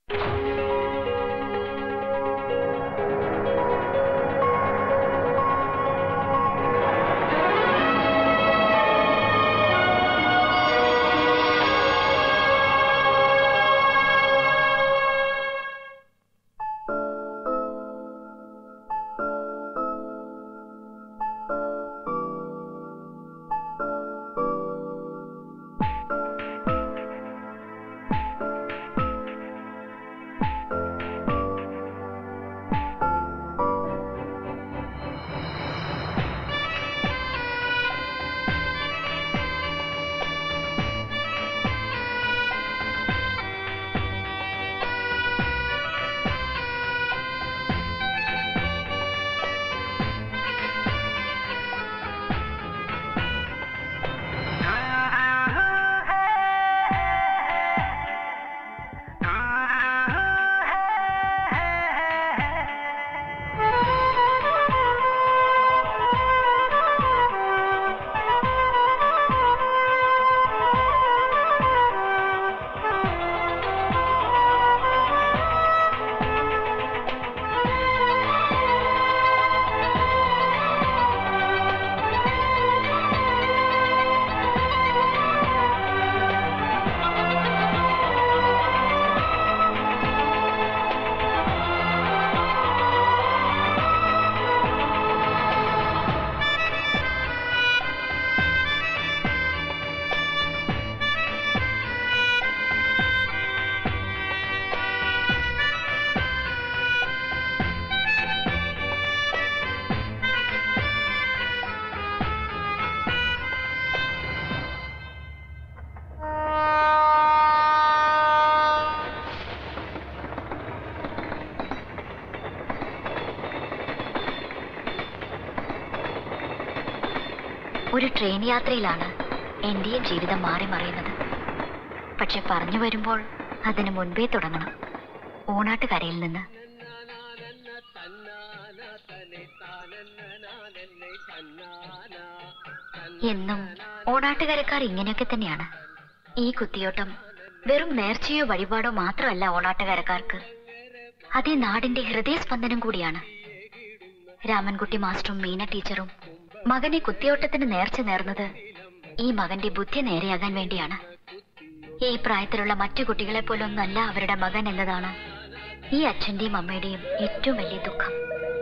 ഒരു ട്രെയിൻ യാത്രയിലാണ് എന്റെയും ജീവിതം മാറി മറിയുന്നത് പക്ഷെ പറഞ്ഞു വരുമ്പോൾ അതിന് മുൻപേ തുടങ്ങണം ഊണാട്ടുകരയിൽ നിന്ന് എന്നും ഓണാട്ടുകരക്കാർ ഇങ്ങനെയൊക്കെ തന്നെയാണ് ഈ കുത്തിയോട്ടം വെറും നേർച്ചയോ വഴിപാടോ മാത്രമല്ല ഓണാട്ടുകരക്കാർക്ക് അതേ നാടിന്റെ ഹൃദയസ്പന്ദനം കൂടിയാണ് രാമൻകുട്ടി മാസ്റ്ററും മീന ടീച്ചറും മകനെ കുത്തിയോട്ടത്തിന് നേർച്ച നേർന്നത് ഈ മകന്റെ ബുദ്ധി നേരെയാകാൻ വേണ്ടിയാണ് ഈ പ്രായത്തിലുള്ള മറ്റു കുട്ടികളെ പോലൊന്നല്ല അവരുടെ മകൻ എന്നതാണ് ഈ അച്ഛന്റെയും അമ്മയുടെയും ഏറ്റവും വലിയ ദുഃഖം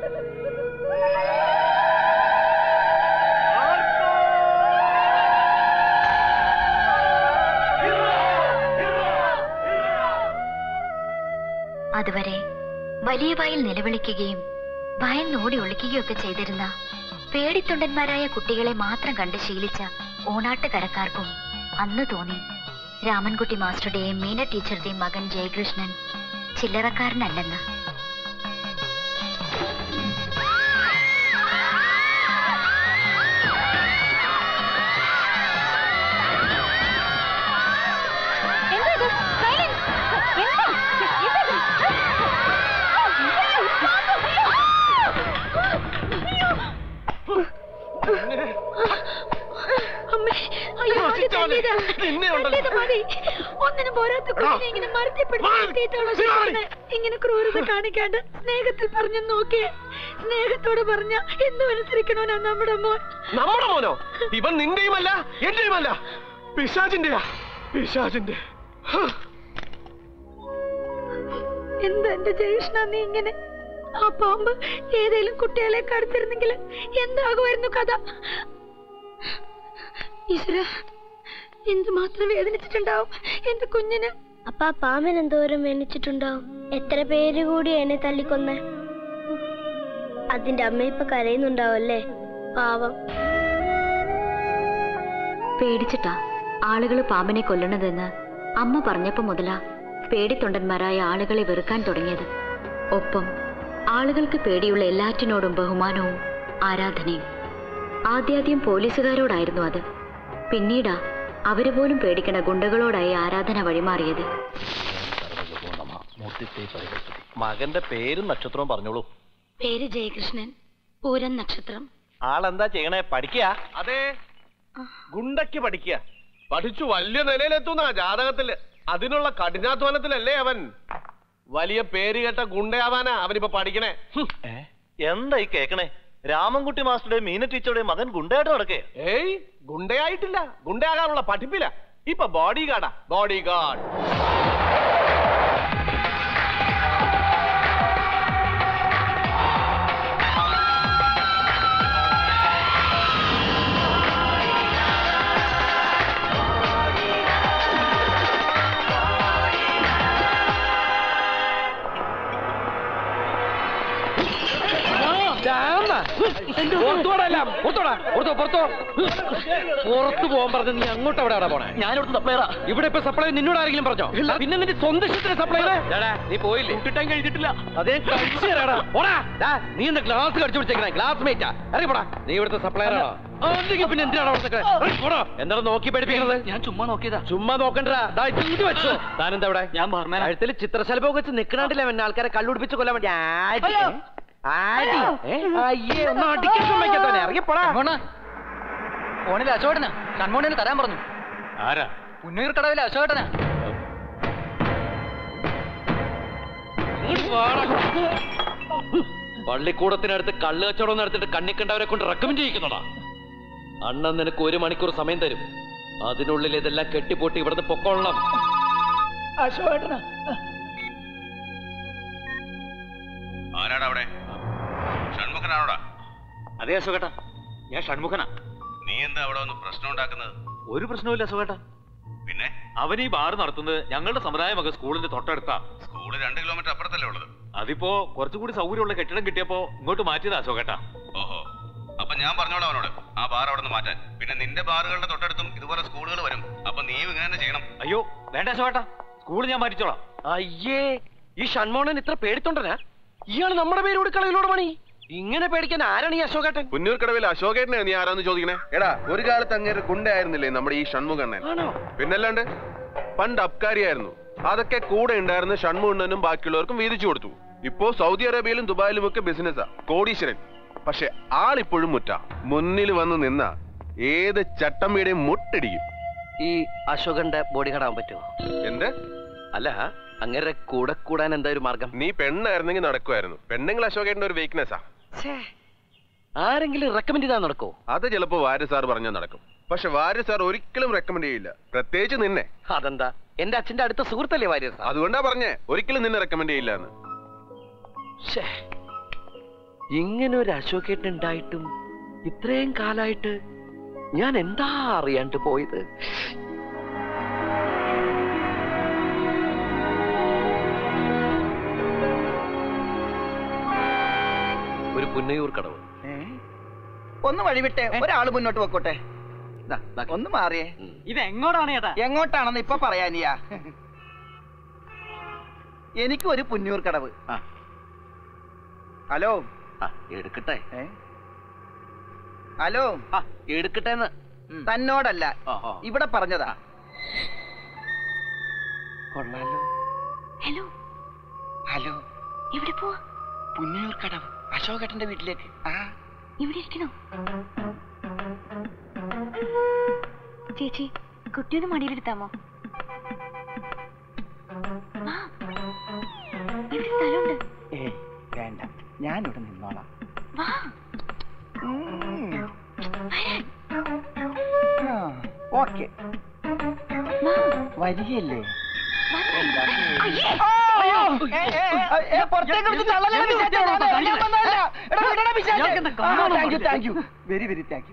അതുവരെ വലിയ വായിൽ നിലവിളിക്കുകയും ഭയന്നോടി ഒളിക്കുകയൊക്കെ ചെയ്തിരുന്ന പേടിത്തൊണ്ടന്മാരായ കുട്ടികളെ മാത്രം കണ്ട് ശീലിച്ച ഓണാട്ടുകരക്കാർക്കും അന്ന് തോന്നി രാമൻകുട്ടി മാസ്റ്ററുടെയും മീന ടീച്ചറുടെയും മകൻ ജയകൃഷ്ണൻ ചില്ലറക്കാരനല്ലെന്ന് അമ്മേ അയ്യോ അത് നശിച്ചവനെ, തല്ലിയതാ. നിന്നെ ഉണ്ടല്ലോ. തല്ലിയത് മതി. ഒന്നിനും പോരാത്ത കുഞ്ഞിനെ ഇങ്ങനെ മരത്തിൽ പിടിച്ച് മാറി. നിർത്തിയിട്ടാണോ ശരി. ചെയ്യുന്നത്? ഇങ്ങനെ ക്രൂരത കാണിക്കാണ്ട് സ്നേഹത്തിൽ പറഞ്ഞു നോക്കിയേ സ്നേഹത്തോട് പറഞ്ഞ എന്തും അനുസരിക്കണോനാ നമ്മുടെ മോൻ നമ്മുടെ മോനോ ഇവൻ നിന്റെയുമല്ല എന്റെയുമല്ല പിശാചിന്റെയാ പിശാചിന്റെ ഹ്. എന്താ എന്റെ ജയകൃഷ്ണ നീ ഇങ്ങനെ ആ പാമ്പ് ഏതേലും കുട്ടികളെ കടുത്തിരുന്നെങ്കിൽ എന്താകുമായിരുന്നു കഥ ഈശ്വര എന്തുമാത്രം വേദനിച്ചിട്ടുണ്ടാവും എന്റെ കുഞ്ഞിന് അപ്പ ആ പാമ്പൻ എന്തോരം വേണിച്ചിട്ടുണ്ടാവും എത്ര പേര് കൂടി എന്നെ തല്ലിക്കൊന്ന അതിന്റെ അമ്മ ഇപ്പൊ കരയുന്നുണ്ടാവല്ലേ പാവം പേടിച്ചിട്ടാ ആളുകൾ പാമ്പിനെ കൊല്ലണതെന്ന് അമ്മ പറഞ്ഞപ്പോ മുതലാ പേടിത്തൊണ്ടന്മാരായ ആളുകളെ വെറുക്കാൻ തുടങ്ങിയത് ഒപ്പം ആളുകൾക്ക് പേടിയുള്ള എല്ലാറ്റിനോടും ബഹുമാനവും ആരാധനയും ആദ്യാദ്യം പോലീസുകാരോടായിരുന്നു അത് പിന്നീടാ അവര് പോലും പേടിക്കണ ഗുണ്ടകളോടായി ആരാധന വഴിമാറിയത് മകന്റെ പേരും നക്ഷത്രവും പറഞ്ഞോളൂ പേര് ജയകൃഷ്ണൻ പൂരം നക്ഷത്രം ആളെന്താ ചെയ്യണേ പഠിക്കുക അതെ ഗുണ്ടയ്ക്ക് പഠിക്കുക പഠിച്ചു വലിയ നിലയിലെത്തുന്ന ജാതകത്തില് അതിനുള്ള കഠിനാധ്വാനത്തിലല്ലേ അവൻ വലിയ പേര് കേട്ട ഗുണ്ടയാവാനാ അവനിപ്പോ പഠിക്കണേ ഹും. എന്താ ഈ കേക്കണേ രാമൻകുട്ടി മാസ്റ്ററുടെ മീന ടീച്ചറുടെ മകൻ ഗുണ്ടയായിട്ട് നടക്കേ ഏയ് ഗുണ്ടയായിട്ടില്ല ഗുണ്ടയാകാനുള്ള പഠിപ്പില്ല ഇപ്പൊ ബോഡി ഗാർഡാ ബോഡി ഗാർഡ് പുറത്തു പോകാൻ പറഞ്ഞു നീ അങ്ങോട്ട് അവിടെ പോണേ ഞാനിവിടുത്തെ സപ്ലൈറാ ഇവിടെ ഇപ്പൊ സപ്ലൈ നിന്നോട് ആരെങ്കിലും പറഞ്ഞോ പിന്നെ നിന്റെ സ്വന്തം ഇഷ്ടത്തിന് സപ്ലൈ നീ പോയില്ലേ കിട്ടാൻ കഴിഞ്ഞിട്ടില്ല അതേ കഴിച്ചു തരാടാ. പോടാ. ദാ, നീ എന്താ ഗ്ലാസ് കടിച്ചു പിടിച്ചേക്കണേ ഗ്ലാസ് മേറ്റാ ഇറങ്ങി പോടാ നീ ഇവിടുത്തെ സപ്ലൈറാണോ അല്ലെങ്കിൽ പിന്നെ എന്തിനാണ് അവിടെ നിൽക്കണേ? ഇറങ്ങി പോടാ. എന്താണ് നോക്കി പഠിപ്പിക്കുന്നത് ഞാൻ ചുമ്മാ നോക്കിയതാ ചുമ്മാ നോക്കണ്ടാ ദാ ഇത് ഇങ്ങോട്ട് വെച്ചോ താനെന്താ ഇവിടെ ഞാൻ ബാർമാനാ. കഴുത്തിൽ ചിത്രശലഭമൊക്കെ വെച്ച് നിക്കണാണ്ടില്ല അവൻ ആൾക്കാരെ കള്ളുപിടിച്ച് കൊല്ലാൻ വേണ്ടി ആടി ആടി ഏ? അയ്യേ ഒന്ന് അടിക്കാൻ സമ്മതിക്കാത്തവനെ ഇറങ്ങി പോടാ ഫോണിൽ അശോകട്ടനാ കൺമോണിന് തരാൻ പറഞ്ഞു ആരാ പുന്നൂർ കടവിലെ അശോകട്ടനാ പള്ളിക്കൂടത്തിനടുത്ത് കള്ള് കച്ചവടം നടത്തിയിട്ട് കണ്ണിക്കണ്ടവരെ കൊണ്ട് റെക്കമെൻഡ് ചെയ്യിക്കുന്നതാ അണ്ണൻ നിനക്ക് ഒരു മണിക്കൂർ സമയം തരും അതിനുള്ളിൽ ഇതെല്ലാം കെട്ടിപ്പൊട്ടി ഇവിടുന്ന് പൊക്കോളണം അശോകട്ടനാ ആരാടാ അവിടെ ഷൺമുഖനാണോടാ അതെ അശോകട്ട ഞാൻ ഷൺമുഖനാ നീ എന്താ അവിടെ വന്ന് പ്രശ്നം ഉണ്ടാക്കുന്നത് ഒരു പ്രശ്നവുമില്ല അശോകട്ട പിന്നെ അവൻ ഈ ബാർ നടത്തുന്നത് ഞങ്ങളുടെ സമുദായമൊക്കെ സ്കൂളിന്റെ തൊട്ടടുത്താ സ്കൂള് രണ്ട് കിലോമീറ്റർ അപ്പുറത്തല്ലേ ഉള്ളത് അതിപ്പോ കുറച്ചുകൂടി സൗകര്യമുള്ള കെട്ടിടം കിട്ടിയപ്പോ ഇങ്ങോട്ട് മാറ്റിയതാ അശോകേട്ടാ ഓഹോ അപ്പൊ ഞാൻ പറഞ്ഞോളാം അവനോട് ആ ബാർ അവിടെ നിന്ന് മാറ്റാൻ പിന്നെ നിന്റെ ബാറുകളുടെ തൊട്ടടുത്തും ഇതുപോലെ സ്കൂളുകൾ വരും അപ്പൊ നീ ഇങ്ങനെ തന്നെ ചെയ്യണം അയ്യോ വേണ്ട അശോകേട്ടാ സ്കൂൾ ഞാൻ മാറ്റിച്ചോളാം അയ്യേ ഈ ഷൺമോഹനൻ ഇത്ര പേടിത്തൊണ്ടനാ ഇയാള് നമ്മുടെ പേര് കൊടുക്കളയിലൂടെ പണി ഇങ്ങനെ പേടിക്കാൻ ആരാണ് ഈ അശോകേട്ടൻ പുന്നൂർക്കടവിൽ അശോകേട്ടനെ നീ ആരാന്ന് ചോദിക്കണേ എടാ ഒരു കാലത്ത് അങ്ങേര് ഗുണ്ടയായിരുന്നില്ലേ നമ്മുടെ ഈ ഷൺമുഖണ്ണൻ ആണോ പിന്നല്ലാണ്ട് പണ്ട് അബ്കാരിയായിരുന്നു അതൊക്കെ കൂടെ ഉണ്ടായിരുന്ന ഷൺമുഖണ്ണനും ബാക്കിയുള്ളവർക്കും വീതിച്ചു കൊടുത്തു ഇപ്പോ സൗദി അറേബ്യയിലും ദുബായിലും ഒക്കെ ബിസിനസ്സാ കോടീശ്വരൻ പക്ഷെ ആളിപ്പോഴും മുറ്റ മുന്നിൽ വന്ന് നിന്ന ഏത് ചട്ടമ്പിയുടെയും മുട്ടടിക്കും ഈ അശോകന്റെ ബോഡി കടാൻ പറ്റുമോ എന്ത് അല്ല അങ്ങനെ കൂടെ കൂടാൻ എന്താ ഒരു മാർഗം നീ പെണ്ണായിരുന്നെങ്കിൽ നടക്കുമായിരുന്നു പെണ്ണുങ്ങൾ അശോകേട്ടന്റെ ഒരു വീക്ക്നെസ്സാ ആരെങ്കിലും റെക്കമെൻഡ് ചെയ്താൽ നടക്കോ അത് ചിലപ്പോ വാര്യ സാർ പറഞ്ഞാൽ നടക്കും പക്ഷെ വാര്യ സാർ ഒരിക്കലും റെക്കമെൻഡ് ചെയ്യില്ല പ്രത്യേകിച്ച് നിന്നെ അതെന്താ എന്റെ അച്ഛന്റെ അടുത്ത സുഹൃത്തല്ലേ വാര്യർ സാർ അതുകൊണ്ടാ പറഞ്ഞേ ഒരിക്കലും നിന്നെ റെക്കമെൻഡ് ചെയ്യില്ല എന്ന് ശ്ശേ. ഇങ്ങനെ ഒരു അശോകേട്ടൻ ഉണ്ടായിട്ടും ഇത്രയും കാലായിട്ട് ഞാൻ എന്താ അറിയാണ്ട് പോയത് ഒരു പുന്നയൂർ കടവ് ഒന്ന് വഴിവിട്ടെ ഒരാള് മുന്നോട്ട് വെക്കോട്ടെ ദാ, ദാ, ഒന്ന് മാറിയേ ഉം. ഇത് എങ്ങോട്ടാണ് ചേട്ടാ എങ്ങോട്ടാണെന്ന് ഇപ്പൊ പറയാനിയാ എനിക്ക് ഒരു പുന്നൂർ കടവ് ഹലോ ആ, എടുക്കട്ടെ ഏ? ഹലോ ആ, എടുക്കട്ടെ എന്ന് തന്നോടല്ല ആ, ആ. ഇവിടെ പറഞ്ഞതാ കൊള്ളാലോ ഹലോ ഹലോ എവിടെ പോവാ പുന്നൂർ കടവ് അശോകേട്ടന്റെ വീട്ടിലേക്ക് ആ ഇവിടെ ഇരിക്കണോ ചേച്ചി കുട്ടിയൊന്ന് മടിയിലെടുത്താമോ വാ. ഇവിടെ സ്ഥലമുണ്ട് ഏ വേണ്ട ഞാനിവിടെ നിന്നോളാം വാ ഉം. വരാൻ. ആ, ഓക്കെ വാ. വരികയല്ലേ വന്നേ. അയ്യേ. ഏ, ഏ, ഏ, ഏ, പുറത്തേക്ക് എടുത്ത് തള്ളല്ലേ പിശാചേ, ഞാൻ- ഞാൻ വന്നതല്ല. എടാ, വിടടാ പിശാചേ. ഇയാൾക്കെന്താ ആ, കാണാൻ thank you, പറ്റില്ല. thank you. Very, very thank you.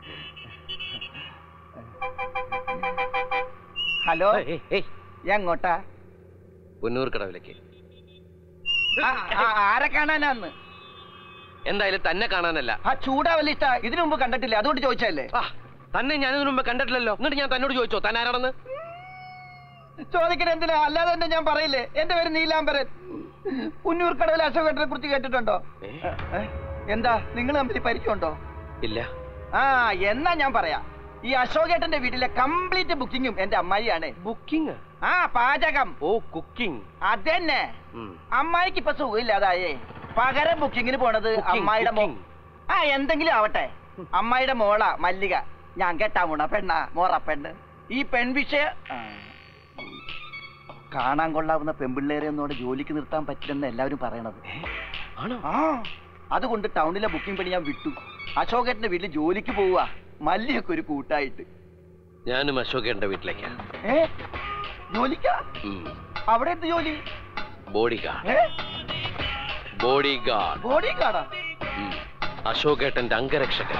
Hello ഏയ്, ഏയ്, ഏയ്. എങ്ങോട്ടാ പുന്നൂർ കടവിലേക്ക് ആ, ആ, ആരെ കാണാനാന്ന് എന്തായാലും തന്നെ കാണാനല്ല ആ ചൂടാവല്ല ഇഷ്ട ഇതിനു മുമ്പ് കണ്ടിട്ടില്ല അതുകൊണ്ട് ചോദിച്ചല്ലേ ആ തന്നെ ഞാൻ ഇതിനു മുമ്പ് കണ്ടിട്ടില്ലല്ലോ എന്നിട്ട് ഞാൻ തന്നോട് ചോദിച്ചോ താൻ ആരാണെന്ന് ചോദിക്കണ എന്തിനാ അല്ലാതെ തന്നെ ഞാൻ പറയില്ലേ എന്റെ പേര് നീലാംബരൻ പുന്നൂർ കടവിൽ അശോകേട്ടനെ കുറിച്ച് കേട്ടിട്ടുണ്ടോ ഏ? ഏ? എന്താ നിങ്ങൾ തമ്മിൽ പരിചയമുണ്ടോ ഇല്ല ആ എന്നാ ഞാൻ പറയാം ഈ അശോകേട്ടന്റെ വീട്ടിലെ കംപ്ലീറ്റ് ബുക്കിങ്ങും എന്റെ അമ്മായിയാണ് ബുക്കിംഗ് ആ പാചകം ഓ കുക്കിംഗ് അതന്നെ അമ്മായിക്ക് ഇപ്പൊ സുഖമില്ലാതായേ പകരം ബുക്കിങ്ങിന് പോണത് Cooking, അമ്മായിയുടെ മോ cooking. ആ എന്തെങ്കിലും ആവട്ടെ അമ്മായിയുടെ മോള മല്ലിക ഞാൻ കെട്ടാൻ പോണ പെണ്ണ മോറ പെണ്ണ് ഈ പെൺവിഷയ ആ. കാണാൻ കൊള്ളാവുന്ന പെമ്പിള്ളേരെ ഒന്നും അവിടെ ജോലിക്ക് നിർത്താൻ പറ്റില്ലെന്ന് എല്ലാവരും പറയണത് ആണോ ആ അതുകൊണ്ട് ടൗണിലെ ബുക്കിംഗ് പണി ഞാൻ വിട്ടു അശോകേട്ടന്റെ വീട്ടിൽ ജോലിക്ക് പോവുക മല്ലിയൊക്കെ ഒരു കൂട്ടായിട്ട് ഞാനും അശോകേട്ടന്റെ വീട്ടിലേക്കാ ഏ ജോലിക്കാ അവിടെ എന്ത് ജോലി ബോഡി ഗാർഡ് ഏ ബോഡി ഗാർഡ് ബോഡി കാടാ അശോകേട്ടന്റെ അംഗരക്ഷകൻ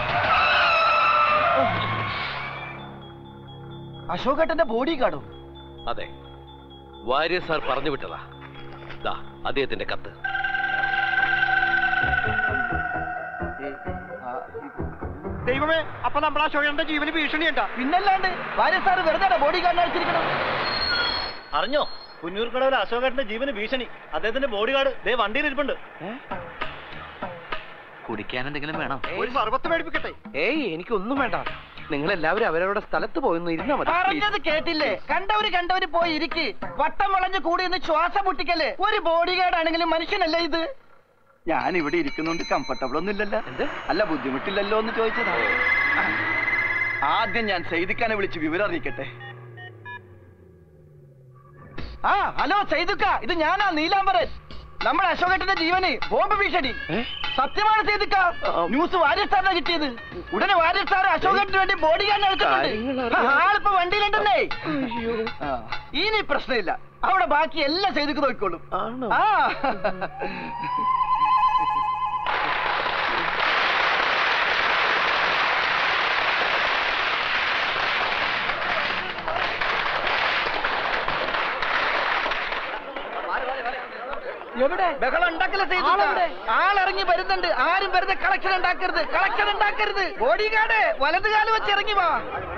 അശോകേട്ടന്റെ ബോഡി കാടോ അതെ വാര്യർ സാർ പറഞ്ഞു വിട്ടതാ ദാ അദ്ദേഹത്തിന്റെ കത്ത് ദൈവമേ അപ്പൊ നമ്മുടെ അശോകന്റെ ജീവന് ഭീഷണിയുണ്ടാ പിന്നല്ലാണ്ട് ഭാര്യ സാറ് വെറുതെ ബോഡി ഗാർഡ് അടിച്ചിരിക്കണം അറിഞ്ഞോ പുന്നൂർക്കടവിലെ അശോകേട്ടന്റെ ജീവന് ഭീഷണി അദ്ദേഹത്തിന്റെ ബോഡി ഗാർഡ് ദേ വണ്ടിയിൽ ഇരിപ്പുണ്ട് കുടിക്കാൻ എന്തെങ്കിലും വേണം ഒരു സർവത്ത് മേടിപ്പിക്കട്ടെ ഏയ് എനിക്കൊന്നും വേണ്ട നിങ്ങൾ എല്ലാവരും അവരവരുടെ സ്ഥലത്ത് പോയി ഇരുന്നാ മതി പറഞ്ഞത് കേട്ടില്ലേ കണ്ടവര് കണ്ടവര് പോയി ഇരിക്ക് വട്ടം വളഞ്ഞ് കൂടി നിന്ന് ശ്വാസം മുട്ടിക്കല്ലേ ഒരു ബോഡി ഗാർഡ് ആണെങ്കിലും മനുഷ്യനല്ലേ ഇത് ഞാൻ ഇവിടെ ഇരിക്കുന്നോണ്ട് കംഫർട്ടബിൾ ഒന്നും ഇല്ലല്ലോ അല്ല ബുദ്ധിമുട്ടില്ലല്ലോ എന്ന് ചോദിച്ചതാ ആദ്യം ഞാൻ സൈദിക്കാനെ വിളിച്ച് വിവരം അറിയിക്കട്ടെ ആ ഹലോ സൈദുക്ക ഇത് ഞാനാ നീലാംബരൻ നമ്മുടെ അശോകേട്ടന്റെ ജീവന് ബോംബ് ഭീഷണി സത്യമാണ് സൈദുക്ക ന്യൂസ് വാര്യർ സാറിനാ കിട്ടിയത് ഉടനെ വാര്യർ സാർ അശോകേട്ടന് വേണ്ടി ബോഡി ഗാർഡ് എടുത്തിട്ടുണ്ട് ആളിപ്പോ വണ്ടിയിലുണ്ടെന്നേ ആ, ഇനി പ്രശ്നമില്ല അവിടെ ബാക്കി എല്ലാം സൈദുക്ക് നോക്കിക്കോളും ആ എവിടെ ബഹളം ഉണ്ടാക്കല ആളിറങ്ങി വരുന്നുണ്ട് ആരും വെറുതെ കളക്ഷൻ ഉണ്ടാക്കരുത് കളക്ഷൻ ഉണ്ടാക്കരുത് ബോഡി ഗാർഡ് വലത് കാലം വെച്ച് ഇറങ്ങി വാ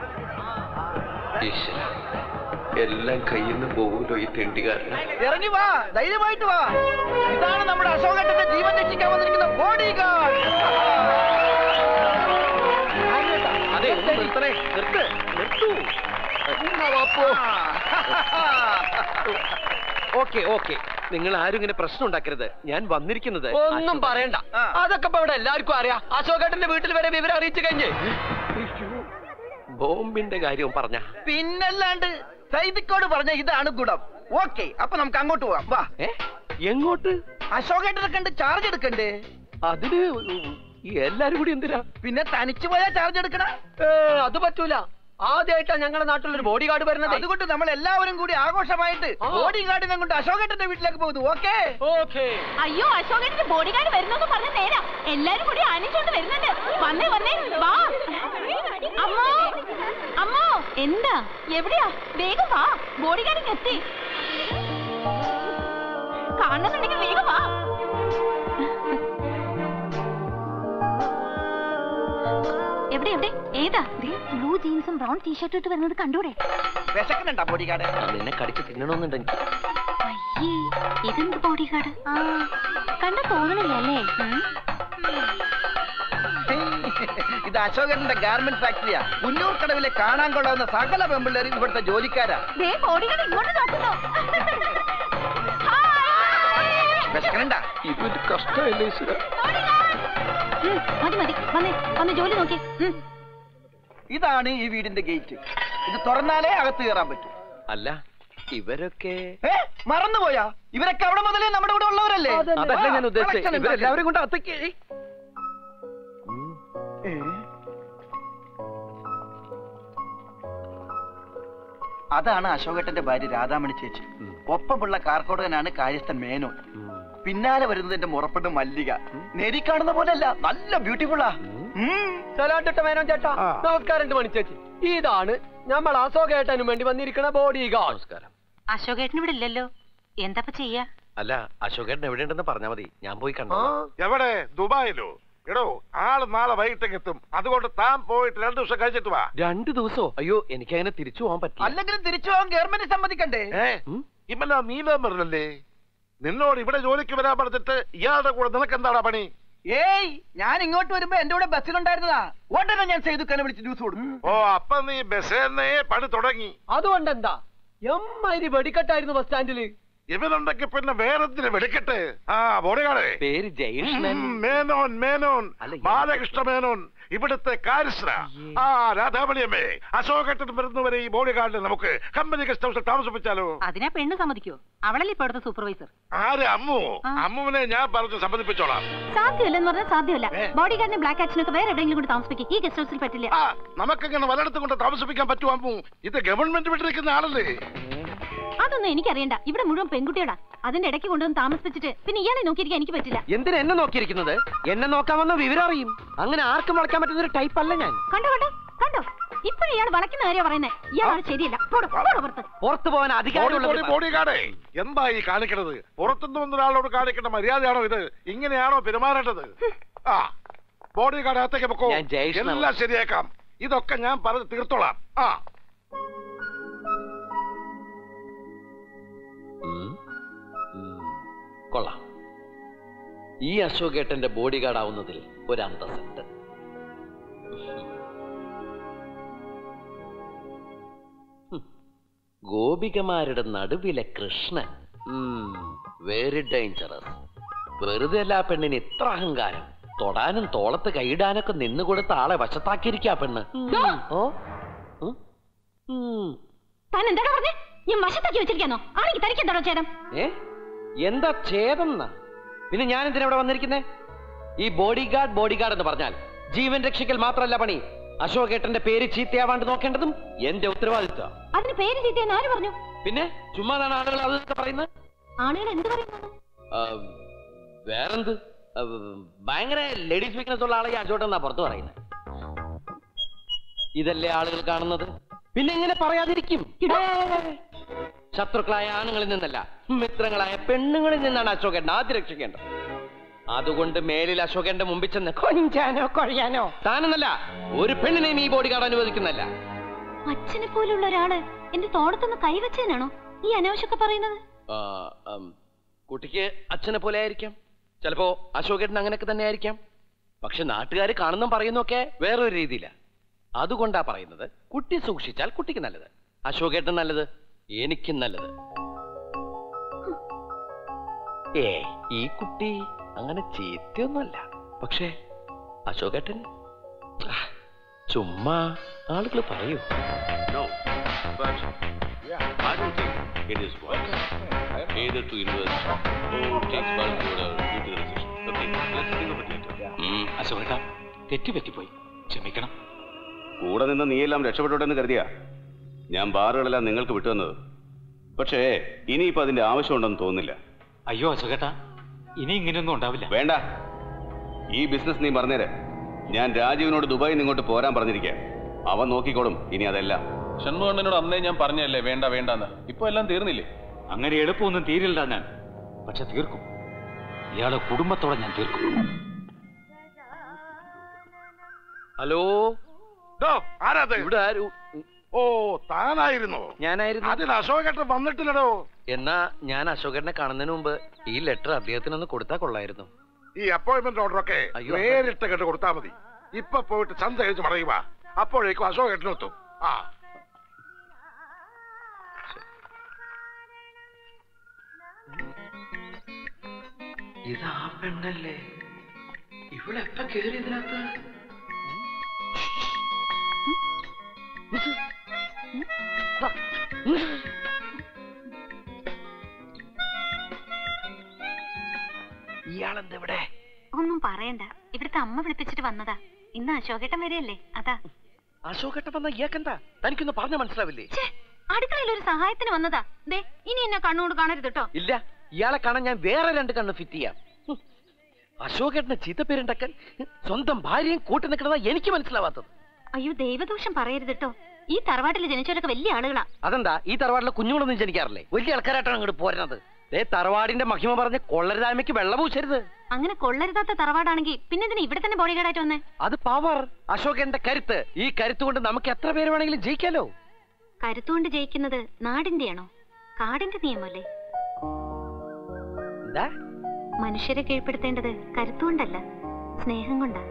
ഈശ്വര എല്ലാം കയ്യിൽ നിന്ന് പോകുമല്ലോ ഈ തെണ്ടിക്കാരന് ഇറങ്ങി വാ ധൈര്യമായിട്ട് വാ ഇതാണ് നമ്മുടെ അശോകേട്ടന്റെ ജീവൻ രക്ഷിക്കാൻ വന്നിരിക്കുന്ന ബോഡി ഗാർഡ് അതെ ഒന്ന് നിർത്തണേ നിർത്ത് നിർത്തൂ ഓക്കെ ഓക്കെ നിങ്ങൾ ആരും ഇങ്ങനെ പ്രശ്നം ഉണ്ടാക്കരുത് ഞാൻ വന്നിരിക്കുന്നത് ഒന്നും പറയണ്ട അതൊക്കെ ഇപ്പൊ ഇവിടെ എല്ലാവർക്കും അറിയാം അശോകേട്ടന്റെ വീട്ടിൽ വരെ വിവരം അറിയിച്ചു കഴിഞ്ഞേ ബോംബിന്റെ കാര്യവും പറഞ്ഞ പിന്നല്ലാണ്ട് സൈദിക്കോട് പറഞ്ഞ ഇതാണ് ഗുണം ഓക്കെ അപ്പൊ നമുക്ക് അങ്ങോട്ട് പോവാം വാ എങ്ങോട്ട് അശോകേട്ടനെ കണ്ട് ചാർജ് എടുക്കണ്ടേ അതിന് എല്ലാരും കൂടി എന്തിനാ പിന്നെ തനിച്ചു പോയാ ചാർജ് എടുക്കണ അത് പറ്റൂല ആദ്യമായിട്ടാ ഞങ്ങളുടെ നാട്ടിലൊരു ബോഡി ഗാർഡ് വരുന്നത് അതുകൊണ്ട് നമ്മൾ എല്ലാവരും കൂടി ആഘോഷമായിട്ട് ബോഡി ഗാർഡിനെ കൊണ്ട് അശോകേട്ടന്റെ വീട്ടിലേക്ക് പോകുന്നു ഓക്കെ ഓക്കെ അയ്യോ അശോകന്റെ ബോഡി ഗാർഡ് വരുന്നെന്ന് പറഞ്ഞ നേരാ എല്ലാരും കൂടി ആനിച്ചോണ്ട് വരുന്നുണ്ട് വന്നേ വന്നേ വാ അമ്മോ അമ്മോ എന്താ എവിടെയാ വേഗം വാ ബോഡി ഗാർഡിങ് എത്തി കാണുന്നുണ്ടെങ്കിൽ വേഗം വാ എവിടെ എവിടെ ഏതാ ബ്ലൂ ജീൻസും ബ്രൗൺ ടീഷർട്ടും ഇട്ട് വരുന്നത് കണ്ടൂടെ വിശക്കുന്നുണ്ടാ ബോഡി ഗാർഡ് നിന്നെ കടിച്ച് തിന്നണമെന്നുണ്ടെങ്കിൽ അയ്യേ ഇതെന്ത് ബോഡി ഗാർഡ് ആ കണ്ട തോന്നണില്ല അല്ലേ ഇത് അശോകന്റെ ഗാർമെന്റ് ഫാക്ടറിയാ മുന്നൂർ കടവിലെ കാണാൻ കൊള്ളാവുന്ന സകല പെമ്പിള്ളേർ ഇവിടുത്തെ ജോലിക്കാരാ ദേ ബോഡി ഗാർഡ് ഇങ്ങോട്ട് നോക്കുന്നു വിശക്കണണ്ട ഇതൊരു കഷ്ടമല്ലേ ഈശ്വര ഉം, മതി മതി വന്നേ വന്ന് ജോലി നോക്കി ഇതാണ് ഈ വീടിന്റെ ഗേറ്റ് ഇത് തുറന്നാലേ അകത്ത് കയറാൻ പറ്റും അല്ല ഇവരൊക്കെ ഏ മറന്നുപോയാ ഇവരൊക്കെ അവിടെ മുതലേ നമ്മുടെ ഇവിടെ ഉള്ളവരല്ലേ അതല്ല ഞാൻ ഉദ്ദേശിച്ചത് Collection ഇവരെല്ലാവരും കൊണ്ട് അകത്തേക്ക് ഏ? അതാണ് അശോകേട്ടന്റെ ഭാര്യ രാധാമണി ചേച്ചി ഒപ്പമുള്ള കാർക്കോടകനാണ് കാര്യസ്ഥൻ മേനോൻ പിന്നാലെ വരുന്നത് എന്റെ മുറപ്പെട്ട് മല്ലിക നേരി കാണുന്ന പോലെയല്ല നല്ല ബ്യൂട്ടിഫുള്ളാ സലാട്ടിട്ട മേനോൻ ചേട്ടാ നമസ്കാരം മണി ചേച്ചി ഇതാണ് നമ്മൾ അശോകേട്ടനും വേണ്ടി വന്നിരിക്കുന്ന ബോഡി ഗാർഡ് നമസ്കാരം അശോകേട്ടൻ ഇവിടെ ഇല്ലല്ലോ എന്താ ചെയ്യാ അല്ല അശോകേട്ടൻ എവിടെയുണ്ടെന്ന് പറഞ്ഞാൽ മതി ഞാൻ പോയി കണ്ടു എവിടെ ദുബായിലോ എടോ ആള് നാളെ വൈകിട്ടേക്ക് എത്തും അതുകൊണ്ട് താൻ പോയിട്ട് രണ്ടു ദിവസം കഴിച്ചിട്ട് വാ രണ്ടു ദിവസോ അയ്യോ എനിക്ക് അങ്ങനെ തിരിച്ചു പോകാൻ പറ്റില്ല അല്ലെങ്കിലും തിരിച്ചു പോകാൻ ഗവൺമെന്റ് സമ്മതിക്കണ്ടേ ഏ ഇമ്മല്ല നീലമറിലല്ലേ നിന്നോട് ഇവിടെ ജോലിക്ക് വരാൻ പറഞ്ഞിട്ട് ഇയാളുടെ കൂടെ നിനക്ക് എന്താടാ പണി ഏയ് ഞാൻ ഇങ്ങോട്ട് വരുമ്പോ എന്റെ കൂടെ ബസ്സിലുണ്ടായിരുന്നതാ ഉടനെ ഞാൻ സേതുക്കനെ വിളിച്ച് ന്യൂസ് കൊടുക്കും ഓ അപ്പൊ നീ ബസ്സേന്നേ പണി തുടങ്ങി അതുകൊണ്ട് എന്താ എമ്മാതിരി വെടിക്കെട്ടായിരുന്നു ബസ് സ്റ്റാൻഡില് ഇവനുണ്ടെങ്കിൽ പിന്നെ വേറെന്തിന് വെടിക്കട്ടെ ആ ബോഡികാളെ പേര് ജയകൃഷ്ണൻ മേനോൻ മേനോൻ ബാലകൃഷ്ണ മേനോൻ ഇവിടുത്തെ കാര്യസ്ഥന ആ രാധാമണിയമ്മേ അശോകേട്ടൻ വരുന്നവരെ ഈ ബോഡി ഗാർഡിൽ നമുക്ക് കമ്പനി ഗസ്റ്റ് ഹൗസിൽ താമസിപ്പിച്ചാലോ അതിനാ പെണ്ണ് സമ്മതിക്കോ അവളല്ലേ ഇപ്പൊ അവിടുത്തെ സൂപ്പർവൈസർ ആര് അമ്മു അമ്മുവിനെ ഞാൻ പറഞ്ഞു സമ്മതിപ്പിച്ചോളാം സാധ്യമല്ലെന്ന് പറഞ്ഞാൽ സാധ്യമല്ല ബോഡി ഗാർഡിനെ ബ്ലാക്ക് ആക്ഷനൊക്കെ വേറെ എവിടെയെങ്കിലും കൂടി താമസിപ്പിക്കും ഈ ഗസ്റ്റ് ഹൗസിൽ പറ്റില്ല ആ നമുക്കിങ്ങനെ പലയിടത്തും കൊണ്ട് താമസിപ്പിക്കാൻ പറ്റുമോ അമ്മു ഇത് ഗവൺമെന്റ് വിട്ടിരിക്കുന്ന ആളല്ലേ അതൊന്നും എനിക്കറിയണ്ട ഇവിടെ മുഴുവൻ പെൺകുട്ടികളാ അതിന്റെ ഇടയ്ക്ക് കൊണ്ടുവന്ന് താമസിപ്പിച്ചിട്ട് പിന്നെ ഇയാളെ നോക്കിയിരിക്കാൻ എനിക്ക് പറ്റില്ല എന്തിനാ എന്നെ നോക്കിയിരിക്കുന്നത് എന്നെ നോക്കാമെന്ന വിവരം അറിയും അങ്ങനെ ആർക്കും വളയ്ക്കാൻ പറ്റുന്ന ഒരു ടൈപ്പ് അല്ല ഞാൻ കണ്ടോ കണ്ടോ കണ്ടോ ഇപ്പോഴും ഇയാൾ വളയ്ക്കുന്ന കാര്യം പറയുന്നത് ഇയാളാണ് ശരിയല്ല പോടോ, പോടോ പുറത്ത് പുറത്തു പോകാൻ ബോഡി അധികാരമുള്ള ബോഡി ഗാർഡേ എന്താ ഈ കാണിക്കണത് പുറത്തുനിന്ന് വന്ന ഒരാളോട് കാണിക്കേണ്ട മര്യാദയാണോ ഇത് ഇങ്ങനെയാണോ പെരുമാറേണ്ടത് ആ ബോഡി ഗാർഡ് അകത്തേക്ക് പൊക്കോ ഞാൻ ജയകൃഷ്ണനാണ്. എല്ലാം ശരിയാക്കാം ഇതൊക്കെ ഞാൻ പറഞ്ഞ് തീർത്തോളാം ആ ഉം. ഉം. കൊള്ളാം ഈ അശോകേട്ടന്റെ ബോഡി ഗാർഡ് ആവുന്നതിൽ ഒരു അന്തസ്സുണ്ട് ഹും. ഗോപികമാരുടെ നടുവിലെ കൃഷ്ണൻ വെരി ഡേഞ്ചറസ് വെറുതെ അല്ല ആ പെണ്ണിന് ഇത്ര അഹങ്കാരം തൊടാനും തോളത്ത് കൈയിടാനൊക്കെ നിന്നുകൊടുത്ത ആളെ വശത്താക്കിയിരിക്കാ പെണ്ണ് ഓ ഉം. ഉം. താൻ എന്താടാ പറഞ്ഞേ ഞാൻ വശത്താക്കി വെച്ചിരിക്കാനോ ആണെങ്കിൽ തനിക്ക് എന്താണോ ചേരം ഏ എന്താ ഛേദം ന്നാ? പിന്നെ ഞാൻ എന്തിനാ ഇവിടെ വന്നിരിക്കുന്നേ ഈ ബോഡി ഗാർഡ് ബോഡി ഗാർഡ് എന്ന് പറഞ്ഞാൽ ജീവൻ രക്ഷിക്കൽ മാത്രമല്ല പണി അശോകേട്ടന്റെ പേര് ചീത്തയാവാണ്ട് നോക്കേണ്ടതും എന്റെ ഉത്തരവാദിത്വം അതിന് പേര് ചീത്തയെന്ന് ആര് പറഞ്ഞു പിന്നെ ചുമ്മാതാണ് ആളുകൾ അതൊക്കെ പറയുന്നത് ആളുകൾ എന്ത് പറയുന്നു ആ, വേറെന്ത് ആ, ഭയങ്കര ലേഡീസ് വീക്ക്നെസ് ഉള്ള ആളെ ഈ അശോകൻ എന്നാ പുറത്ത് പറയുന്നത് ഇതല്ലേ ആളുകൾ കാണുന്നത് പിന്നെ എങ്ങനെ പറയാതിരിക്കും ശത്രുക്കളായ ആണുങ്ങളിൽ നിന്നല്ല മിത്രങ്ങളായ പെണ്ണുങ്ങളിൽ നിന്നാണ് അശോകൻ ആദ്യം രക്ഷിക്കേണ്ടത് അതുകൊണ്ട് മേലിൽ അശോകന്റെ മുമ്പിൽ ചെന്ന് കൊഞ്ചാനോ കൊഴിയാനോ താനെന്നല്ല ഒരു പെണ്ണിനെയും ഈ ബോഡി ഗാർഡ് അനുവദിക്കുന്നല്ല അച്ഛനെ പോലുള്ള ഒരാള് എന്റെ തോടത്തൊന്ന് കൈവച്ചതിനാണോ ഈ അനാവശ്യമൊക്കെ പറയുന്നത് ആ, ഉം, കുട്ടിക്ക് അച്ഛനെ പോലെ ആയിരിക്കാം ചിലപ്പോ അശോകേട്ടൻ അങ്ങനെയൊക്കെ തന്നെ ആയിരിക്കാം പക്ഷെ നാട്ടുകാർ കാണുന്നും പറയുന്നൊക്കെ വേറൊരു രീതിയില അതുകൊണ്ടാ പറയുന്നത് കുട്ടി സൂക്ഷിച്ചാൽ കുട്ടിക്ക് നല്ലത് അശോകേട്ടൻ നല്ലത് എനിക്കും നല്ലത് ഏ ഈ കുട്ടി അങ്ങനെ ചീത്തയൊന്നുമല്ല പക്ഷേ അശോകേട്ടൻ ആ, ചുമ്മാ ആളുകൾ പറയൂ No, but I don't think it is wise either to invest or take bulk order due to the recession. Okay, let's think of it later. അശോകേട്ടാ തെറ്റുപറ്റിപ്പോയി ക്ഷമിക്കണം കൂടെ നിന്ന് നീയെല്ലാം രക്ഷപ്പെട്ടോട്ടെന്ന് കരുതിയാ ഞാൻ ബാറുകളെല്ലാം നിങ്ങൾക്ക് വിട്ടുവന്നത് പക്ഷേ ഇനിയിപ്പോ അതിന്റെ ആവശ്യമുണ്ടെന്ന് തോന്നുന്നില്ല അയ്യോ അശോകേട്ടാ ഇനി ഇങ്ങനെയൊന്നും ഉണ്ടാവില്ല വേണ്ട ഈ ബിസിനസ് നീ പറഞ്ഞേരെ ഞാൻ രാജീവിനോട് ദുബായിൽ നിന്ന് ഇങ്ങോട്ട് പോരാൻ പറഞ്ഞിരിക്കാം അവൻ നോക്കിക്കോളും ഇനി അതെല്ലാം ഷൺമുഖണ്ണനോട് അന്നേ ഞാൻ പറഞ്ഞല്ലേ വേണ്ട വേണ്ടെന്ന് ഇപ്പൊ എല്ലാം തീർന്നില്ലേ അങ്ങനെ എളുപ്പമൊന്നും തീരില്ല ഞാൻ പക്ഷെ തീർക്കും ഇയാളെ കുടുംബത്തോടെ ഞാൻ തീർക്കും ഹലോ ആരാത് ഇവിടെ ആരു ഓ താനായിരുന്നോ ഞാനായിരുന്നു അതിൽ അശോകേട്ടൻ വന്നിട്ടില്ലടോ എന്നാ ഞാൻ അശോകനെ കാണുന്നതിന് മുമ്പ് ഈ ലെറ്റർ അദ്ദേഹത്തിനൊന്ന് കൊടുത്താൽ കൊള്ളായിരുന്നു ഈ അപ്പോയിന്റ്മെന്റ് ഓർഡർ ഒക്കെ അയ്യോ. നേരിട്ട് കേട്ട് കൊടുത്താൽ മതി ഇപ്പൊ പോയിട്ട് ചന്ത കഴിച്ച് മടങ്ങുക അപ്പോഴേക്കും അശോകേട്ടനെത്തും ആ ഇതാ പെണ്ണല്ലേ ഇവിടെ എപ്പ കേറി ഇതിനകത്ത് ഇയാളെന്താ ഇവിടെ ഒന്നും പറയണ്ട ഇവിടുത്തെ അമ്മ വിളിപ്പിച്ചിട്ട് വന്നതാ ഇന്ന് അശോകേട്ടൻ വരെയല്ലേ അതാ അശോകട്ട വന്ന ഇയാക്കെന്താ തനിക്കൊന്ന് പറഞ്ഞ മനസ്സിലാവില്ലേ അടുക്കളയിൽ ഒരു സഹായത്തിന് വന്നതാ ദേ ഇനി എന്നെ കണ്ണുകൊണ്ട് കാണരുത് കേട്ടോ ഇല്ല ഇയാളെ കാണാൻ ഞാൻ വേറെ രണ്ട് കണ്ണ് ഫിറ്റ് ചെയ്യാം ഹും. അശോകേട്ടന് ചീത്തപ്പേരുണ്ടാക്കാൻ സ്വന്തം ഭാര്യയും കൂട്ടി നിൽക്കണതാ എനിക്ക് മനസ്സിലാവാത്തത് അയ്യോ ദൈവദോഷം പറയരുത് കേട്ടോ ഈ തറവാട്ടിൽ ജനിച്ചവരൊക്കെ വലിയ ആളുകളാ അതെന്താ ഈ തറവാട്ടിലെ കുഞ്ഞുങ്ങളൊന്നും ജനിക്കാറില്ലേ വലിയ ആൾക്കാരായിട്ടാണ് അങ്ങോട്ട് പോരുന്നത് ഏ തറവാടിന്റെ മഹിമ പറഞ്ഞ് കൊള്ളരുതായ്മയ്ക്ക് വെള്ളം പൂശരുത് അങ്ങനെ കൊള്ളരുതാത്ത തറവാടാണെങ്കിൽ പിന്നെ ഇതിന് ഇവിടെ തന്നെ ബോഡി ഗാർഡായിട്ട് വന്നേ അത് പവർ അശോകന്റെ കരുത്ത് ഈ കരുത്ത് കൊണ്ട് നമുക്ക് എത്ര പേര് വേണമെങ്കിലും ജയിക്കാലോ കരുത്തുകൊണ്ട് ജയിക്കുന്നത് നാടിന്റെയാണോ കാടിന്റെ നിയമല്ലേ എന്താ മനുഷ്യരെ കീഴ്പ്പെടുത്തേണ്ടത് കരുത്തുകൊണ്ടല്ല സ്നേഹം കൊണ്ടാ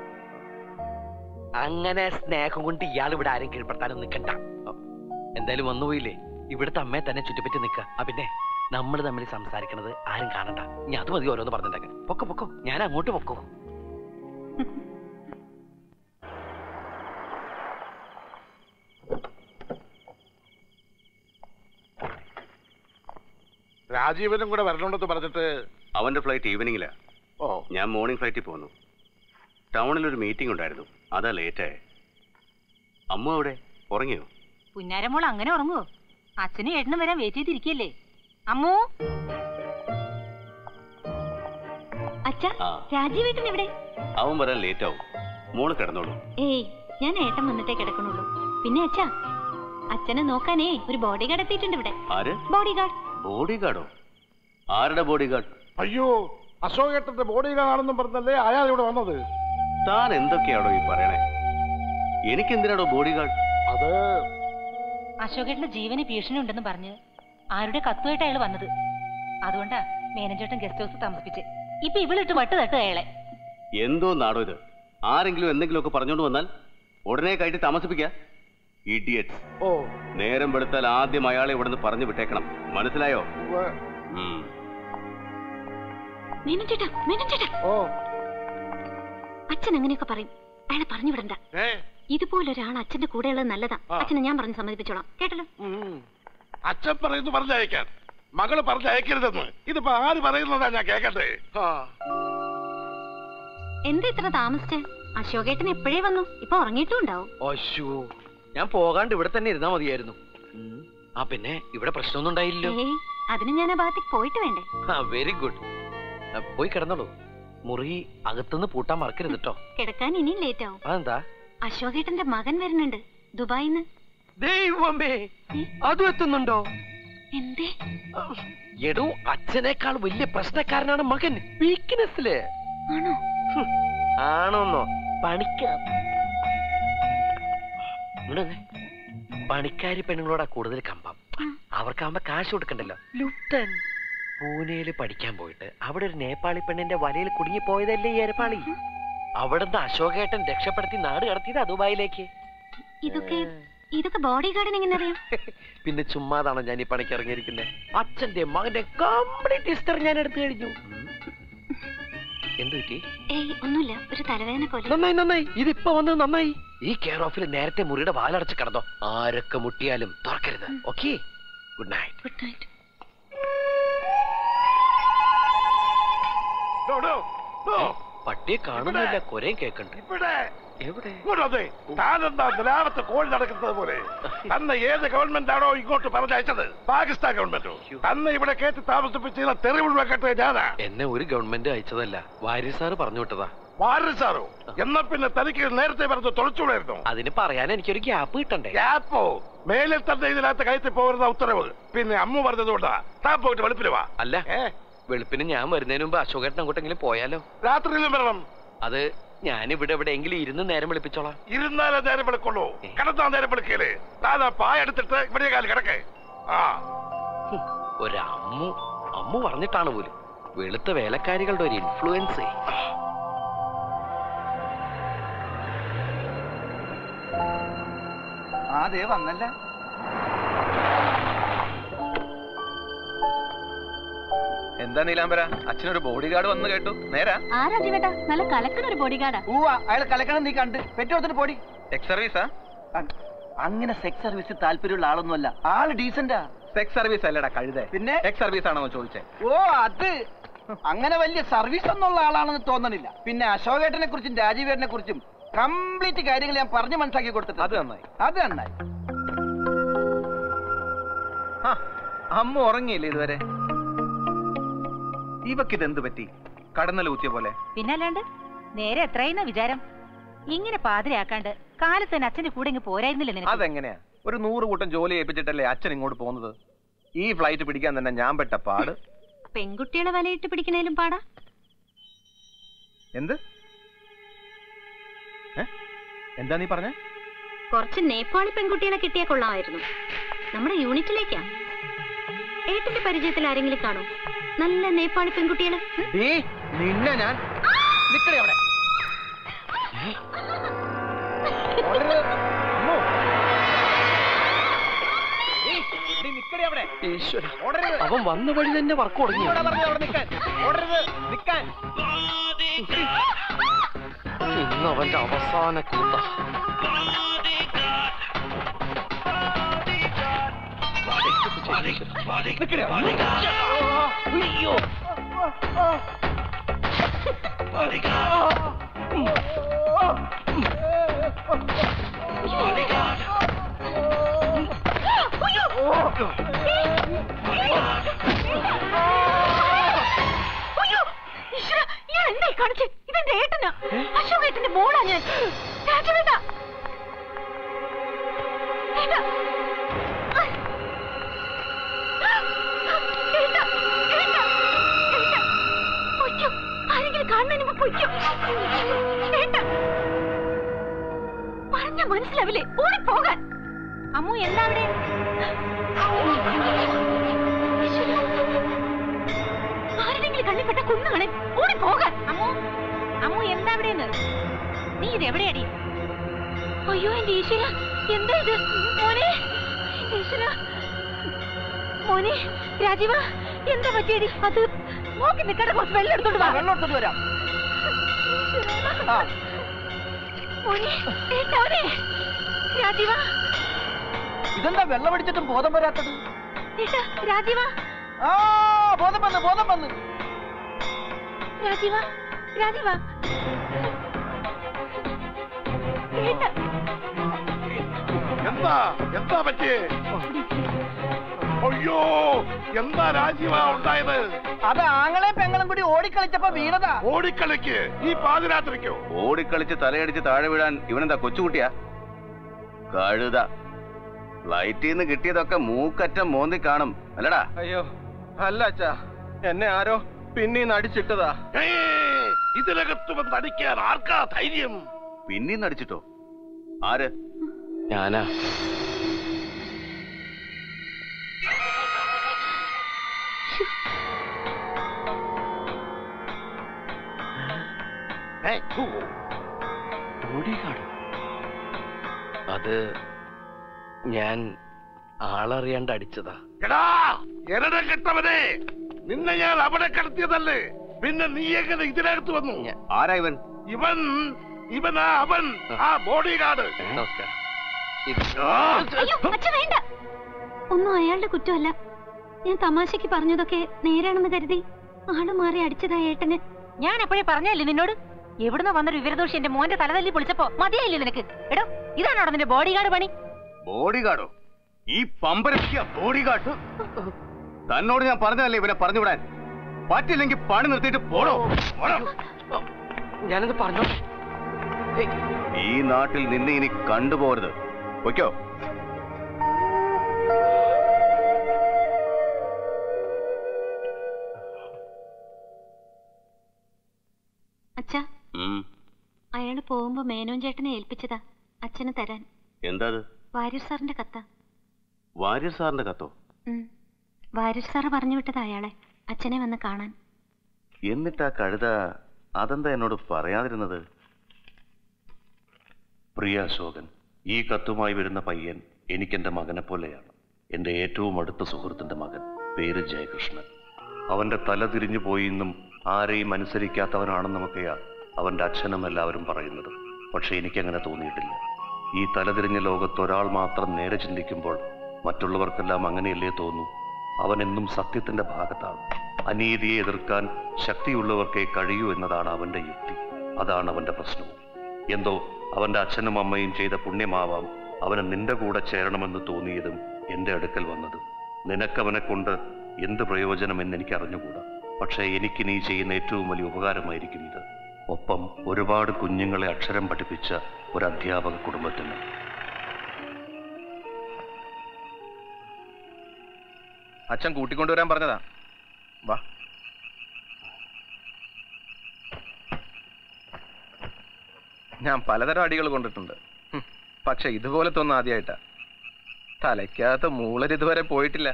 അങ്ങനെ സ്നേഹം കൊണ്ട് ഇയാൾ ഇവിടെ ആരും കീഴ്പ്പെടുത്താനും നിൽക്കണ്ട എന്തായാലും വന്നുപോയില്ലേ ഇവിടുത്തെ അമ്മയെ തന്നെ ചുറ്റിപ്പറ്റി നിൽക്കുക ആ പിന്നെ നമ്മൾ തമ്മിൽ സംസാരിക്കണത് ആരും കാണണ്ട ഞാൻ അത് മതി ഓരോന്ന് പറഞ്ഞിട്ടുണ്ടെങ്കിൽ പൊക്കോ പൊക്കോ ഞാൻ അങ്ങോട്ട് പൊക്കോ രാജീവനും കൂടെ വരണമെന്ന് പറഞ്ഞിട്ട് അവന്റെ ഫ്ലൈറ്റ് ഈവനിങ്ങിലാ ഓ ഞാൻ മോർണിംഗ് ഫ്ലൈറ്റിൽ പോന്നു ടൗണിൽ ഒരു മീറ്റിംഗ് ഉണ്ടായിരുന്നു അതാ ലേറ്റായ അമ്മ അവിടെ ഉറങ്ങിയോ പുന്നാരമോൾ അങ്ങനെ ഉറങ്ങുവോ അച്ഛനും ഏട്ടനും വരാൻ വെയിറ്റ് ചെയ്തിരിക്കല്ലേ അമ്മൂ അച്ഛാ ആ രാജീവേട്ടൻ ഇവിടെ അവൻ വരാൻ ലേറ്റ് ആവും മോള് കിടന്നോളൂ ഏയ് ഞാൻ ഏട്ടൻ വന്നിട്ടേ കിടക്കണുള്ളൂ പിന്നെ അച്ഛാ അച്ഛനെ നോക്കാനേ ഒരു ബോഡി ഗാർഡ് എത്തിയിട്ടുണ്ട് ഇവിടെ ആര് ബോഡി ഗാർഡ് ബോഡി ഗാർഡോ ആരുടെ ബോഡി ഗാർഡ് അയ്യോ അശോകേട്ടന്റെ ബോഡി ആണെന്നും പറഞ്ഞല്ലേ അയാൾ ഇവിടെ വന്നത് താൻ എന്തൊക്കെയാണോ ഈ പറയണേ എനിക്ക് എന്തിനാണോ ബോഡി ഗാർഡ് അത് അശോകേട്ടന്റെ ജീവന് ഭീഷണി ഉണ്ടെന്ന് പറഞ്ഞ് ആരുടെ കത്തുമായിട്ട് അയാൾ വന്നത് അതുകൊണ്ടാ മേനേജേട്ടൻ ഗസ്റ്റ് ഹൗസ് താമസിപ്പിച്ച് ഇപ്പൊ ഇവളിട്ട് വട്ട് തട്ട് അയാളെ എന്തോ നാടോ ഇത് ആരെങ്കിലും എന്തെങ്കിലുമൊക്കെ പറഞ്ഞോണ്ട് വന്നാൽ ഉടനെ കയറ്റി താമസിപ്പിക്ക ഇഡിയറ്റ്സ് ഓ നേരം വെളുത്താൽ ആദ്യം അയാളെ ഇവിടുന്ന് പറഞ്ഞു വിട്ടേക്കണം മനസ്സിലായോ ഉവ്വ്. ഉം. മേനൻ ചേട്ടാ മേനൻ ചേട്ടാ ഓ അച്ഛൻ അങ്ങനെയൊക്കെ പറയും അയാളെ പറഞ്ഞു വിടണ്ട ഏ ഇതുപോലെ ഒരാൾ അച്ഛന്റെ കൂടെയുള്ളത് നല്ലതാ ആ. അച്ഛനെ ഞാൻ പറഞ്ഞ് സമ്മതിപ്പിച്ചോളാം കേട്ടല്ലോ ഉം. അച്ഛൻ പറയുന്നു പറഞ്ഞയക്കാൻ മകള് പറഞ്ഞയക്കരുതെന്ന് ഇതിപ്പോ ആര് പറയുന്നതാ ഞാൻ കേക്കട്ടെ ആ എന്താ ഇത്ര താമസിച്ചേ അശോകേട്ടൻ എപ്പോഴേ വന്നു ഇപ്പൊ ഉറങ്ങിയിട്ടും ഉണ്ടാവും അശോ ഞാൻ പോകാണ്ട് ഇവിടെ തന്നെ ഇരുന്നാ മതിയായിരുന്നു ഉം. ആ പിന്നെ ഇവിടെ പ്രശ്നമൊന്നും ഉണ്ടായില്ലല്ലോ ഏയ് അതിന് ഞാൻ ആ ഭാഗത്തേക്ക് പോയിട്ട് വേണ്ടേ ആ വെരി ഗുഡ് പോയി കിടന്നോളൂ മുറി അകത്തുനിന്ന് പൂട്ടാൻ മറക്കരുത് കേട്ടോ കിടക്കാൻ ഇനിയും ലേറ്റ് ആവും അതെന്താ അശോകേട്ടന്റെ മകൻ വരുന്നുണ്ട് ദുബായിന്ന് ദൈവമേ അതും എത്തുന്നുണ്ടോ എന്തേ എടോ അച്ഛനേക്കാൾ വലിയ പ്രശ്നക്കാരനാണ് മകൻ വീക്ക്നെസ്സില് ആണോ ആണോന്നോ പണിക്ക ഇവിടെ വന്നേ. പണിക്കാരി പെണ്ണുങ്ങളോടാ കൂടുതൽ കമ്പം അവർക്കാവുമ്പോ കാശ് കൊടുക്കണ്ടല്ലോ ലുട്ടൻ പൂനെയില് പഠിക്കാൻ പോയിട്ട് അവിടെ ഒരു നേപ്പാളി പെണ്ണിന്റെ വലയിൽ കുടുങ്ങി പോയതല്ലേ ഈ ഏരപ്പാളി അവിടുന്ന് അശോകേട്ടൻ രക്ഷപ്പെടുത്തി നാട് കടത്തിയതാ ദുബായിലേക്ക് ഇതൊക്കെ ഇതൊക്കെ ബോഡി ഗാർഡിന് എങ്ങനെ അറിയാം പിന്നെ ചുമ്മാതാണോ ഞാൻ ഈ പണിക്ക് ഇറങ്ങിയിരിക്കുന്നത് അച്ഛന്റെ മകന്റെ കംപ്ലീറ്റ് ഹിസ്റ്ററി ഞാൻ എടുത്തു കഴിഞ്ഞു എന്ത് പറ്റി ഏയ് ഒന്നുമില്ല ഒരു തലവേദന പോലെ നന്നായി നന്നായി ഇതിപ്പോ വന്നത് നന്നായി ഈ കെയർ ഓഫിൽ നേരത്തെ മുറിയുടെ വാലടച്ച് കിടന്നോ ആരൊക്കെ മുട്ടിയാലും തുറക്കരുത് okay good night good night ഡോ, ഡോ, ഡോ. പട്ടിയെ കാണുന്നില്ല കൊരയും കേക്കണ്ട് ഇവിടെ എവിടെ ഇങ്ങോട്ട് വന്നേ. താനെന്താ നിലാവത്ത് കോഴി നടക്കുന്നത് പോലെ തന്നെ ഏത് ഗവൺമെന്റ് ആണോ ഇങ്ങോട്ട് പറഞ്ഞയച്ചത് പാകിസ്ഥാൻ ഗവൺമെന്റോ തന്നെ ഇവിടെ കേട്ടി താമസിപ്പിച്ച തെറിവുൾ വെക്കട്ടെ ഞാനാ എന്നെ ഒരു ഗവൺമെന്റ് അയച്ചതല്ല വാര്യ സാറ് പറഞ്ഞു വിട്ടതാ വാരൻ സാറോ എന്നാ പിന്നെ തനിക്ക് നേരത്തെ പറഞ്ഞ് തുറച്ചുകൂടായിരുന്നു അതിന് പറയാൻ എനിക്കൊരു ഗ്യാപ്പ് കിട്ടണ്ടേ ഗ്യാപ്പോ മേലിൽ തന്നെ ഇതിനകത്ത് കയറ്റി പോകരുന്ന ഉത്തരവ് പിന്നെ അമ്മ പറഞ്ഞതുകൊണ്ടാ താൻ പോയിട്ട് വെളുപ്പിന് വാ അല്ല ഏ വെളുപ്പിന് ഞാൻ വരുന്നതിന് മുമ്പ് അശോകേട്ടൻ അങ്ങോട്ടെങ്കിലും പോയാലോ രാത്രിയിലും വരണം അത് ഞാൻ ഇവിടെ എവിടെയെങ്കിലും ഇരുന്ന് നേരം വിളിപ്പിച്ചോളാം ഇരുന്നാലേ നേരം വെളുക്കുള്ളൂ കിടന്നാ നേരം വെളുക്കല് താൻ ആ പായ എടുത്തിട്ട് ഇവിടെ കാലം കിടക്കേ ആ ഒരമ്മു അമ്മു പറഞ്ഞിട്ടാണ് പോലും വെളുത്ത വേലക്കാരികളുടെ ഒരു ഇൻഫ്ലുവൻസ് അതെ വന്നല്ല എന്താ നീലാംബര അച്ഛനൊരു ബോഡി ഗാർഡ് വന്ന് കേട്ടു നേരാ ആരാ ജീവേട്ടാ നല്ല കലക്കണ ഒരു ബോഡി ഗാർഡാ ഊവാ അയാൾ കലക്കണം നീ കണ്ട് പെറ്റോത്തിന് പോടി എക്സ് സർവീസാ അ- അങ്ങനെ സെക്സ് സർവീസ് താല്പര്യമുള്ള ആളൊന്നുമല്ല ആള് ഡീസന്റാ സെക്സ് സർവീസ് അല്ലടാ കഴുത പിന്നെ എക്സ് സർവീസ് ആണോ ചോദിച്ചേ ഓ അത് അങ്ങനെ വലിയ സർവീസ് ഒന്നുള്ള ആളാണെന്ന് തോന്നണില്ല പിന്നെ അശോകേട്ടനെ കുറിച്ചും രാജീവേട്ടനെ കുറിച്ചും കംപ്ലീറ്റ് കാര്യങ്ങൾ ഞാൻ പറഞ്ഞു മനസ്സിലാക്കി കൊടുത്തിട്ടുണ്ട് അത് നന്നായി അത് നന്നായി ആ, അമ്മ ഉറങ്ങിയില്ലേ ഇതുവരെ ഇവക്കിത് എന്ത് പറ്റി കടന്നൽ ഊത്തിയ പോലെ പിന്നല്ലാണ്ട് നേരെ എത്രയെന്ന വിചാരം ഇങ്ങനെ പാതിരയാക്കാണ്ട് കാലത്ത് തന്നെ അച്ഛന്റെ കൂടെ ഇങ്ങ് പോരായിരുന്നില്ല നിനക്ക് അതെങ്ങനെയാ ഒരു നൂറ് കൂട്ടം ജോലി ഏൽപ്പിച്ചിട്ടല്ലേ അച്ഛൻ ഇങ്ങോട്ട് പോകുന്നത് ഈ ഫ്ലൈറ്റ് പിടിക്കാൻ തന്നെ ഞാൻ പെട്ട പാട് പെൺകുട്ടികളെ വലയിട്ട് പിടിക്കണേലും പാടാ എന്ത് ഏ? എന്താ നീ പറഞ്ഞ കുറച്ച് നേപ്പാളി പെൺകുട്ടികളെ കിട്ടിയാ കൊള്ളാമായിരുന്നു നമ്മുടെ യൂണിറ്റിലേക്കാ ഏട്ടന്റെ പരിചയത്തിൽ ആരെങ്കിലും കാണോ നല്ല നേപ്പാളി പെൺകുട്ടികള് ഉം? നിന്നെ ഞാൻ നിക്കണേ അവിടെ ഈശ്വര അവൻ വന്ന വഴി തന്നെ വർക്ക് തുടങ്ങി ഇന്ന് അവന്റെ അവസാന കൂത്ത അയ്യോ അയ്യോ ഈശ്വരാ, ഇയാൾ എന്തായി കാണിച്ചേ ഇതെന്റെ ഏട്ടനാ അശോകേട്ടന്റെ മോളാ ഞാൻ രാജവേട്ട ഏട്ടാ. ഏട്ടാ, ഏട്ടാ, ഏട്ടാ. പൊയ്ക്കോ. ആരെങ്കിലും കാണുന്നതിന് മുമ്പ് പൊയ്ക്കോ. ഏട്ടാ. പറഞ്ഞാ മനസ്സിലാവില്ലേ ഓടിപ്പോകാൻ അമ്മു എന്താ അവിടെ ഈശ്വരാ. ആരുടെങ്കിലും കണ്ണിൽപ്പെട്ട കുന്നാണ് ഓടി പോകാൻ അമ്മു അമ്മു എന്താ അവിടെ നീ ഇത് എവിടെയാടി അയ്യോ എന്റെ ഈശ്വര എന്താ ഇത് മോനെ ഈശ്വര മോനെ രാജീവ എന്താ പറ്റിയടി അത് നോക്കി നിൽക്കാതെ കുറച്ച് വെള്ളം എടുത്തോണ്ട് വാ വെള്ളം എടുത്തോണ്ട് വരാം ആ മോനെ ഏട്ടാവനെ രാജീവ ഇതെന്താ വെള്ളം അടിച്ചിട്ടും ബോധം വരാത്തത് ഏട്ടാ രാജീവ ആ ബോധം വന്ന് ബോധം വന്ന് രാജീവ രാജീവ ഏട്ടാ എന്താ എന്താ പറ്റിയേ അയ്യോ എന്താ രാജീവ ഉണ്ടായത് അത് ആങ്ങളെയും പെങ്ങളും കൂടി ഓടിക്കളിച്ചപ്പോ വീണതാ ഓടിക്കളിക്ക് ഈ പാതിരാത്രിക്കോ ഓടിക്കളിച്ച് തലയടിച്ച് താഴെ വീഴാൻ ഇവനെന്താ കൊച്ചുകുട്ടിയാ കഴുത ഫ്ലൈറ്റിൽ നിന്ന് കിട്ടിയതൊക്കെ മൂക്കറ്റം മോന്തി കാണും അല്ലടാ അയ്യോ അല്ല അച്ഛാ എന്നെ ആരോ പിന്നീന്ന് അടിച്ചിട്ടതാ ഏയ്, ഇതിനകത്ത് വന്ന് അടിക്കാൻ ആർക്കാ ധൈര്യം പിന്നീന്ന് അടിച്ചിട്ടോ ആര് ഞാനാ ഏയ്, ഹൂ. ബോഡിഗാർഡ് അത് ഞാൻ ആളറിയാണ്ട് അടിച്ചതാ എടാ എരട കെട്ടവനെ നിന്നെ ഞാൻ അവിടെ കടത്തിയതല്ലേ പിന്നെ നീ എങ്ങനെ ഇതിനകത്ത് വന്നു ആരാ ഇവൻ ഇവൻ ഇവനാ അവൻ ആ ബോഡി ഗാർഡ് നമസ്കാരം അയ്യോ അച്ഛ വേണ്ട ഒന്നും അയാളുടെ കുറ്റമല്ല ഞാൻ തമാശക്ക് പറഞ്ഞതൊക്കെ നേരാണെന്ന് കരുതി ആള് മാറി അടിച്ചതാ ഏട്ടന് ഞാൻ അപ്പോഴേ പറഞ്ഞല്ലേ നിന്നോട് എവിടുന്ന് വന്നൊരു വിവരദോഷി എന്റെ മോന്റെ തലതല്ലി പൊളിച്ചപ്പോ മതിയായില്ലേ നിനക്ക് എടോ ഇതാണോ നിന്റെ ബോഡി ഗാർഡ് പണി ബോഡി ഗാർഡോ ഈ പമ്പരപ്പിയ ബോഡി ഗാർഡ് തന്നോട് ഞാൻ പറഞ്ഞതല്ലേ ഇവനെ പറഞ്ഞുവിടാൻ പറ്റില്ലെങ്കിൽ പണി നിർത്തിയിട്ട് പോടോ പോടോ. ഞാനത് പറഞ്ഞോട്ടെ ഈ നാട്ടിൽ നിന്നെ ഇനി കണ്ടുപോകരുത് പൊയ്ക്കോ അച്ഛാ ഉം. അയാള് പോകുമ്പോ മേനോൻ ചേട്ടനെ ഏൽപ്പിച്ചതാ അച്ഛന് തരാൻ എന്താ അത് വാര്യർ സാറിന്റെ കത്താ വാര്യർ സാറിന്റെ കത്തോ ഉം. വാര്യർ സാറ് പറഞ്ഞു വിട്ടതാ അയാളെ അച്ഛനെ വന്ന് കാണാൻ എന്നിട്ട് ആ കഴുത അതെന്താ എന്നോട് പറയാതിരുന്നത് പ്രിയ അശോകൻ ഈ കത്തുമായി വരുന്ന പയ്യൻ എനിക്കെന്റെ മകനെ പോലെയാണ് എന്റെ ഏറ്റവും അടുത്ത സുഹൃത്തിന്റെ മകൻ പേര് ജയകൃഷ്ണൻ അവന്റെ തല തിരിഞ്ഞു പോയി എന്നും ആരെയും അനുസരിക്കാത്തവനാണെന്നുമൊക്കെയാ അവന്റെ അച്ഛനും എല്ലാവരും പറയുന്നത് പക്ഷെ എനിക്കങ്ങനെ തോന്നിയിട്ടില്ല ഈ തലതിരിഞ്ഞ ലോകത്ത് ഒരാൾ മാത്രം നേരെ ചിന്തിക്കുമ്പോൾ മറ്റുള്ളവർക്കെല്ലാം അങ്ങനെയല്ലേ തോന്നൂ അവൻ എന്നും സത്യത്തിന്റെ ഭാഗത്താണ് അനീതിയെ എതിർക്കാൻ ശക്തിയുള്ളവർക്കേ കഴിയൂ എന്നതാണ് അവന്റെ യുക്തി അതാണ് അവന്റെ പ്രശ്നവും എന്തോ അവന്റെ അച്ഛനും അമ്മയും ചെയ്ത പുണ്യമാവാം അവന് നിന്റെ കൂടെ ചേരണമെന്ന് തോന്നിയതും എന്റെ അടുക്കൽ വന്നതും നിനക്കവനെ കൊണ്ട് എന്ത് പ്രയോജനമെന്ന് എനിക്ക് അറിഞ്ഞുകൂടാ പക്ഷേ എനിക്ക് നീ ചെയ്യുന്ന ഏറ്റവും വലിയ ഉപകാരമായിരിക്കും ഇത് ഒപ്പം ഒരുപാട് കുഞ്ഞുങ്ങളെ അക്ഷരം പഠിപ്പിച്ച ഒരു അധ്യാപക കുടുംബത്തിന് അച്ഛൻ കൂട്ടിക്കൊണ്ടുവരാൻ പറഞ്ഞതാ വാ ഞാൻ പലതരം അടികൾ കൊണ്ടിട്ടുണ്ട് ഹും, പക്ഷെ ഇതുപോലത്തെ ഒന്നും ആദ്യമായിട്ടാ തലയ്ക്കകത്ത് മൂളര് ഇതുവരെ പോയിട്ടില്ല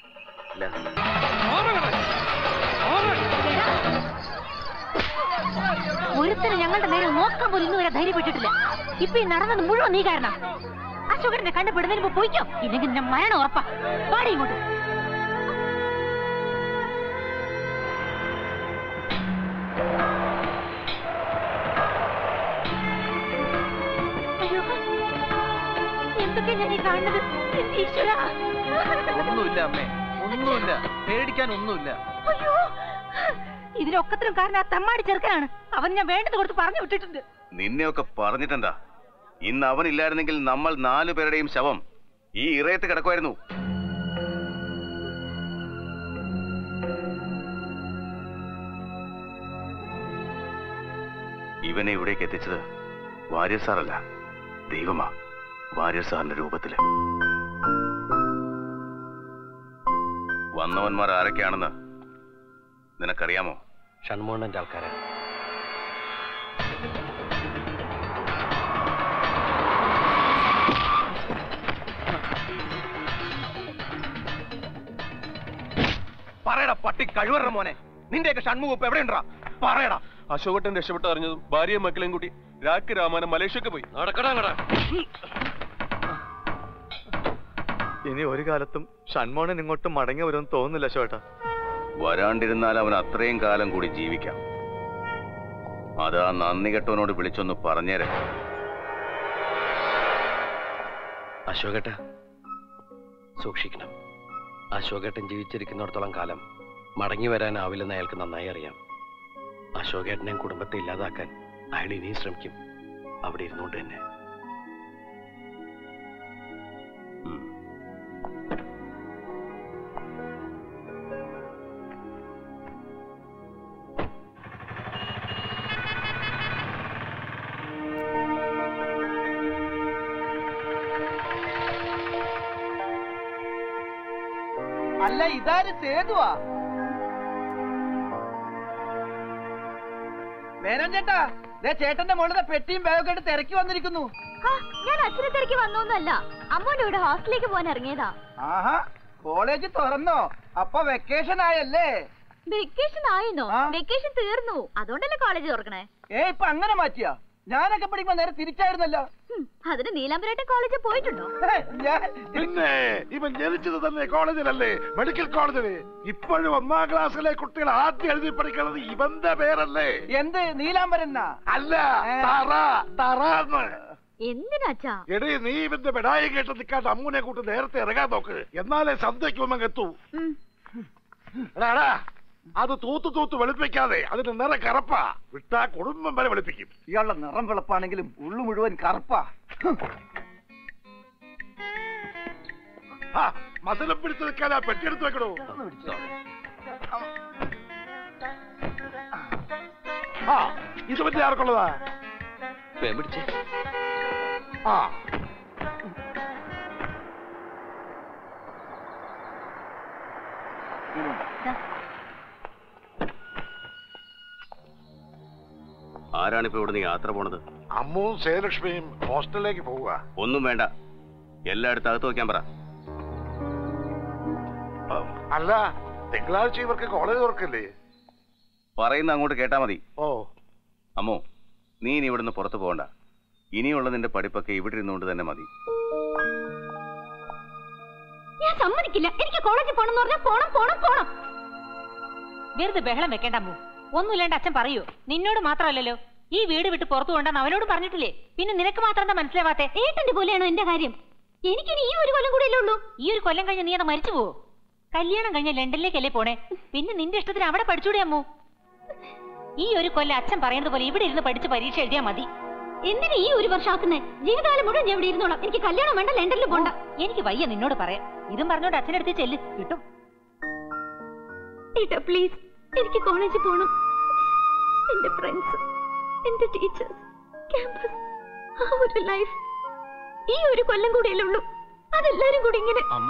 ഒരുത്തന് ഞങ്ങളുടെ നേരെ നോക്കാൻ പോലും ഇന്ന് വരെ ധൈര്യപ്പെട്ടിട്ടില്ല ഇപ്പൊ ഈ നടന്നത് മുഴുവൻ നീ കാരണം അശോകരനെ കണ്ടുപിടുന്നതിന് മുമ്പ് പോയിക്കോ ഇല്ലെങ്കിൽ നിന്റെ മരണം ഉറപ്പാ പാടി ഇങ്ങോട്ട് അയ്യോ എന്താ എന്തൊക്കെ ഞാൻ ഈ കാണുന്നത് എന്റെ ഈശ്വരാ. ഒന്നുമില്ല അമ്മേ ഒന്നുമില്ല പേടിക്കാൻ ഒന്നുമില്ല അയ്യോ ഇതിനൊക്കത്തിനും കാരണം ആ തമ്മാടി ചെറുക്കനാണ് അവൻ ഞാൻ വേണ്ടത് കൊടുത്ത് പറഞ്ഞു വിട്ടിട്ടുണ്ട് നിന്നെയൊക്കെ പറഞ്ഞിട്ടെന്താ ഇന്ന് അവനില്ലായിരുന്നെങ്കിൽ നമ്മൾ നാലു പേരുടെയും ശവം ഈ ഇറയത്ത് കിടക്കുമായിരുന്നു ഇവനെ ഇവിടേക്ക് എത്തിച്ചത് വാര്യർ സാറല്ല ദൈവമാ വാര്യർ സാറിന്റെ രൂപത്തില് വന്നവന്മാർ ആരൊക്കെയാണെന്ന് നിനക്കറിയാമോ ഷൺമോഹന്റെ ആൾക്കാരാ പറയടാ പട്ടി കഴിവറ മോനെ നിന്റെയൊക്കെ ഷൺമുഖപ്പ് എവിടെയുണ്ടാ പറയടാ അശോകട്ടൻ രക്ഷപ്പെട്ട് അറിഞ്ഞതും ഭാര്യയും മക്കളെയും കൂട്ടി രാഖി രാമാനം മലേഷ്യക്ക് പോയി നടക്കടാ ഇനി ഒരു കാലത്തും ഷൺമോഹൻ ഇങ്ങോട്ട് മടങ്ങി വരുമെന്ന് തോന്നുന്നില്ല അശോകേട്ടാ വരാണ്ടിരുന്നാൽ അവൻ അത്രയും കാലം കൂടി ജീവിക്കാം അത് ആ നന്ദി കെട്ടവനോട് വിളിച്ചൊന്ന് പറഞ്ഞേരെ അശോകേട്ട സൂക്ഷിക്കണം അശോകേട്ടൻ ജീവിച്ചിരിക്കുന്നിടത്തോളം കാലം മടങ്ങി വരാനാവില്ലെന്ന് അയാൾക്ക് നന്നായി അറിയാം അശോകേട്ടനെയും കുടുംബത്തെ ഇല്ലാതാക്കാൻ അയാൾ ഇനിയും ശ്രമിക്കും അവിടെ ഇരുന്നുകൊണ്ട് തന്നെ അല്ല ഇതാര് സേതുവാ മേനോൻ ചേട്ടാ ദേ ചേട്ടന്റെ മോളുടെ പെട്ടിയും ബാഗൊക്കെ എടുത്ത് ഇറക്കി വന്നിരിക്കുന്നു ആ, ഞാൻ അച്ഛനെ തിരക്കി വന്നൊന്നല്ല അമ്മോന്റെ ഇവിടെ ഹോസ്റ്റലിലേക്ക് പോകാൻ ഇറങ്ങിയതാ ആഹാ കോളേജ് തുറന്നോ അപ്പൊ വെക്കേഷൻ ആയല്ലേ വെക്കേഷൻ ആയിന്നോ വെക്കേഷൻ തീർന്നു അതുകൊണ്ടല്ലേ കോളേജ് തുറക്കണേ ഏ ഇപ്പൊ അങ്ങനെ മാറ്റിയാ ഞാനൊക്കെ പഠിക്കുമ്പോ നേരെ തിരിച്ചായിരുന്നല്ലോ ഹും, അതിന് നീലാംബരേട്ട കോളേജിൽ പോയിട്ടുണ്ടോ പിന്നെ ഇവൻ ജനിച്ചത് തന്നെ കോളേജിലല്ലേ മെഡിക്കൽ കോളേജില് ഇപ്പോഴും ഒന്നാം ക്ലാസ്സിലെ കുട്ടികൾ ആദ്യം എഴുതി പഠിക്കുന്നത് ഇവന്റെ പേരല്ലേ എന്ത് നീലാംബരന്നാ അല്ല തറ തറാന്ന് എന്തിനാച്ചാ എടീ നീ ഇവന്റെ പെടായി കേട്ട് നിൽക്കാണ്ട് അമ്മൂനെ കൂട്ട് നേരത്തെ ഇറങ്ങാൻ നോക്ക് എന്നാലേ സന്ധ്യയ്ക്ക് മുമ്പ് എത്തൂ എടാ, എടാ, അത് തൂത്ത് തൂത്ത് വെളുപ്പിക്കാതെ അതിന്റെ നിറ കറപ്പാ വിട്ടാ കുടുംബം വരെ വെളുപ്പിക്കും ഇയാളുടെ നിറം വെളുപ്പാണെങ്കിലും ഉള്ളു മുഴുവൻ കറുപ്പാ ആ മസലം പിടിച്ചു നിൽക്കാൻ ആ പെട്ടിയെടുത്ത് വെക്കണോ ആ ഇത് പറ്റി ആർക്കുള്ളതാ പിടിച്ചേ ആ ആരാണിപ്പോ ഇവിടുന്ന് യാത്ര പോണത് അമ്മുവും സേലക്ഷ്മിയും ഹോസ്റ്റലിലേക്ക് പോവുക ഒന്നും വേണ്ട എല്ലായിടത്തും അകത്ത് വയ്ക്കാൻ പറ അല്ല തിങ്കളാഴ്ച ഇവർക്ക് കോളേജ് തുറക്കില്ലേ പറയുന്ന അങ്ങോട്ട് കേട്ടാ മതി ഓ അമ്മോ നീ ഇനി ഇവിടുന്ന് പുറത്തു പോകണ്ട ഇനിയുള്ള നിന്റെ പഠിപ്പൊക്കെ ഇവിടെ ഇരുന്നുകൊണ്ട് തന്നെ മതി ഞാൻ സമ്മതിക്കില്ല എനിക്ക് കോളേജിൽ പോണം എന്ന് പറഞ്ഞാൽ പോണം പോണം പോണം വെറുതെ ബഹളം വെക്കേണ്ട അമ്മു ഒന്നുമില്ലാണ്ട് അച്ഛൻ പറയൂ നിന്നോട് മാത്രമല്ലല്ലോ ഈ വീട് വിട്ട് പുറത്തു കൊണ്ടാന്ന് അവനോട് പറഞ്ഞിട്ടില്ലേ പിന്നെ നിനക്ക് മാത്രം എന്താ മനസ്സിലാവാത്തെ ഏട്ടന്റെ പോലെയാണോ എന്റെ കാര്യം എനിക്കിനി ഈ ഒരു കൊല്ലം കൂടിയല്ലേ ഉള്ളൂ ഈ ഒരു കൊല്ലം കഴിഞ്ഞ് നീ അത് മരിച്ചു പോവോ കല്യാണം കഴിഞ്ഞ ലണ്ടനിലേക്കല്ലേ പോണേ പിന്നെ നിന്റെ ഇഷ്ടത്തിന് അവിടെ പഠിച്ചൂടെ അമ്മു ഈ ഒരു കൊല്ലം അച്ഛൻ പറയുന്നത് പോലെ ഇവിടെ ഇരുന്ന് പഠിച്ച് പരീക്ഷ എഴുതിയാ മതി എന്തിനാ ഈ ഒരു വർഷം ആക്കുന്നേ ജീവിതകാലം മുഴുവൻ ഞാൻ ഇവിടെ ഇരുന്നോളാം എനിക്ക് കല്യാണം വേണ്ട ലണ്ടനിൽ പോണ്ട എനിക്ക് വയ്യ നിന്നോട് പറയാം ഇതും പറഞ്ഞോണ്ട് അച്ഛനടുത്ത് ചെല്ല് കിട്ടും ഏട്ടാ പ്ലീസ് എനിക്ക് കോളേജിൽ പോണം എന്റെ ഫ്രണ്ട്സ് എന്റെ ടീച്ചേഴ്സ് ക്യാമ്പസ് ആ ഒരു ലൈഫ് ഈ ഒരു കൊല്ലം കൂടിയല്ലേ ഉള്ളൂ അതെല്ലാരും കൂടി ഇങ്ങനെ അമ്മ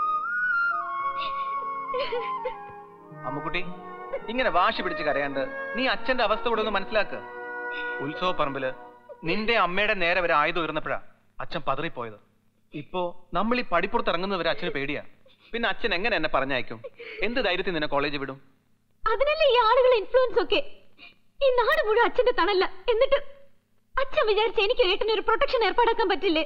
അമ്മുക്കുട്ടി ഇങ്ങനെ വാശി പിടിച്ച് കരയാണ്ട് നീ അച്ഛന്റെ അവസ്ഥ കൂടെ ഒന്ന് മനസ്സിലാക്കുക ഉത്സവ പറമ്പില് നിന്റെ അമ്മയുടെ നേരെ വരെ ആയുധം ഉയർന്നപ്പോഴാ അച്ഛൻ പതറിപ്പോയത് ഇപ്പോ നമ്മൾ ഈ പടിപ്പുറത്ത് ഇറങ്ങുന്നവരെ അച്ഛന് പേടിയാ പിന്നെ അച്ഛൻ എങ്ങനെ എന്നെ പറഞ്ഞയക്കും എന്ത് ധൈര്യത്തിൽ നിന്നെ കോളേജിൽ വിടും അതിനല്ലേ ഈ ആളുകൾ ഇൻഫ്ലുവൻസ് ഒക്കെ ഈ നാട് മുഴുവൻ അച്ഛന്റെ തണല്ല എന്നിട്ട് അച്ഛൻ വിചാരിച്ച എനിക്ക് ഏട്ടന് ഒരു പ്രൊട്ടക്ഷൻ ഏർപ്പാടാക്കാൻ പറ്റില്ലേ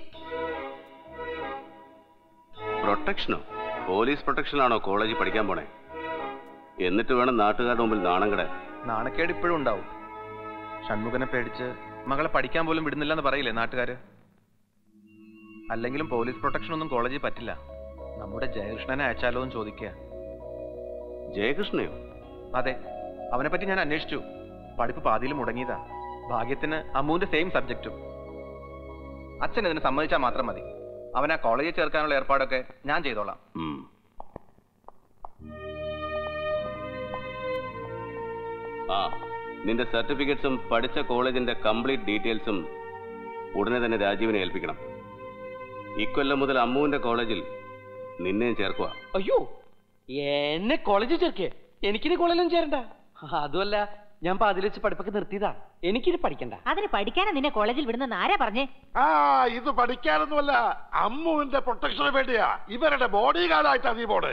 പ്രൊട്ടക്ഷനോ പോലീസ് പ്രൊട്ടക്ഷനാണോ കോളേജിൽ പഠിക്കാൻ പോണേ എന്നിട്ട് വേണം നാട്ടുകാരുടെ മുമ്പിൽ നാണം കിടാൻ നാണക്കേട് ഇപ്പോഴും ഉണ്ടാവും ഷൺമുഖനെ പേടിച്ച് മകളെ പഠിക്കാൻ പോലും വിടുന്നില്ലെന്ന് പറയില്ലേ നാട്ടുകാര് അല്ലെങ്കിലും പോലീസ് പ്രൊട്ടക്ഷൻ ഒന്നും കോളേജിൽ പറ്റില്ല നമ്മുടെ ജയകൃഷ്ണനെ അയച്ചാലോ എന്ന് ചോദിക്കുക ജയകൃഷ്ണയോ അതെ അവനെ പറ്റി ഞാൻ അന്വേഷിച്ചു പഠിപ്പ് പാതിയിൽ മുടങ്ങിയതാ ഭാഗ്യത്തിന് അമ്മുവിന്റെ സെയിം സബ്ജക്റ്റും അച്ഛൻ ഇതിന് സമ്മതിച്ചാൽ മാത്രം മതി അവനെ ആ കോളേജിൽ ചേർക്കാനുള്ള ഏർപ്പാടൊക്കെ ഞാൻ ചെയ്തോളാം ഉം. ആ നിന്റെ സർട്ടിഫിക്കറ്റ്സും പഠിച്ച കോളേജിന്റെ കംപ്ലീറ്റ് ഡീറ്റെയിൽസും ഉടനെ തന്നെ രാജീവിനെ ഏൽപ്പിക്കണം ഇക്കൊല്ലം മുതൽ അമ്മുവിന്റെ കോളേജിൽ നിന്നെയും ചേർക്കുക അയ്യോ എന്നെ കോളേജിൽ ചേർക്കേ എനിക്കിനി കോളേജിലും ചേരണ്ട അതുമല്ല ഞാൻ പാതിൽ വെച്ച് പഠിപ്പൊക്കെ നിർത്തിയതാ എനിക്കിനി പഠിക്കണ്ട അതിന് പഠിക്കാനാ നിന്നെ കോളേജിൽ വിടുന്നെന്ന് ആരാ പറഞ്ഞേ ആ ഇത് പഠിക്കാനൊന്നുമല്ല അമ്മുവിന്റെ പ്രൊട്ടക്ഷന് വേണ്ടിയാ ഇവരുടെ ബോഡി ഗാർഡായിട്ടാ നീ പോണേ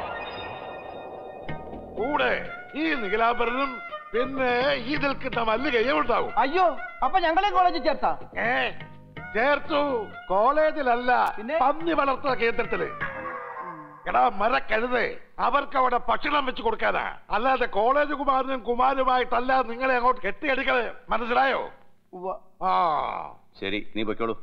കൂടെ ഈ നീലാംബരനും പിന്നെ ഈ നിൽക്കുന്ന മല്ലികയും ഉണ്ടാവും അയ്യോ അപ്പൊ ഞങ്ങളെ കോളേജിൽ ചേർത്താ ഏ ചേർത്തു കോളേജിലല്ല പന്നി വളർത്തുന്ന കേന്ദ്രത്തില് എടാ മരക്കഴുതേ അവർക്ക് അവിടെ ഭക്ഷണം വെച്ച് കൊടുക്കാനാ അല്ലാതെ കോളേജ് കുമാരനും കുമാരുമായിട്ടല്ല നിങ്ങളെ അങ്ങോട്ട് കെട്ടിയടിക്കണേ മനസ്സിലായോ ആ ശരി നീ പൊയ്ക്കോളൂ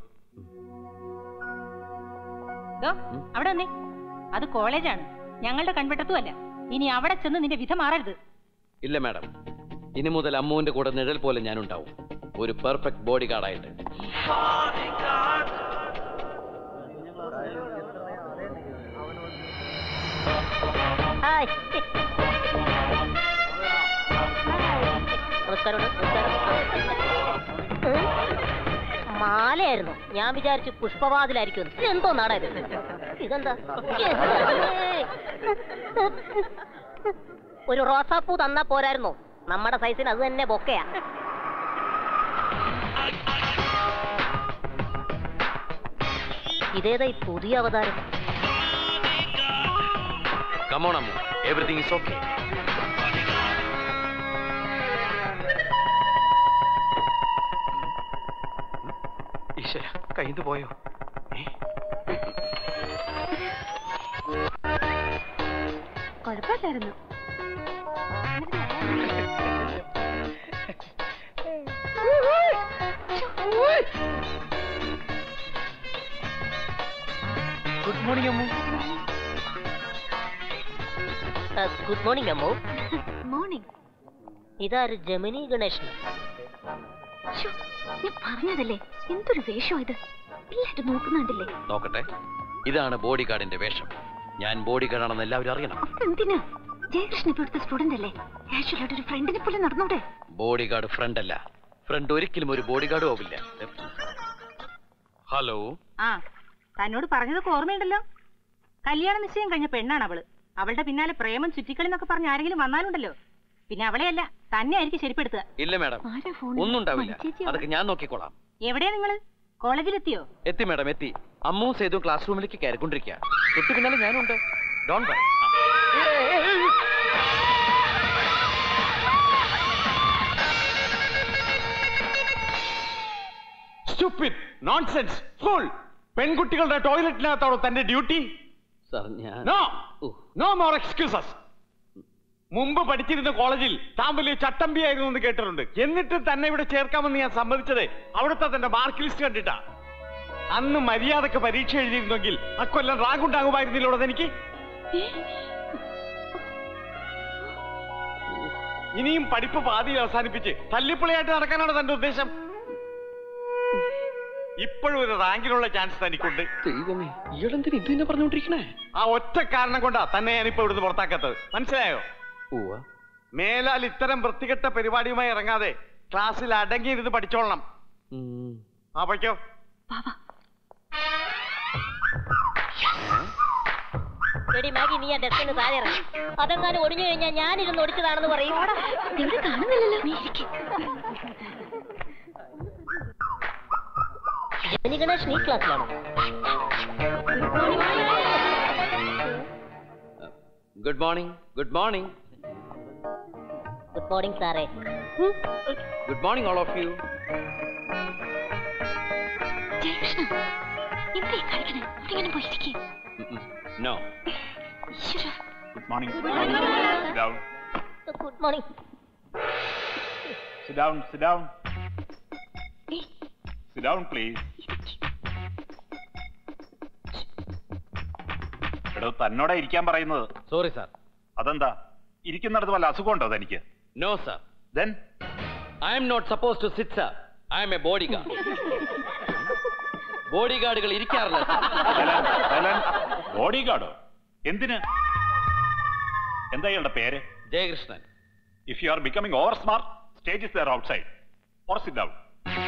ദോ, അവിടെ വന്നേ അത് കോളേജാണ് ഞങ്ങളുടെ കൺവെട്ടത്തുമല്ല ഇനി അവിടെ ചെന്ന് നിന്റെ വിധ മാറരുത് ഇല്ല മാഡം ഇനി മുതൽ അമ്മുവിന്റെ കൂടെ നിഴൽ പോലെ ഞാൻ ഉണ്ടാവും ഒരു പെർഫെക്റ്റ് ബോഡി ഗാർഡായിട്ട് ഹായ് നമസ്കാരം മാലയായിരുന്നു ഞാൻ വിചാരിച്ചു പുഷ്പവാതിലായിരിക്കും എന്തോ നാടാ ഇത് ഇതെന്താ ഏയ്. ഒരു റോസാപ്പൂ തന്നാ പോരായിരുന്നു നമ്മുടെ സൈസിന് അത് തന്നെ ബൊക്കയാ ഇതേതാ ഈ പുതിയ അവതാരം come on Ammu everything is okay ഈശ്വര കയ്യിൽ പോയോ കുഴപ്പമില്ലായിരുന്നു good morning Ammu good morning Ammu morning ഇതാര് ജമിനി ഗണേശൻ ഞാൻ പറഞ്ഞതല്ലേ എന്തൊരു വേഷം ഇത് എല്ലാരും നോക്കുന്നുണ്ടല്ലേ നോക്കട്ടെ ഇതാണ് ബോഡി ഗാർഡിന്റെ വേഷം ഞാൻ ബോഡി ഗാർഡാണെന്ന് എല്ലാവരും അറിയണം എന്തിനാ ജയകൃഷ്ണൻ ഇപ്പൊ ഇവിടുത്തെ സ്റ്റുഡന്റ് അല്ലേ കാഷ്വൽ ആയിട്ട് ഒരു ഫ്രണ്ടിനെ പോലെ നടന്നൂടെ ബോഡി ഗാർഡ് ഫ്രണ്ട് അല്ല ഫ്രണ്ട് ഒരിക്കലും ഒരു ബോഡി ഗാർഡും ആവില്ല ഹലോ ആ തന്നോട് പറഞ്ഞതൊക്കെ ഓർമ്മയുണ്ടല്ലോ കല്യാണ നിശ്ചയം കഴിഞ്ഞ പെണ്ണാണ് അവള് അവളുടെ പിന്നാലെ പ്രേമം ചുറ്റിക്കളി എന്നൊക്കെ പറഞ്ഞ് ആരെങ്കിലും വന്നാലുണ്ടല്ലോ പിന്നെ അവളെയല്ല തന്നെ ആയിരിക്കും ശരിപ്പെടുത്തുക ഇല്ല മാഡം ഒന്നും ഉണ്ടാവില്ല അതൊക്കെ ഞാൻ നോക്കിക്കോളാം എവിടെയാ നിങ്ങള് കോളേജിലെത്തിയോ എത്തി മാഡം എത്തി അമ്മു സേതു ക്ലാസ് റൂമിലേക്ക് കയറിക്കൊണ്ടിരിക്കുക തൊട്ട് പിന്നാലെ ഞാനുണ്ട് don't be stupid nonsense fool പെൺകുട്ടികളുടെ ടോയ്ലറ്റിനകത്താണോ തന്റെ ഡ്യൂട്ടി സാർ ഞാൻ നോ നോ മോർ എക്സ്ക്യൂസസ് മുമ്പ് പഠിച്ചിരുന്ന കോളേജിൽ താൻ വലിയ ചട്ടമ്പിയായിരുന്നു എന്ന് കേട്ടിട്ടുണ്ട് എന്നിട്ട് തന്നെ ഇവിടെ ചേർക്കാമെന്ന് ഞാൻ സമ്മതിച്ചത് അവിടുത്തെ തന്റെ മാർക്ക് ലിസ്റ്റ് കണ്ടിട്ടാ അന്ന് മര്യാദക്ക് പരീക്ഷ എഴുതിയിരുന്നെങ്കിൽ അക്കൊല്ലം റാങ്ക് ഉണ്ടാകുമായിരുന്നില്ലോടത് എനിക്ക് ഇനിയും പഠിപ്പ് പാതിയിൽ അവസാനിപ്പിച്ച് തല്ലിപ്പൊളിയായിട്ട് നടക്കാനാണ് തന്റെ ഉദ്ദേശം ഇപ്പോഴും ഒരു റാങ്കിനുള്ള ചാൻസ് തനിക്കുണ്ട് ദൈവമേ ഇയാളെന്തിനാ ഇത് തന്നെ പറഞ്ഞുകൊണ്ടിരിക്കണേ ആ ഒറ്റ കാരണം കൊണ്ടാ തന്നെ ഞാനിപ്പോ ഇവിടുന്ന് പുറത്താക്കാത്തത് മനസ്സിലായോ മേലാൽ ഇത്തരം വൃത്തികെട്ട പരിപാടിയുമായി ഇറങ്ങാതെ ക്ലാസ്സിൽ അടങ്ങിയിരുന്ന് പഠിച്ചോളണം ആ പയ്ക്കോ എടി മാഗി നീ ആ ഡെസ്കിന് താഴെ ഇറങ്ങി അതെങ്ങാനും ഒടിഞ്ഞു കഴിഞ്ഞാൽ ഞാനിരുന്ന് ഒടിച്ചതാണെന്ന് പറയും നിങ്ങൾ കാണുന്നില്ലല്ലോ നീ ഇരിക്ക്. ജമിനി ഗണേഷ് ഈ ക്ലാസ്സിലാണോ good morning good morning good morning സാറേ good morning all of you Jayakrishna എന്താ ഈ കാണിക്കണേ ഇങ്ങനെ പോയിരിക്കേ നോ ഈശ്വരാ good morning good morning Sit down, sit down. Sit down, please. എടോ തന്നോടാ ഇരിക്കാൻ പറയുന്നത് സോറി സാർ അതെന്താ ഇരിക്കുന്നിടത്ത് വല്ല അസുഖമുണ്ടോ തനിക്ക് no sir then I'm not suppose to sit sir I'm a bodyguard ബോഡി ഗാർഡുകൾ ഇരിക്കാറില്ല ബോഡി ഗാർഡോ എന്തിന് എന്താ ഇയാളുടെ പേര് Jayakrishnan if you are becoming over smart stage is there outside or sit down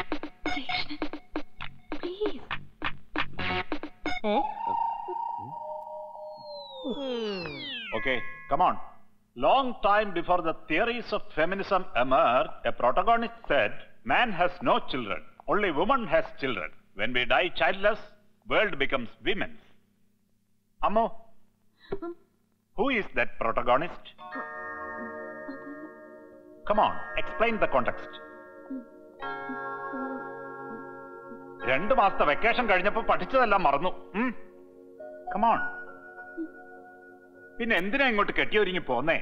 Okay, come on. Long time before the theories of feminism emerged, a protagonist said, man has no children, only woman has children. When we die childless, world becomes women's. Ammo, who is that protagonist? Come on, explain the context. രണ്ട് മാസത്തെ vacation കഴിഞ്ഞപ്പോ പഠിച്ചതെല്ലാം മറന്നു come on പിന്നെ എന്തിനാ ഇങ്ങോട്ട് കെട്ടിയൊരുങ്ങി പോന്നേ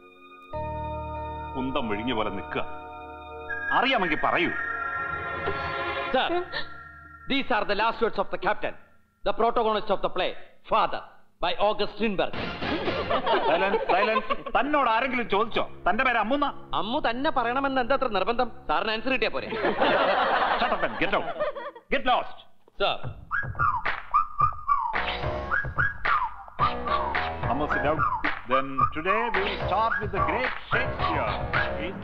കുന്തം വിഴിഞ്ഞ പോലെ നിൽക്കുക അറിയാമെങ്കിൽ പറയൂ Sir, these are the last words of the captain, the protagonist of the play, Father, by August Strindberg. Silence silence തന്നോട് ആരെങ്കിലും ചോദിച്ചോ തന്റെ പേര് അമ്മുന്ന അമ്മു തന്നെ പറയണമെന്ന് എന്താ അത്ര നിർബന്ധം സാറിന് ആൻസർ കിട്ടിയാ പോരെ Shut up and get out. Get lost. Sir. Amma, sit down. Then today we will start with the great Shakespeare. He's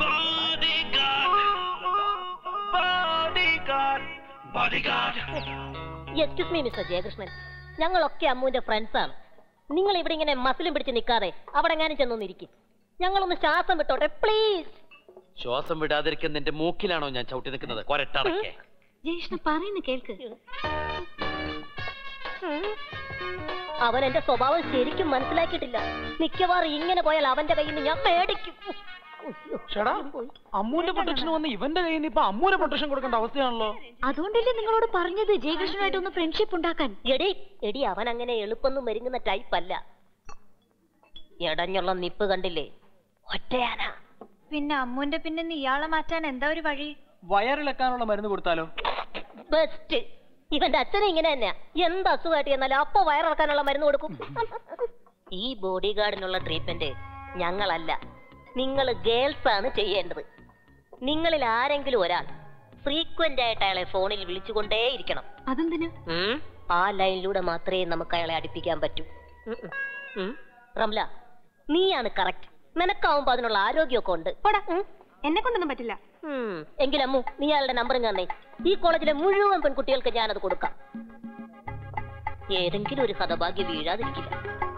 excuse me mister Jayakrishnan ഞങ്ങളൊക്കെ അമ്മുവിന്റെ ഫ്രണ്ട്സ് ആണ് നിങ്ങൾ ഇവിടെ ഇങ്ങനെ മസിലും പിടിച്ച് നിൽക്കാതെ അവിടെ എങ്ങാനും ചെന്നൊന്നിരിക്കും ഞങ്ങളൊന്ന് ശ്വാസം വിട്ടോട്ടെ പ്ലീസ് ശ്വാസം വിടാതിരിക്കുന്ന നിന്റെ മൂക്കിലാണോ ഞാൻ ചവിട്ടി നിൽക്കുന്നത് കൊരട്ടടക്കേ ജയേഷ്ണ പറയുന്ന കേൾക്ക് അവൻ എന്റെ സ്വഭാവം ശരിക്കും മനസ്സിലാക്കിയിട്ടില്ല മിക്കവാറും ഇങ്ങനെ പോയാൽ അവന്റെ കയ്യിൽ നിന്ന് ഞാൻ പേടിക്കും ചേടാ അമ്മൂന്റെ പ്രൊട്ടക്ഷൻ വന്ന് ഇവന്റെ കയ്യിൽ നിന്ന് ഇപ്പൊ അമ്മൂനെ പ്രൊട്ടക്ഷൻ കൊടുക്കേണ്ട അവസ്ഥയാണല്ലോ അതുകൊണ്ടല്ലേ നിങ്ങളോട് പറഞ്ഞത് ജയകൃഷ്ണനായിട്ടൊന്ന് ഫ്രണ്ട്ഷിപ്പ് ഉണ്ടാക്കാൻ എടി എടി അവൻ അങ്ങനെ എളുപ്പൊന്നും മെരുങ്ങുന്ന ടൈപ്പ് അല്ല എടഞ്ഞുള്ള നിപ്പ് കണ്ടില്ലേ ഒറ്റയാന പിന്നെ അമ്മുന്റെ പിന്നെ ഇയാളെ മാറ്റാൻ എന്താ ഒരു വഴി വയറിളക്കാനുള്ള മരുന്ന് കൊടുത്താലോ ബെസ്റ്റ് ഇവന്റെ അച്ഛനും ഇങ്ങനെ തന്നെയാ എന്ത് അസുഖമായിട്ട് ചെന്നാലും അപ്പൊ വയറിറക്കാനുള്ള മരുന്ന് കൊടുക്കും ഈ ബോഡി ഗാർഡിനുള്ള ട്രീറ്റ്മെന്റ് ഞങ്ങളല്ല നിങ്ങൾ ഗേൾസ് ആണ് ചെയ്യേണ്ടത് നിങ്ങളിൽ ആരെങ്കിലും ഒരാൾ ഫ്രീക്വന്റ് ആയിട്ട് അയാളെ ഫോണിൽ വിളിച്ചുകൊണ്ടേയിരിക്കണം അതെന്തിനു ഉം? ആ ലൈനിലൂടെ മാത്രമേ നമുക്ക് അയാളെ അടുപ്പിക്കാൻ പറ്റൂ ഉം ഉം. ഉം. റംല നീയാണ് കറക്റ്റ് നിനക്കാവുമ്പോ അതിനുള്ള ആരോഗ്യമൊക്കെ ഉണ്ട് എന്നെ കൊണ്ടൊന്നും പറ്റില്ല എങ്കിലമ്മു നീ അയാളുടെ നമ്പറും തന്നെ ഈ കോളേജിലെ മുഴുവൻ പെൺകുട്ടികൾക്ക് ഞാനത് കൊടുക്കാം ഏതെങ്കിലും ഒരു ഹതഭാഗ്യം വീഴാതിരിക്കില്ല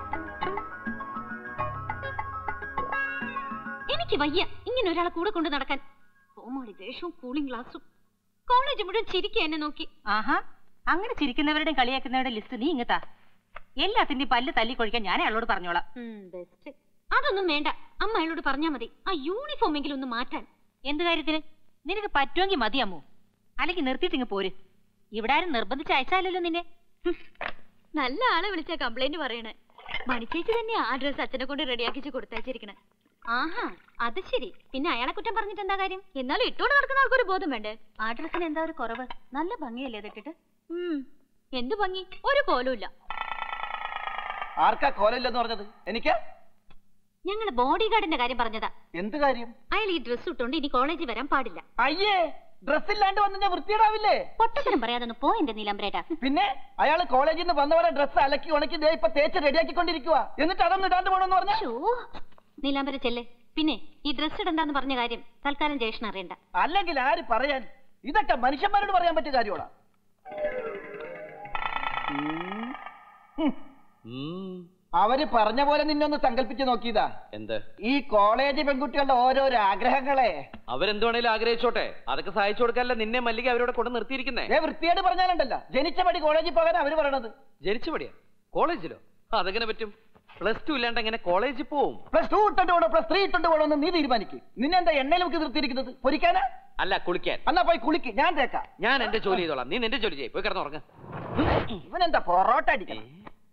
എനിക്ക് വയ്യ ഇങ്ങനെ ഒരാളെ കൂടെ കൊണ്ട് നടക്കാൻ കോമാളി ദേഷ്യവും കൂളിംഗ് ഗ്ലാസും കോളേജ് മുഴുവൻ ചിരിക്കുക എന്നെ നോക്കി ആഹാ അങ്ങനെ ചിരിക്കുന്നവരുടെയും കളിയാക്കുന്നവരുടെ ലിസ്റ്റ് നീ ഇങ്ങത്താ എല്ലാത്തിന്റെയും പല്ല് തല്ലി കൊഴിക്കാൻ ഞാൻ അയാളോട് പറഞ്ഞോളാം ബെസ്റ്റ് അതൊന്നും വേണ്ട അമ്മ അയാളോട് പറഞ്ഞാ മതി ആ യൂണിഫോം എങ്കിലും ഒന്ന് മാറ്റാൻ എന്ത് കാര്യത്തിന് നിനക്ക് പറ്റുമെങ്കിൽ മതി അമ്മു അല്ലെങ്കിൽ നിർത്തിയിട്ട് ഇങ്ങ് പോര് ഇവിടെ ആരും നിർബന്ധിച്ച് അയച്ചാലല്ലോ നിന്നെ നല്ല ആളെ വിളിച്ച കംപ്ലൈന്റ് പറയണേ മണിച്ചേച്ചി തന്നെ ആ ഡ്രസ് അച്ഛനെ കൊണ്ട് റെഡിയാക്കിച്ച് കൊടുത്തയച്ചിരിക്കണേ ആഹാ അത് ശരി പിന്നെ അയാളെ കുറ്റം പറഞ്ഞിട്ട് എന്താ കാര്യം എന്നാലും ഇട്ടോണ്ട് നടക്കുന്ന ആൾക്കൊരു ബോധം വേണ്ടേ ആ ഡ്രസ്സിന് എന്താ ഒരു കുറവ് നല്ല ഭംഗിയല്ലേ അതിട്ടിട്ട് ഉം. എന്ത് ഭംഗി ഒരു കോലുമില്ല ആർക്കാ കോലമില്ലെന്ന് പറഞ്ഞത് എനിക്ക് ഞങ്ങള് ബോഡി ഗാർഡിന്റെ കാര്യം പറഞ്ഞതാ എന്ത് കാര്യം അയാൾ ഈ ഡ്രസ് ഇട്ടോണ്ട് ഇനി കോളേജിൽ വരാൻ പാടില്ല അയ്യേ ഡ്രസ് ഇല്ലാണ്ട് വന്ന് ഞാൻ വൃത്തിയിടാവില്ലേ പൊട്ടത്തരം പറയാതൊന്ന് പോ എന്റെ നീലംബരേട്ടാ പിന്നെ അയാള് കോളേജിൽ നിന്ന് വന്നവരെ ഡ്രസ് അലക്കി ഉണക്കി ദേ ഇപ്പൊ തേച്ച് റെഡിയാക്കിക്കൊണ്ടിരിക്കുക എന്നിട്ട് അതൊന്നും ഇടാണ്ട് പോണെന്ന് പറഞ്ഞ നീലാംബര ചെല്ലേ പിന്നെ ഈ ഡ്രസ് ഇടണ്ടെന്ന് പറഞ്ഞ കാര്യം തൽക്കാലം ജയേഷൻ അറിയണ്ട അല്ലെങ്കിൽ ആര് പറയാൻ ഇതൊക്കെ മനുഷ്യന്മാരോട് പറയാൻ പറ്റിയ കാര്യമാണോ അവര് പറഞ്ഞ പോലെ നിന്നൊന്ന് സങ്കല്പിച്ച് നോക്കിയതാ എന്ത് ഈ കോളേജ് പെൺകുട്ടികളുടെ ഓരോരോ ആഗ്രഹങ്ങളെ അവരെന്ത് വേണേലും ആഗ്രഹിച്ചോട്ടെ അതൊക്കെ സഹായിച്ചു കൊടുക്കാനല്ല നിന്നെ മല്ലിക അവരോട് കൊണ്ട് നിർത്തിയിരിക്കുന്നേ ഏ വൃത്തിയായിട്ട് പറഞ്ഞാലുണ്ടല്ലോ ജനിച്ച പടി കോളേജിൽ പോകാൻ അവര് പറയണത് ജനിച്ചു പടിയാ കോളേജിലോ അതെങ്ങനെ പറ്റും പ്ലസ് ടു ഇല്ലാണ്ട് എങ്ങനെ കോളേജിൽ പോവും പ്ലസ് ടു ഇട്ടുണ്ട് പോണോ പ്ലസ് ത്രീ ഇട്ടുണ്ട് പോണോ എന്ന് നീ തീരുമാനിക്കും നിന്നെ എന്താ എണ്ണയിൽ നമുക്ക് നിർത്തിയിരിക്കുന്നത് പൊരിക്കാനാ അല്ല കുളിക്കാൻ എന്നാ പോയി കുളിക്ക് ഞാൻ തേക്കാം ഞാൻ എന്റെ ജോലി ചെയ്തോളാം നീ നിന്റെ ജോലി ചെയ്യ് പോയി കിടന്നുറങ്ങ ഇവനെന്താ പൊറോട്ട അടിക്കണം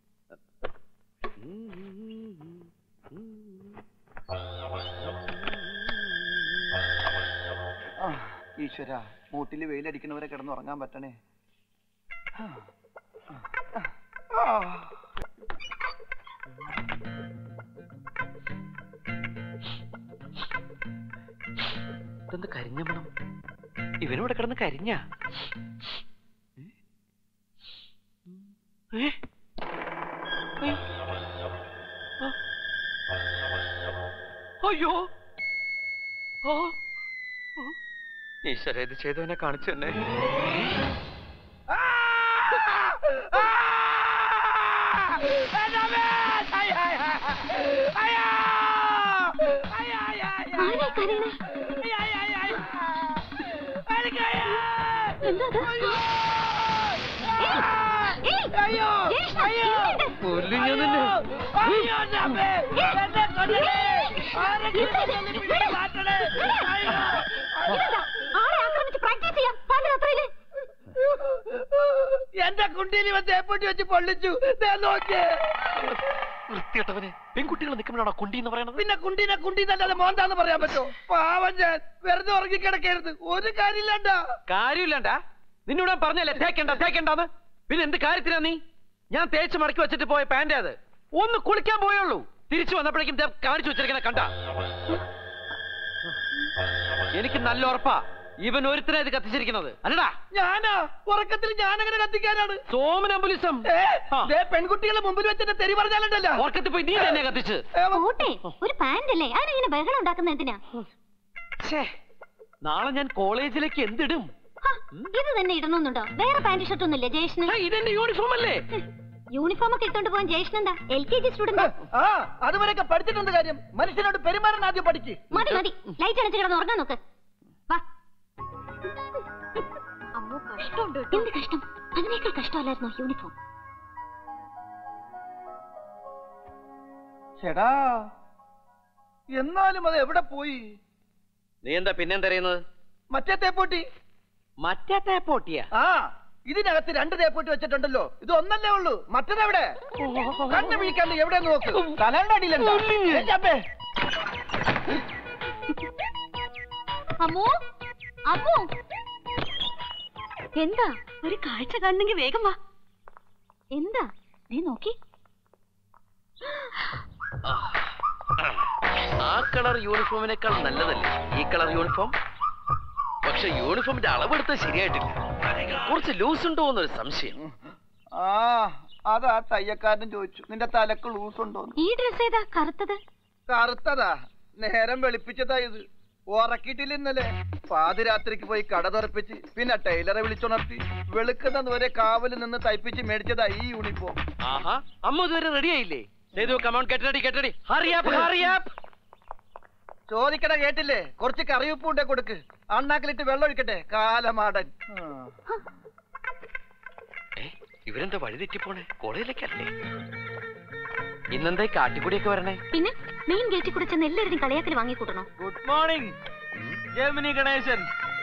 ആ, ഈശ്വര മൂട്ടില് വെയിലടിക്കണവരെ കിടന്ന് ഉറങ്ങാൻ പറ്റണേ ആ. ആ. ഇതെന്ത് കരിഞ്ഞ മണം ഇവനിവിടെ കിടന്ന് കരിഞ്ഞ അയ്യോ ഓ ഓ. ഈശ്വര ഇത് ചെയ്തവനെ കാണിച്ചു തന്നെ എന്റെ കുണ്ടിയിൽ ഇവൻ തേപ്പൊട്ടി വെച്ച് പൊള്ളിച്ചു ദേ നോക്കിയേ വൃത്തിയിട്ടവന് പെൺകുട്ടികൾ നിൽക്കുമ്പോഴാണോ കുണ്ടി എന്ന് പറയണത് പിന്നെ കുണ്ടീനെ കുണ്ടി നല്ലത് മോന്താന്ന് പറയാൻ പറ്റോ പാവം ഞാൻ വെറുതെ ഉറങ്ങിക്കിടക്കരുത് ഒരു കാര്യമില്ലണ്ട കാര്യമില്ലണ്ടാ നിന്നോട് ഞാൻ പറഞ്ഞല്ലേ തേക്കണ്ട തേക്കണ്ടെന്ന് പിന്നെ എന്ത് കാര്യത്തിനാ നീ ഞാൻ തേച്ച് മടക്കി വെച്ചിട്ട് പോയ പാൻറ് അത് ഒന്ന് കുളിക്കാൻ പോയുള്ളൂ തിരിച്ചു വന്നപ്പോഴേക്കും ദേ കാണിച്ചു വെച്ചിരിക്കണ കണ്ട എനിക്ക് നല്ല ഉറപ്പാ ഇവൻ ഒരുത്തനെ ഇത് കത്തിച്ചിരിക്കുന്നത് അല്ലടാ ഞാനാ ഉറക്കത്തിൽ ഞാനങ്ങനെ കത്തിക്കാനാണ് സോമനമ്പുലിസം ഏ, ദേ പെൺകുട്ടികളെ മുമ്പിൽ വെച്ചിട്ട് തെറി പറഞ്ഞാലുണ്ടല്ലോ ഉറക്കത്തിൽ പോയി നീ തന്നെ കത്തിച്ച് പോട്ടെ ഒരു പാന്റ് അല്ലേ അതിനിങ്ങനെ ബഹളം ഉണ്ടാക്കുന്ന എന്തിനാ നാളെ ഞാൻ കോളേജിലേക്ക് എന്തിടും ഹ, ഇത് തന്നെ ഇടണമെന്നുണ്ടോ വേറെ പാന്റ് ഷർട്ട് ഒന്നുമില്ലേ ജയേഷിന് ഇതെന്റെ യൂണിഫോം അല്ലേ യൂണിഫോം ഒക്കെ ഇട്ടോണ്ട് പോകാൻ ജയേഷൻ എന്താ എൽ കെ ജി സ്റ്റുഡന്റ് ആ അതുവരെയൊക്കെ പഠിച്ചിട്ടുണ്ട് കാര്യം മനുഷ്യനോട് പെരുമാറാൻ ആദ്യം പഠിക്ക് മതി മതി ലൈറ്റ് അടിച്ച് കിടന്ന് ഉറങ്ങാൻ നോക്ക് വാ അമ്മോ കഷ്ടമുണ്ട് എന്ത് കഷ്ടം അതിനേക്കാൾ കഷ്ടമല്ലായിരുന്നോ യൂണിഫോം ചേടാ എന്നാലും അത് എവിടെ പോയി നീ എന്താ പിന്നെന്താ അറിയുന്നത് മറ്റേ തേപ്പൊട്ടി മറ്റേ തേപ്പൊട്ടിയാ ആ ഇതിനകത്ത് രണ്ട് തേപ്പൊട്ടി വെച്ചിട്ടുണ്ടല്ലോ ഇത് ഒന്നല്ലേ ഉള്ളൂ മറ്റതെവിടെ കണ്ണു പിടിക്കാണ്ട് എവിടെ നോക്ക് തലയുടെ അടിയിലുണ്ടോ ഏ, ചാപ്പേ. അമ്മോ അമ്മോ എന്താ ഒരു കാഴ്ച കാണണമെങ്കിൽ വേഗം വാ എന്താ നീ നോക്കി ആ കളർ യൂണിഫോമിനേക്കാൾ നല്ലതല്ലേ ഈ കളർ യൂണിഫോം പക്ഷെ യൂണിഫോമിന്റെ അളവെടുത്തത് ശരിയായിട്ടില്ല കുറച്ച് ലൂസ് ഉണ്ടോ എന്നൊരു സംശയം ആ അതാ തയ്യക്കാരനും ചോദിച്ചു നിന്റെ തലക്ക് ലൂസ് ഉണ്ടോന്ന് ഈ ഡ്രസ് ഏതാ കറുത്തത് കറുത്തതാ നേരം വെളുപ്പിച്ചതാ ഇത് ഉറക്കിയിട്ടില്ല ഇന്നലെ പാതിരാത്രിക്ക് പോയി കട തുറപ്പിച്ച് പിന്നെ ടൈലറെ വിളിച്ചുണർത്തി വെളുക്കുന്നത് വരെ കാവല് നിന്ന് തയ്പ്പിച്ച് മേടിച്ചതാ ഈ യൂണിഫോം ആഹാ അമ്മ ഇതുവരെ റെഡി ആയില്ലേ ചെയ്തു കമോൺ കെട്ടടി കെട്ടടി ഹറിയാപ്പ് ഹറിയാപ്പ് ചോദിക്കണ കേട്ടില്ലേ കുറച്ച് കറിയുപ്പ് കൊണ്ടേ കൊടുക്ക് അണ്ണാക്കിലിട്ട് വെള്ളം ഒഴിക്കട്ടെ കാലമാടൻ ഇവരെന്താ വഴി തെറ്റിപ്പോണേ കോളേജിലേക്കല്ലേ ഇന്നെന്താ ഈ കാട്ടിക്കൂടിയൊക്കെ വരണേ പിന്നെ മെയിൻ ഗേറ്റിൽ കൂടെ ചെന്ന് എല്ലാവരും കളിയാക്കൽ വാങ്ങിക്കൂട്ടണോ ഗുഡ് മോർണിംഗ് ജയമിനി ഗണേശൻ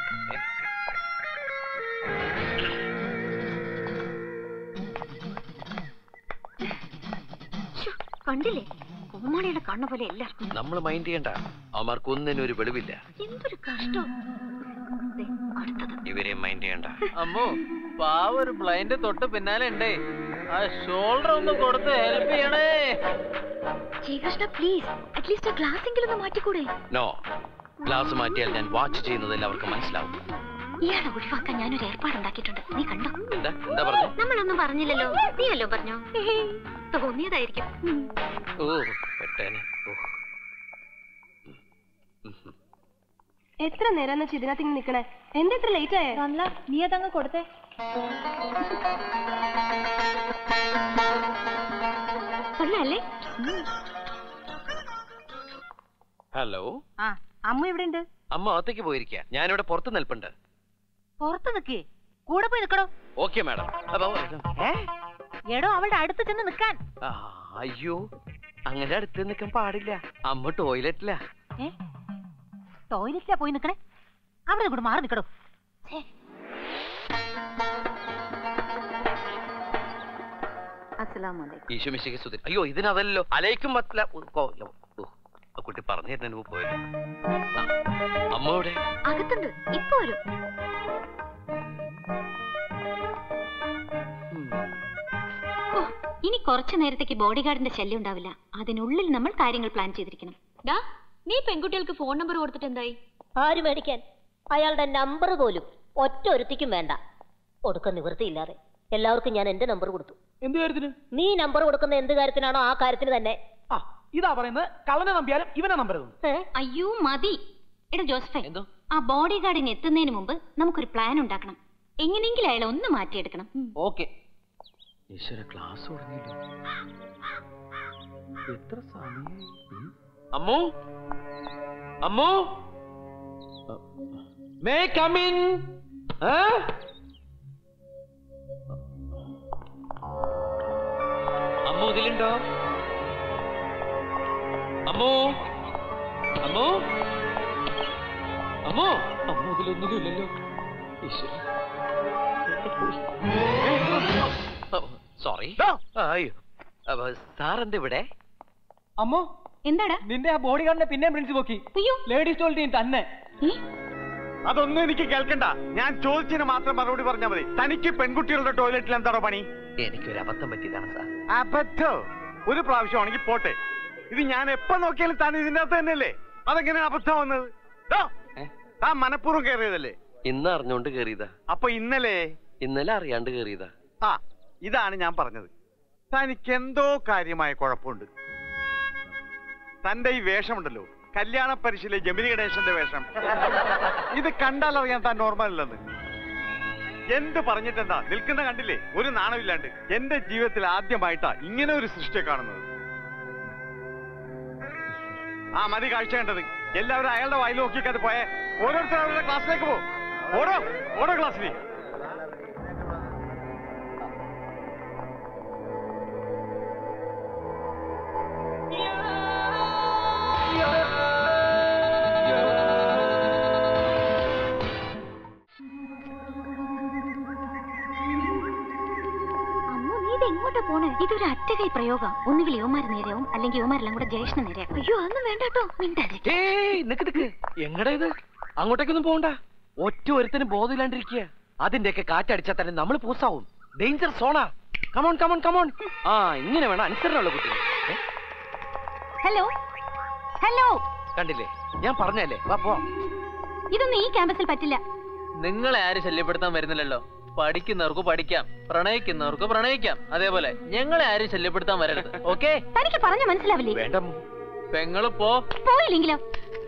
കണ്ടില്ലേ കോമാളിയുടെ കണ്ണ പോലെ എല്ലാവർക്കും നമ്മൾ മൈൻഡ് ചെയ്യണ്ട അവന്മാർക്ക് ഒന്നിനും ഒരു വെളിവില്ല എന്തൊരു കഷ്ടം ദേ, അടുത്തത് ഇവരെ മൈൻഡ് ചെയ്യണ്ട അമ്മോ പാവ ഒരു ബ്ലൈൻഡ് തൊട്ട് പിന്നാലെ ഉണ്ടേ ആ ഷോൾഡർ ഒന്ന് കൊടുത്ത് ഹെൽപ്പ് ചെയ്യണേ ശ്രീകൃഷ്ണ പ്ലീസ് അറ്റ്ലീസ്റ്റ് ആ ഗ്ലാസ് എങ്കിലും ഒന്ന് മാറ്റിക്കൂടെ നോ ഗ്ലാസ് മാറ്റിയാൽ ഞാൻ വാച്ച് ചെയ്യുന്നതിൽ അവർക്ക് മനസ്സിലാവും ഇയാളെ ഒഴിവാക്കാൻ ഞാനൊരു ഏർപ്പാടുണ്ടാക്കിയിട്ടുണ്ട് നീ കണ്ടോ എന്താ എന്താ പറഞ്ഞു നമ്മളൊന്നും പറഞ്ഞില്ലല്ലോ നീയല്ലോ പറഞ്ഞോ തോന്നിയതായിരിക്കും ഉം. ഓ പെട്ടേനെ ഓ എത്ര നേരം ഇതിനകത്ത് ഇങ്ങനെ നിക്കണേ എന്താ ഇത്ര ലേറ്റ് ആയേ നീ അതങ്ങ് കൊടുത്തേ കൊള്ളാല്ലേ ഹലോ ആ അമ്മ ഇവിടെ ഉണ്ട് അമ്മ അകത്തേക്ക് പോയിരിക്കുക ഞാനിവിടെ പുറത്ത് നിൽപ്പുണ്ട് പുറത്ത് നിക്കേ കൂടെ പോയി നിക്കടോ ഓക്കെ മാഡം അപ്പൊ എടോ അവളുടെ അടുത്ത് ചെന്ന് നിക്കാൻ ആ, അയ്യോ അങ്ങനെ അടുത്ത് നിൽക്കാൻ പാടില്ല അമ്മ ടോയ്ലറ്റില ഏ ടോയ്ലറ്റിലാ പോയി നിക്കണേ അവിടെ കൂടെ മാറി നിക്കടോ അസ്സലാമു അലൈക്കും ഈശോ മിശിക്ക് സ്തുതി അയ്യോ ഇതിനതല്ലോ അലൈക്കും മത്ല ഓ, ഓ, ഓ, ആ കുട്ടി പറഞ്ഞു തരുന്നതിന് മുമ്പ് പോയത് ആ, അമ്മ ഇവിടെ അകത്തുണ്ട് ഇപ്പൊ വരും ഓ, ഇനി കുറച്ചു നേരത്തേക്ക് ബോഡി ഗാർഡിന്റെ ശല്യം ഉണ്ടാവില്ല അതിനുള്ളിൽ നമ്മൾ കാര്യങ്ങൾ പ്ലാൻ ചെയ്തിരിക്കണം ഡാ നീ പെൺകുട്ടികൾക്ക് ഫോൺ നമ്പർ കൊടുത്തിട്ട് എന്തായി ആര് മേടിക്കാൻ അയാളുടെ നമ്പർ പോലും ഒറ്റ ഒരുത്തിക്കും വേണ്ട കൊടുക്കാൻ നിവൃത്തിയില്ലാതെ എല്ലാവർക്കും ഞാൻ എന്റെ നമ്പർ കൊടുത്തു എന്ത് കാര്യത്തിന് നീ നമ്പർ കൊടുക്കുന്ന എന്ത് കാര്യത്തിനാണോ ആ കാര്യത്തിന് തന്നെ ആ ഇതാ പറയുന്നത് കള്ളനെ നമ്പിയാലും ഇവനെ നമ്പരുത് അയ്യോ മതി എടാ ജോസഫേ ആ ബോഡി ഗാർഡിന് എത്തുന്നതിന് മുമ്പ് നമുക്കൊരു പ്ലാൻ ഉണ്ടാക്കണം എങ്ങനെയെങ്കിലും അയാളെ ഒന്ന് മാറ്റിയെടുക്കണം ഓക്കെ ഈശ്വര ക്ലാസ് തുടങ്ങിയല്ലോ എത്ര സമയം അമ്മു അമ്മു മേ കമിൻ അമ്മു ഇതിലുണ്ടോ അമ്മു അമ്മു അമ്മു അമ്മു ഇതിലൊന്നുമില്ലല്ലോ ഈശ്വര സോറി അയ്യോ സാർ എന്താ ഇവിടെ അമ്മോ എന്താടാ നിന്റെ ആ ബോഡി ഗാർഡിനെ പിന്നെയും പ്രിൻസ് പോക്കി ലേഡീസ് ടോയ്ലറ്റിൽ തന്നെ അതൊന്നും എനിക്ക് കേൾക്കണ്ട ഞാൻ ചോദിച്ചതിന് മാത്രം മറുപടി പറഞ്ഞാൽ മതി തനിക്ക് പെൺകുട്ടികളുടെ ടോയ്ലറ്റിൽ എന്താണോ പണി എനിക്കൊരു അബദ്ധം പറ്റിയതാണ് സാർ അബദ്ധോ ഒരു പ്രാവശ്യമാണെങ്കിൽ പോട്ടെ ഇത് ഞാൻ എപ്പോ നോക്കിയാലും താൻ ഇതിന്റെ അകത്ത് തന്നെയല്ലേ അതെങ്ങനെ അബദ്ധം വന്നത് ദോ, താൻ മനഃപൂർവ്വം കയറിയതല്ലേ ഇന്ന് അറിഞ്ഞോണ്ട് കേറിയതാ അപ്പൊ ഇന്നലെ ഇന്നലെ അറിയാണ്ട് കേറിയതാ ആ ഇതാണ് ഞാൻ പറഞ്ഞത് തനിക്ക് എന്തോ കാര്യമായ കുഴപ്പമുണ്ട് തന്റെ ഈ വേഷമുണ്ടല്ലോ കല്യാണ പരിശീലെ ജമിനി ഗണേശന്റെ വേഷം ഇത് കണ്ടാൽ അറിയാൻ താൻ നോർമൽ അല്ലെന്ന് എന്ത് പറഞ്ഞിട്ടെന്താ നിൽക്കുന്ന കണ്ടില്ലേ ഒരു നാണമില്ലാണ്ട് എന്റെ ജീവിതത്തിൽ ആദ്യമായിട്ടാ ഇങ്ങനെ ഒരു സൃഷ്ടിയെ കാണുന്നത് ആ മതി കാഴ്ച കണ്ടത് എല്ലാവരും അയാളുടെ വായിൽ നോക്കിക്കാതെ പോയേ ഓരോരുത്തർ അവരുടെ ക്ലാസ്സിലേക്ക് പോ ഓരോ ഓരോ ക്ലാസ്സിലേക്ക് അമ്മോ നീ ഇത് എങ്ങോട്ടാ പോണേ ഇതൊരു അറ്റകൈ പ്രയോഗം ഒന്നുകിൽ യുവമാര് നേരെയാവും അല്ലെങ്കിൽ യുവമാരെല്ലാം കൂടെ ജയേഷിന് നേരെയാവും അയ്യോ അതൊന്നും വേണ്ട കേട്ടോ മിണ്ടാതെ ഏയ് നിക്ക് നിക്ക് എങ്ങടാ ഇത് അങ്ങോട്ടേക്കൊന്നും പോകണ്ട ഒറ്റ ഒരുത്തിന് ബോധമില്ലാണ്ടിരിക്കുക അതിന്റെയൊക്കെ കാറ്റടിച്ചാൽ തന്നെ നമ്മൾ പൂസാവും ഡേഞ്ചർ സോണാ കമോൺ കമോൺ കമോൺ ആ ഇങ്ങനെ വേണം അനുസരണമുള്ള കുട്ടികൾ ഏ, ഹലോ ഹലോ കണ്ടില്ലേ ഞാൻ പറഞ്ഞല്ലേ വാ പോവാം ഇതൊന്നും ഈ ക്യാമ്പസിൽ പറ്റില്ല നിങ്ങളെ ആരും ശല്യപ്പെടുത്താൻ വരുന്നില്ലല്ലോ പഠിക്കുന്നവർക്ക് പഠിക്കാം പ്രണയിക്കുന്നവർക്ക് പ്രണയിക്കാം അതേപോലെ ഞങ്ങളെ ആരും ശല്യപ്പെടുത്താൻ വരരുത് ഓക്കെ തനിക്ക് പറഞ്ഞു മനസ്സിലാവില്ലേ വേണ്ട പെങ്ങള് പോ പോയില്ലെങ്കിലോ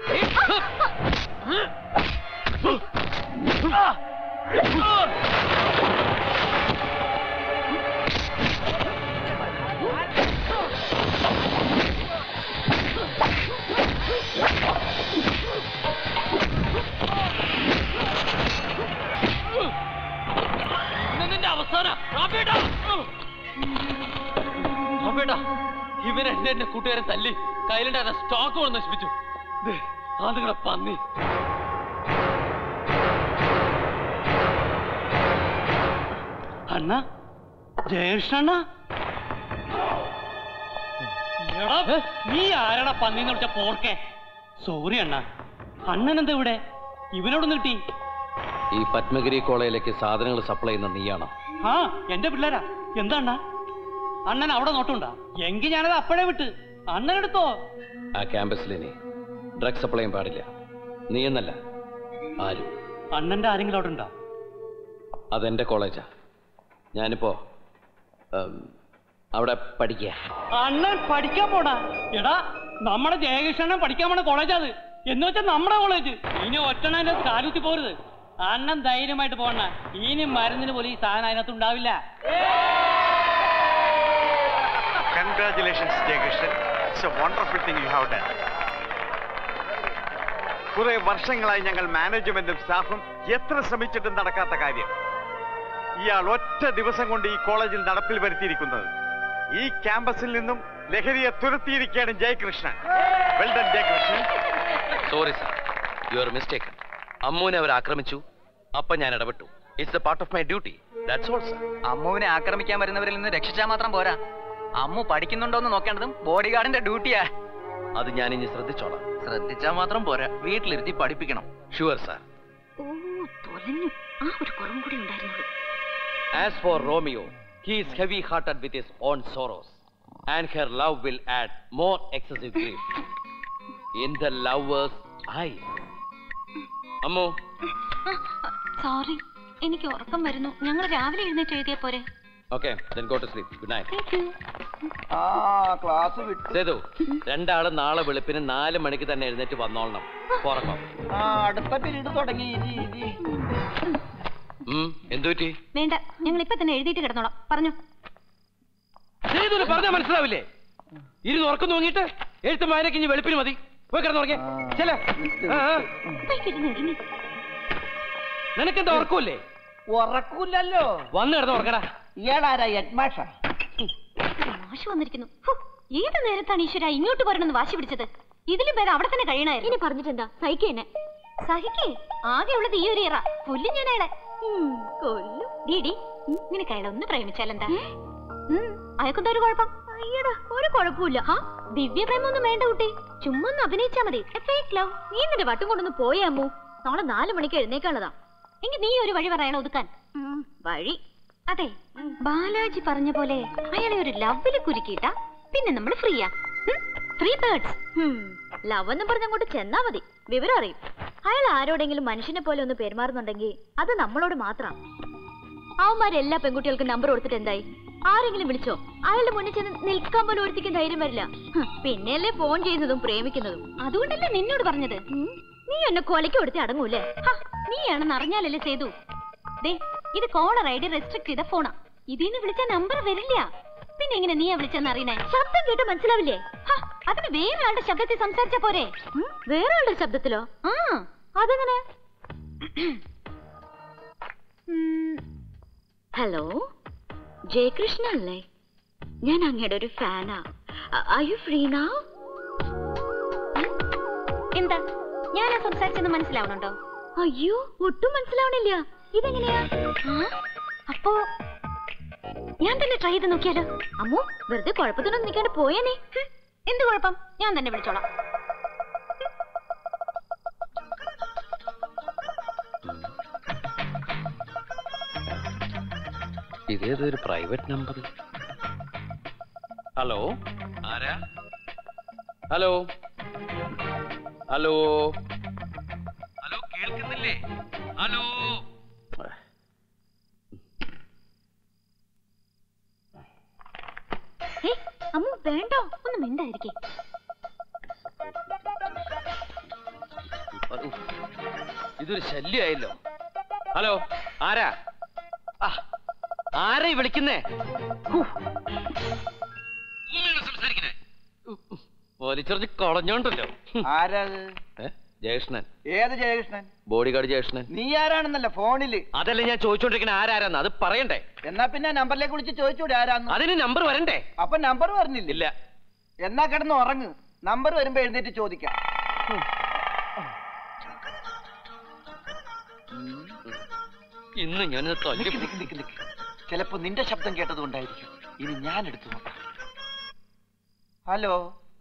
നിന്റെ അവസാനം ഇവൻ എന്നെ എന്റെ കൂട്ടുകാരൻ തല്ലി കയ്യിലുണ്ടായിരുന്ന സ്റ്റോക്ക് കൊണ്ട് നശിപ്പിച്ചു ദേ, ആ നിങ്ങളെ പന്നി അണ്ണ ജയേഷണ്ണ നീ ആരാടാ പന്നിന്ന് വിളിച്ച പോർക്കെ സോറി അണ്ണ അണ്ണൻ എന്താ ഇവിടെ ഇവനോട് കിട്ടി ഈ പത്മഗിരി കോളേജിലേക്ക് സാധനങ്ങൾ സപ്ലൈ ചെയ്യുന്ന നീയാണോ ആ എന്റെ പിള്ളേരാ എന്താ അണ്ണ അണ്ണൻ അവിടെ നോട്ടുണ്ടാ എങ്കിൽ ഞാനത് അപ്പഴേ വിട്ട് അണ്ണൻ എടുത്തോ ആ ക്യാമ്പസിൽ ഇനി ഡ്രഗ് സപ്ലൈ ചെയ്യാൻ പാടില്ല നീ എന്നല്ല ആരും അണ്ണന്റെ ആരെങ്കിലും അവിടെ ഉണ്ടോ അതെന്റെ കോളേജാ ഞാനിപ്പോ ഉം, അവിടെ പഠിക്കുക അണ്ണൻ പഠിക്കാൻ പോടാ എടാ നമ്മുടെ ജയകൃഷ്ണൻ പഠിക്കാൻ പോണ കോളേജാ അത് എന്ന് വെച്ചാൽ നമ്മുടെ കോളേജ് ഇനി ഒറ്റണ്ണന്റെ കാലുത്തി പോരുത് അണ്ണൻ ധൈര്യമായിട്ട് പോണ ഇനി മരുന്നിന് പോലും ഈ സാധനം അതിനകത്ത് ഉണ്ടാവില്ല congratulations Jayakrishnan it's a wonderful thing you have done കുറെ വർഷങ്ങളായി ഞങ്ങൾ മാനേജ്മെന്റും സ്റ്റാഫും എത്ര ശ്രമിച്ചിട്ടും നടക്കാത്ത കാര്യം ഇയാൾ ഒറ്റ ദിവസം കൊണ്ട് ഈ കോളേജിൽ നടപ്പിൽ വരുത്തിയിരിക്കുന്നത് ഈ ക്യാമ്പസിൽ നിന്നും ലഹരിയെ തുരത്തിയിരിക്കുകയാണ് Jayakrishnan well done Jayakrishnan sorry sir you are mistaken അമ്മുവിനെ അവർ ആക്രമിച്ചു അപ്പൊ ഞാൻ ഇടപെട്ടു it's a part of my duty that's all sir അമ്മുവിനെ ആക്രമിക്കാൻ വരുന്നവരിൽ നിന്ന് രക്ഷിച്ചാൽ മാത്രം പോരാ അമ്മു പഠിക്കുന്നുണ്ടോന്ന് നോക്കേണ്ടതും ബോഡി ഗാർഡിന്റെ ഡ്യൂട്ടിയാ അത് ഞാൻ ഇനി ശ്രദ്ധിച്ചോളാം ശ്രദ്ധിച്ചാൽ മാത്രം പോരാ വീട്ടിലിരുത്തി പഠിപ്പിക്കണം ഷുവർ സാർ ഓ തൊലഞ്ഞു ആ ഒരു കുറവും കൂടി ഉണ്ടായിരുന്നുള്ളൂ as for Romeo He is heavy hearted with his own sorrows, and her love will add more excessive grief in the lover's eyes. അമ്മോ സോറി എനിക്ക് ഉറക്കം വരുന്നു ഞങ്ങൾ രാവിലെ എഴുന്നേറ്റ് എഴുതിയ പോരെ okay then go to sleep good night thank you ആ ക്ലാസ് വിട്ടു സേതു രണ്ടാളും നാളെ വെളുപ്പിന് നാല് മണിക്ക് തന്നെ എഴുന്നേറ്റ് വന്നോളണം പുറക്കം ആ അടുത്ത പീരീഡ് തുടങ്ങി ഇരി ഇരി ഉം, എന്തു പറ്റി വേണ്ട ഞങ്ങൾ ഇപ്പൊ തന്നെ എഴുതിയിട്ട് കിടന്നോളാം പറഞ്ഞു സേതുവിന് പറഞ്ഞാൽ മനസ്സിലാവില്ലേ ഇരുന്ന് ഉറക്കം നോങ്ങിയിട്ട് എഴുത്തും വായനക്ക് ഇനി വെളുപ്പിന് മതി പോയി കിടന്നുറങ്ങേ ചില നിനക്കെന്താ ഉറക്കമില്ലേ ഉറക്കൂലല്ലോ വന്ന് കിടന്ന് ഉറക്കടാ ഇയാളാരാ യജ്മാഷ മാഷ് വന്നിരിക്കുന്നു ഹോ, ഏത് നേരത്താണ് ഈശ്വര ഇങ്ങോട്ട് പോരണമെന്ന് വാശി പിടിച്ചത് ഇതിലും പേര് അവിടെ തന്നെ കഴിയണായിരുന്നു ഇനി പറഞ്ഞിട്ടെന്താ സഹിക്കേ സഹിക്കേ ആകെ ഉള്ളത് ഈ ഒരു ഇറ കൊല്ലും ഞാൻ അയാളെ ഉം, കൊല്ലും ഡീഡി നിനക്ക് അയാളെ ഒന്ന് പ്രേമിച്ചാലെന്താ ഉം, അയാൾക്കെന്താ ഒരു കുഴപ്പം അയ്യടാ ഒരു കുഴപ്പമില്ല ഹാ ദിവ്യ പ്രേമൊന്നും വേണ്ട കുട്ടി ചുമ്മാ ഒന്ന് അഭിനയിച്ചാ മതി ഫേക്ക് ലവ് നീ നിന്റെ വട്ടും കൊണ്ടൊന്ന് പോയേ അമ്മു നാളെ നാല് മണിക്ക് എഴുന്നേക്കാനുള്ളതാ എങ്കിൽ നീ ഒരു വഴി പറയണ ഒതുക്കാൻ ഉം, വഴി അതെ ബാലാജി പറഞ്ഞ പോലെ അയാളെ ഒരു ലവില് കുരുക്കിയിട്ടാ പിന്നെ നമ്മൾ ഫ്രീയാ ഫ്രീ ബേർഡ്സ് ലവ് എന്ന് പറഞ്ഞ് അങ്ങോട്ട് ചെന്നാ മതി വിവരം അറിയും അയാൾ ആരോടെങ്കിലും മനുഷ്യനെ പോലെ ഒന്ന് പെരുമാറുന്നുണ്ടെങ്കിൽ അത് നമ്മളോട് മാത്രം അവന്മാരെല്ലാ പെൺകുട്ടികൾക്കും നമ്പർ കൊടുത്തിട്ട് എന്തായി ആരെങ്കിലും വിളിച്ചോ അയാളുടെ മുന്നിൽ ചെന്ന് നിൽക്കാൻ പോലും ഒരുത്തിക്കും ധൈര്യം വരില്ല ഹ്, പിന്നെയല്ലേ ഫോൺ ചെയ്യുന്നതും പ്രേമിക്കുന്നതും അതുകൊണ്ടല്ലേ നിന്നോട് പറഞ്ഞത് ഉം, നീ എന്നെ കൊലയ്ക്ക് കൊടുത്ത് അടങ്ങൂലേ ഹ, നീയാണെന്ന് അറിഞ്ഞാലല്ലേ ചെയ്തു ദേ ഇത് കോളർ ഐ ഡി റെസ്ട്രിക്ട് ചെയ്ത ഫോണാ ഇതിന്ന് വിളിച്ച നമ്പർ വരില്ല പിന്നെ എങ്ങനെ നീയാ വിളിച്ചെന്ന് അറിയണേ ശബ്ദം കേട്ട് മനസ്സിലാവില്ലേ ഹ, അതിന് വേറെ ആളുടെ ശബ്ദത്തിൽ സംസാരിച്ച പോരെ ഉം, വേറെ ആളുടെ ശബ്ദത്തിലോ ആ അതെങ്ങനെ ഹലോ ജയകൃഷ്ണ അല്ലേ ഞാൻ അങ്ങയുടെ ഒരു ഫാനാ ഐ യു ഫ്രീ നാ എന്താ ഞാൻ സംസാരിച്ചെന്ന് മനസ്സിലാവണുണ്ടോ അയ്യോ ഒട്ടും മനസ്സിലാവണില്ല ഇതെങ്ങനെയാ ആ, അപ്പോ ഞാൻ തന്നെ ട്രൈ ചെയ്ത് നോക്കിയാലോ അമ്മു വെറുതെ കുഴപ്പത്തിനൊന്നും നിൽക്കാണ്ട് പോയേനെ ഹും, എന്ത് കുഴപ്പം ഞാൻ തന്നെ വിളിച്ചോളാം ഇതേതൊരു പ്രൈവറ്റ് നമ്പർ ഹലോ ആരാ ഹലോ ഹലോ ഹലോ കേൾക്കുന്നില്ലേ ഹലോ ഏ അമ്മു വേണ്ടോ ഒന്ന് മിണ്ടായിരിക്കേ ഉഫ്, ഇതൊരു ശല്യമായല്ലോ ഹലോ ആരാ ആ, ആരാ ഈ വിളിക്കുന്നേ ഹൂ. ഇങ്ങനെയാണോ സംസാരിക്കുന്നേ വലിച്ചെറിഞ്ഞ് കളഞ്ഞോണ്ടല്ലോ ആരാ ഏ? ജയകൃഷ്ണൻ ഏത് ജയകൃഷ്ണൻ ബോഡി ഗാർഡ് ജയകൃഷ്ണൻ നീ ആരാണെന്നല്ല ഫോണില് അതല്ല ഞാൻ ചോദിച്ചോണ്ടിരിക്കുന്ന ആരാരാന്ന് അത് പറയണ്ടേ എന്നാ പിന്നെ നമ്പറിലേക്ക് വിളിച്ച് ചോദിച്ചൂടെ ആരാന്ന് അതിന് നമ്പർ വരണ്ടേ അപ്പൊ നമ്പർ പറഞ്ഞില്ല ഇല്ല എന്നാ കിടന്ന് ഉറങ്ങ് നമ്പർ വരുമ്പോ എഴുന്നേറ്റ് ചോദിക്കാം ഇന്ന് ഞാൻ തല്ലി നിക്ക് നിക്ക് നിക്ക് നിക്ക്. ചിലപ്പോ നിന്റെ ശബ്ദം കേട്ടത് കൊണ്ടായിരിക്കും ഇനി ഞാൻ എടുത്തു നോക്കാം ഹലോ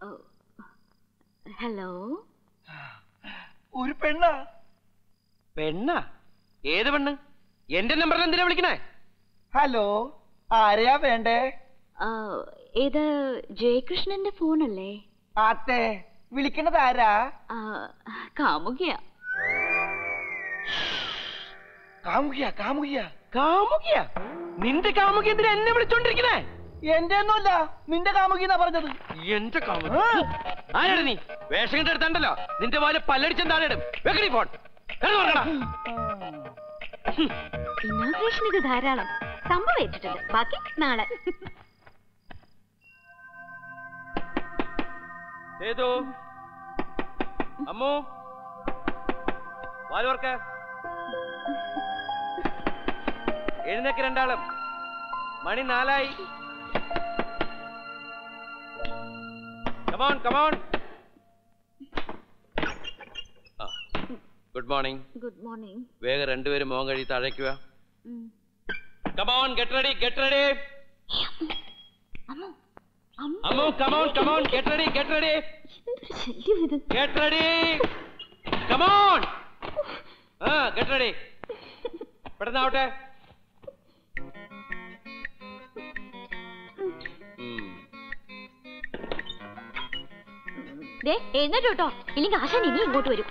ഹലോ ഒരു പെണ്ണാ പെണ്ണാ ഏത് പെണ്ണ് എന്റെ നമ്പറിൽ എന്തിനാ വിളിക്കണേ ഹലോ ആരെയാ വേണ്ടേ ഇത് ജയകൃഷ്ണന്റെ ഫോണല്ലേ അതെ വിളിക്കണത് ആരാ കാമുകിയാ കാമുകിയ കാമുകിയ കാമുകിയ നിന്റെ കാമുകി എന്തിനാ എന്നെ വിളിച്ചോണ്ടിരിക്കണേ എന്റെ ഒന്നുമല്ല നിന്റെ കാമുകി എന്നാ പറഞ്ഞത് എന്റെ കാമുകി ആരാണ് നീ വേഷം കെട്ട് എടുത്തണ്ടല്ലോ നിന്റെ പോലെ പല്ലടിച്ചെന്താണിടും വെക്കണി ഫോൺ കിടന്ന് ഉറങ്ങടാ. ഇനോഗ്രേഷൻ ഇത് ധാരാളം സംഭവം ഏറ്റിട്ടുണ്ട് ബാക്കി നാളെ ഏതോ അമ്മു വാലോർക്ക എഴുന്നേക്ക് രണ്ടാളും മണി നാലായി come on come on good morning good morning വേഗം രണ്ടുപേരും മോൻ കഴി താഴേക്കുക come on get ready get ready Ammu come on come on get ready get ready ശല്യം ഇത് ഗെറ്റ് റെഡി കമോൺ ആ ഗെറ്റ് റെഡി പെട്ടെന്നാവട്ടെ ദേ എഴുന്നേറ്റ് കേട്ടോ ഇല്ലെങ്കിൽ ആശാൻ ഇനി ഇങ്ങോട്ട് വരും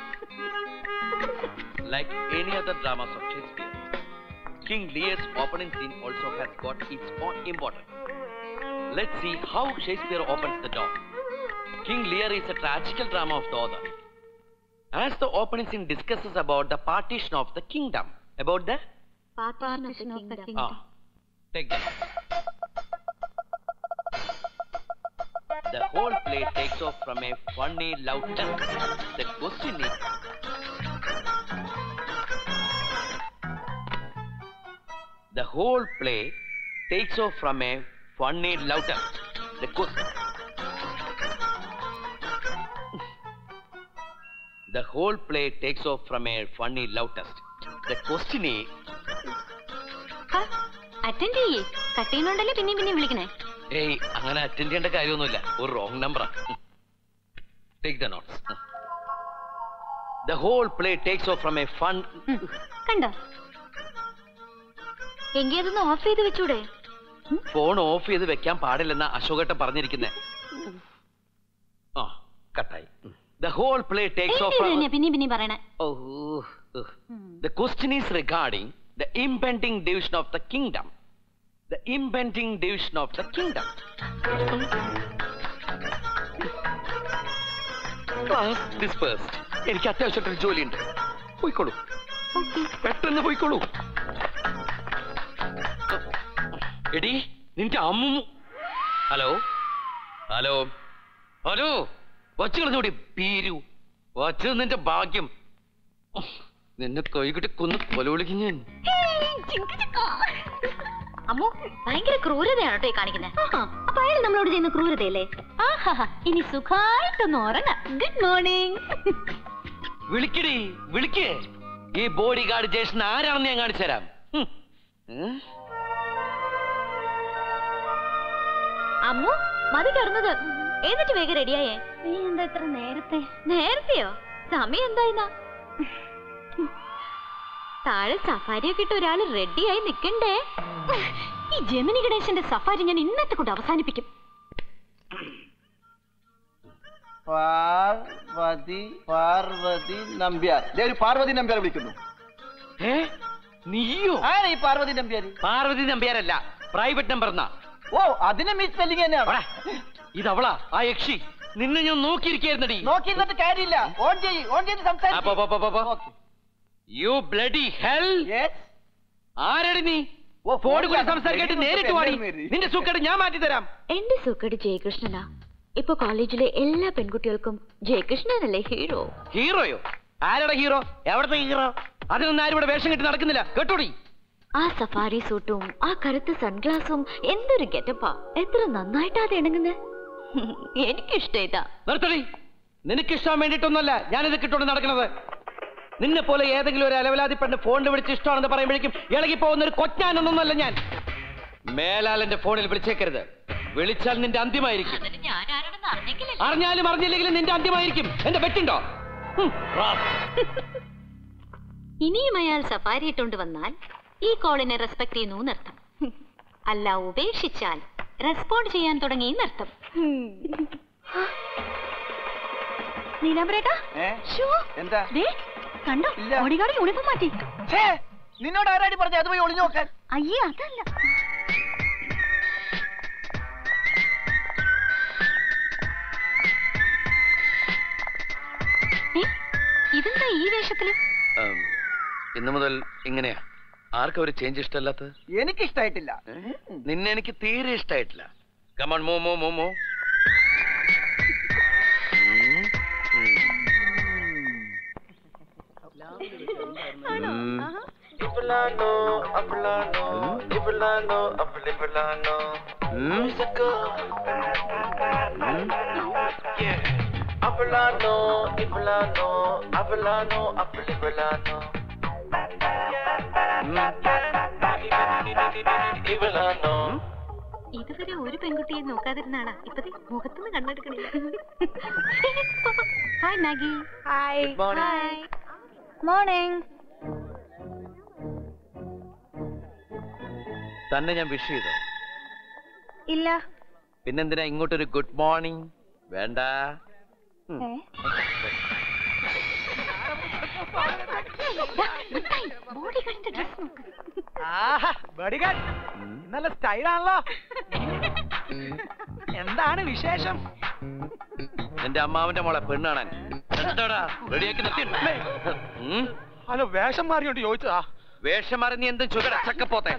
Like any other dramas of Shakespeare, King Lear's opening scene also has got its own importance. Let's see how Shakespeare opens the door. King Lear is a tragical drama of the author. As the opening scene discusses about the partition of the kingdom, about the Partition of the kingdom. ah, take them. The whole play takes off from a funny love tale. The question is, the whole play takes off from a funny love tale. The question. The whole play takes off from a funny love test. The question is, attend ചെയ്യേ cut ചെയ്യുന്നുണ്ടല്ലേ പിന്നെയും പിന്നെയും വിളിക്കണേ ഏയ് അങ്ങനെ attend ചെയ്യേണ്ട കാര്യമൊന്നുമില്ല ഒരു റോങ് നമ്പറാ take the notes the whole play takes off from a fun കണ്ടോ എങ്കിൽ അതൊന്ന് ഓഫ് ചെയ്ത് വെച്ചൂടെ ഫോൺ ഓഫ് ചെയ്ത് വെക്കാൻ പാടില്ലെന്ന അശോകട്ടൻ പറഞ്ഞിരിക്കുന്നേ ആ കട്ടായി the whole play takes off തന്നെയാ പിന്നെയും പിന്നെയും പറയണേ The question is regarding the impending division of the kingdom. The impending division of the kingdom. Class dispersed. എനിക്ക് അത്യാവശ്യമായിട്ടൊരു ജോലിയുണ്ട് പോയിക്കോളൂ പെട്ടെന്ന് പോയിക്കോളൂ എടി നിന്റെ അമ്മു ഹലോ ഹലോ ഹലോ വച്ചു കളഞ്ഞോടി പീരു വച്ചത് നിന്റെ ഭാഗ്യം നിന്നെ കൈകിട്ട് കൊന്ന് കൊലവിളിക്കും ഞാൻ അമ്മോ ഭയങ്കര ക്രൂരതയാണ് കേട്ടോ ഈ കാണിക്കുന്നത് അപ്പൊ അയാൾ നമ്മളോട് ചെയ്യുന്ന ക്രൂരതയല്ലേ ആഹാ ഇനി സുഖമായിട്ടൊന്ന് ഉറങ്ങാം ഗുഡ് മോർണിംഗ് വിളിക്കടി വിളിക്ക് ഈ ബോഡി ഗാർഡ് ജേഷൻ ആരാണെന്ന് ഞാൻ കാണിച്ചു തരാം ഹും. ഏ? അമ്മു മതി കിടന്നത് എന്നിട്ട് വേഗം റെഡിയായേ നീ എന്താ ഇത്ര നേരത്തെ നേരത്തെയോ സമയം എന്തായിന്നാ താഴെ സഫാരിയൊക്കെ ഇട്ട് ഒരാൾ റെഡിയായി നിക്കണ്ടേ ഈ ജമിനി ഗണേശന്റെ സഫാരി ഞാൻ ഇന്നത്തെ കൊണ്ട് അവസാനിപ്പിക്കും പാർവതി പാർവതി നമ്പ്യാർ ദേ ഒരു പാർവതി നമ്പ്യാർ വിളിക്കുന്നു ഏ നീയോ ആരാ ഈ പാർവതി നമ്പ്യാർ പാർവതി നമ്പ്യാരല്ല പ്രൈവറ്റ് നമ്പർ എന്നാ ഓ അതിന് മിസ് സ്പെല്ലിംഗ് തന്നെയാണ് ഇതവളാ ആ യക്ഷി നിന്നെ ഞാൻ നോക്കിയിരിക്കായിരുന്നടി നോക്കിയിരുന്നിട്ട് കാര്യമില്ല ഓൺ ചെയ്യ് ഓൺ ചെയ്ത് സംസാരിക്കും യു ബ്ലഡി ഹെൽ ആരടി നീ ഫോണിൽ കൂടി സംസാരിക്കാട്ട് നേരിട്ട് വാടി നിന്റെ സുക്കേട് ഞാൻ മാറ്റി തരാം എന്റെ സുക്കട് ജയകൃഷ്ണനാ ഇപ്പൊ കോളേജിലെ എല്ലാ പെൺകുട്ടികൾക്കും ജയകൃഷ്ണനല്ലേ ഹീറോ ഹീറോയോ ആരുടെ ഹീറോ എവിടത്തെ ഹീറോ അതിനൊന്നും ആരും ഇവിടെ വേഷം കെട്ടി നടക്കുന്നില്ല കേട്ടോടി ആ സഫാരി സൂട്ടും ആ കറുത്ത സൺഗ്ലാസും എന്തൊരു ഗെറ്റപ്പാ എത്ര നന്നായിട്ടാ അത് ഇണങ്ങുന്നത് എനിക്കിഷ്ടേതാ നിർത്തടി നിനക്ക് ഇഷ്ടം വേണ്ടിയിട്ടൊന്നുമല്ല ഞാനിത് കിട്ടോണ്ട് നടക്കുന്നത് നിന്നെ പോലെ ഏതെങ്കിലും ഒരു അലവലാതി പെണ്ണ് ഫോണിൽ വിളിച്ച് ഇഷ്ടമാണെന്ന് പറയുമ്പോഴേക്കും ഇളകി പോകുന്ന ഒരു കൊച്ചാനൊന്നൊന്നല്ല ഞാൻ മേലാൽ എന്റെ ഫോണിൽ വിളിച്ചേക്കരുത് വിളിച്ചാൽ നിന്റെ അന്ത്യമായിരിക്കും അറിഞ്ഞാലും അറിഞ്ഞില്ലെങ്കിലും നിന്റെ അന്ത്യമായിരിക്കും എന്റെ വെട്ടുണ്ടോ ഇനിയും അയാൾ സഫാരി ഇട്ടുകൊണ്ട് വന്നാൽ ഈ കോളിനെ റെസ്പെക്ട് ചെയ്യുന്നു എന്നർത്ഥം അല്ല ഉപേക്ഷിച്ചാൽ റെസ്പോണ്ട് ചെയ്യാൻ തുടങ്ങി എന്നർത്ഥം നീലാംബരേട്ടാ ശ്ശോ, എന്താ ദേ, കണ്ടോ ബോഡിഗാർഡ് യൂണിഫോം മാറ്റി ഛേ, നിന്നോട് ആരാടി പറഞ്ഞ അത് പോയി ഒളിഞ്ഞു നോക്കാൻ അയ്യേ അതല്ല ഏ, ഇതെന്താ ഈ വേഷത്തില് ഉം, ഇന്നു മുതൽ ഇങ്ങനെയാ ആർക്കും ഒരു ചേഞ്ച് ഇഷ്ടമല്ലാത്തത് എനിക്ക് ഇഷ്ടായിട്ടില്ല നിന്നെ എനിക്ക് തീരെ ഇഷ്ടമായിട്ടില്ല കമൺ മോ മോ മോ മോ ഉം, ഉം. ഇതുവരെ ഒരു പെൺകുട്ടിയെ നോക്കാതിരുന്നാണ് ഇപ്പത്തെ മുഖത്തുനിന്ന് കണ്ണെടുക്കണില്ല hi Maggie hi hi morning തന്നെ ഞാൻ വിഷ് ചെയ്തോ ഇല്ല പിന്നെന്തിനാ ഇങ്ങോട്ടൊരു ഗുഡ് മോർണിംഗ് വേണ്ട നല്ല സ്റ്റൈലാണല്ലോ എന്താണ് വിശേഷം എന്റെ അമ്മാവന്റെ മോളെ പെണ്ണാണൻ എന്താടാ റെഡിയാക്കി നിർത്തിയിട്ടില്ലേ ഉം? ഹലോ വേഷം മാറിയോണ്ട് ചോദിച്ചതാ വേഷം മാറി നീ എന്തും ചുകട ചക്കപ്പോത്തെ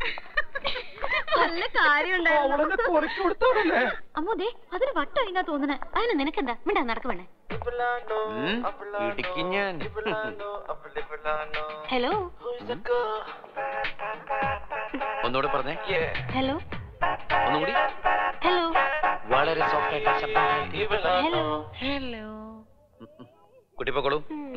നല്ല കാര്യമുണ്ടായിരുന്നു കൊടുത്തോടല്ലേ അമ്മോ ദേ അതൊരു വട്ടം അതിനാ തോന്നണേ അതിന് നിനക്കെന്താ മിണ്ടാ നടക്കുവണ്ണേ ഉം? ഇടിക്കും ഞാൻ ഹലോ ഒന്നുകൂടെ പറഞ്ഞേ ഹലോ ഒന്നുകൂടി ഹലോ വളരെ സോഫ്റ്റ് ആയിട്ട് ശബ്ദം കേൾക്കും. ഹലോ ഹലോ കുട്ടി പൊക്കോളൂ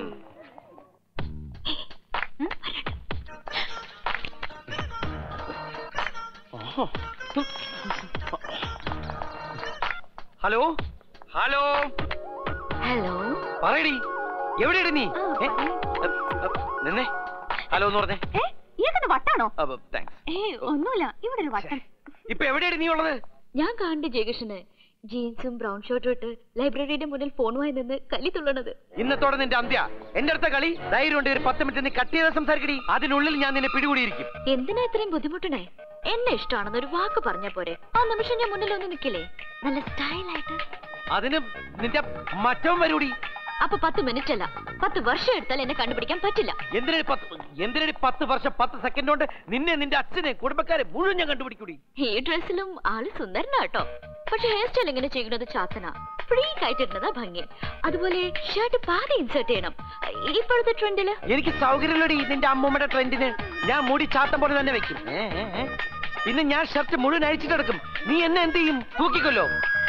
ഹലോ ഹലോ ഹലോ പറയടി എവിടെയാണ് നീ ഏ? അ, അ, നിന്നെ ഹലോ എന്ന് പറഞ്ഞേ ഇയാൾക്കെന്താ വട്ടാണോ താങ്ക്സ് ഏ ഒന്നുമില്ല ഇവിടെ ഒരു വട്ടം ഇപ്പൊ എവിടെയാണ് നീ ഉള്ളത് ഞാൻ കാണുന്നുണ്ട് ജയകൃഷ്ണന് ജീൻസും ബ്രൗൺ ഷർട്ടും ഇട്ട് ലൈബ്രറിയുടെ മുന്നിൽ ഫോണുമായി നിന്ന് കല്ലി തുള്ളണത് ഇന്നത്തോടെ നിന്റെ അന്ത്യ എന്റെ അടുത്ത കളി ധൈര്യം ഉണ്ട് ഒരു പത്ത് മിനിറ്റ് നീ കട്ട് ചെയ്ത് സംസാരിക്കടി അതിനുള്ളിൽ ഞാൻ നിന്നെ പിടികൂടിയിരിക്കും എന്തിനാ ഇത്രയും ബുദ്ധിമുട്ടണേ എന്നെ ഇഷ്ടമാണെന്ന് ഒരു വാക്ക് പറഞ്ഞ പോരെ ആ നിമിഷം ഞാൻ മുന്നിൽ ഒന്ന് നിക്കില്ലേ നല്ല സ്റ്റൈലായിട്ട് അതിന് നിന്റെ മറ്റവൻ വരൂടി അപ്പൊ പത്ത് മിനിറ്റ് അല്ല പത്ത് വർഷം എടുത്താൽ എന്നെ കണ്ടുപിടിക്കാൻ പറ്റില്ല എന്തിനടി പത്ത് എന്തിനടി പത്ത് വർഷം പത്ത് സെക്കൻഡ് കൊണ്ട് നിന്നെ നിന്റെ അച്ഛനെ കുടുംബക്കാരെ മുഴുവൻ ഞാൻ കണ്ടുപിടിക്കൂടി ഈ ഡ്രസ്സിലും ആള് സുന്ദരനാ കേട്ടോ പക്ഷെ ഹെയർ സ്റ്റൈൽ എങ്ങനെ ചെയ്യുന്നത് ചാത്തന ഫ്രീ ആയിട്ടിരുന്നതാ ഭംഗി അതുപോലെ ഷർട്ട് പാതി ഇൻസേർട്ട് ചെയ്യണം ഇപ്പോഴത്തെ ട്രെൻഡില് എനിക്ക് സൗകര്യമുള്ളടി നിന്റെ അമ്മൂമ്മയുടെ ട്രെൻഡിന് ഞാൻ മുടി ചാത്തം പോലെ തന്നെ വെക്കും ഏ, ഏ, ഏ. പിന്നെ ഞാൻ ഷർട്ട് മുഴുവൻ അഴിച്ചിട്ടെടുക്കും നീ എന്നെ എന്ത് ചെയ്യും തൂക്കിക്കൊല്ലോ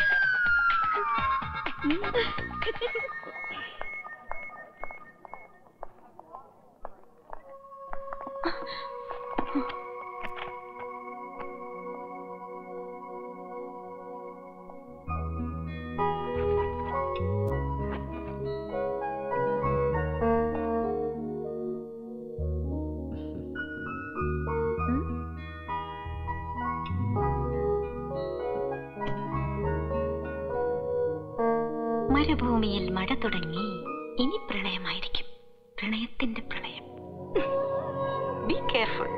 മരുഭൂമിയിൽ മഴ തുടങ്ങി ഇനി പ്രളയമായിരിക്കും പ്രണയത്തിന്റെ പ്രളയം ബി കെയർഫുൾ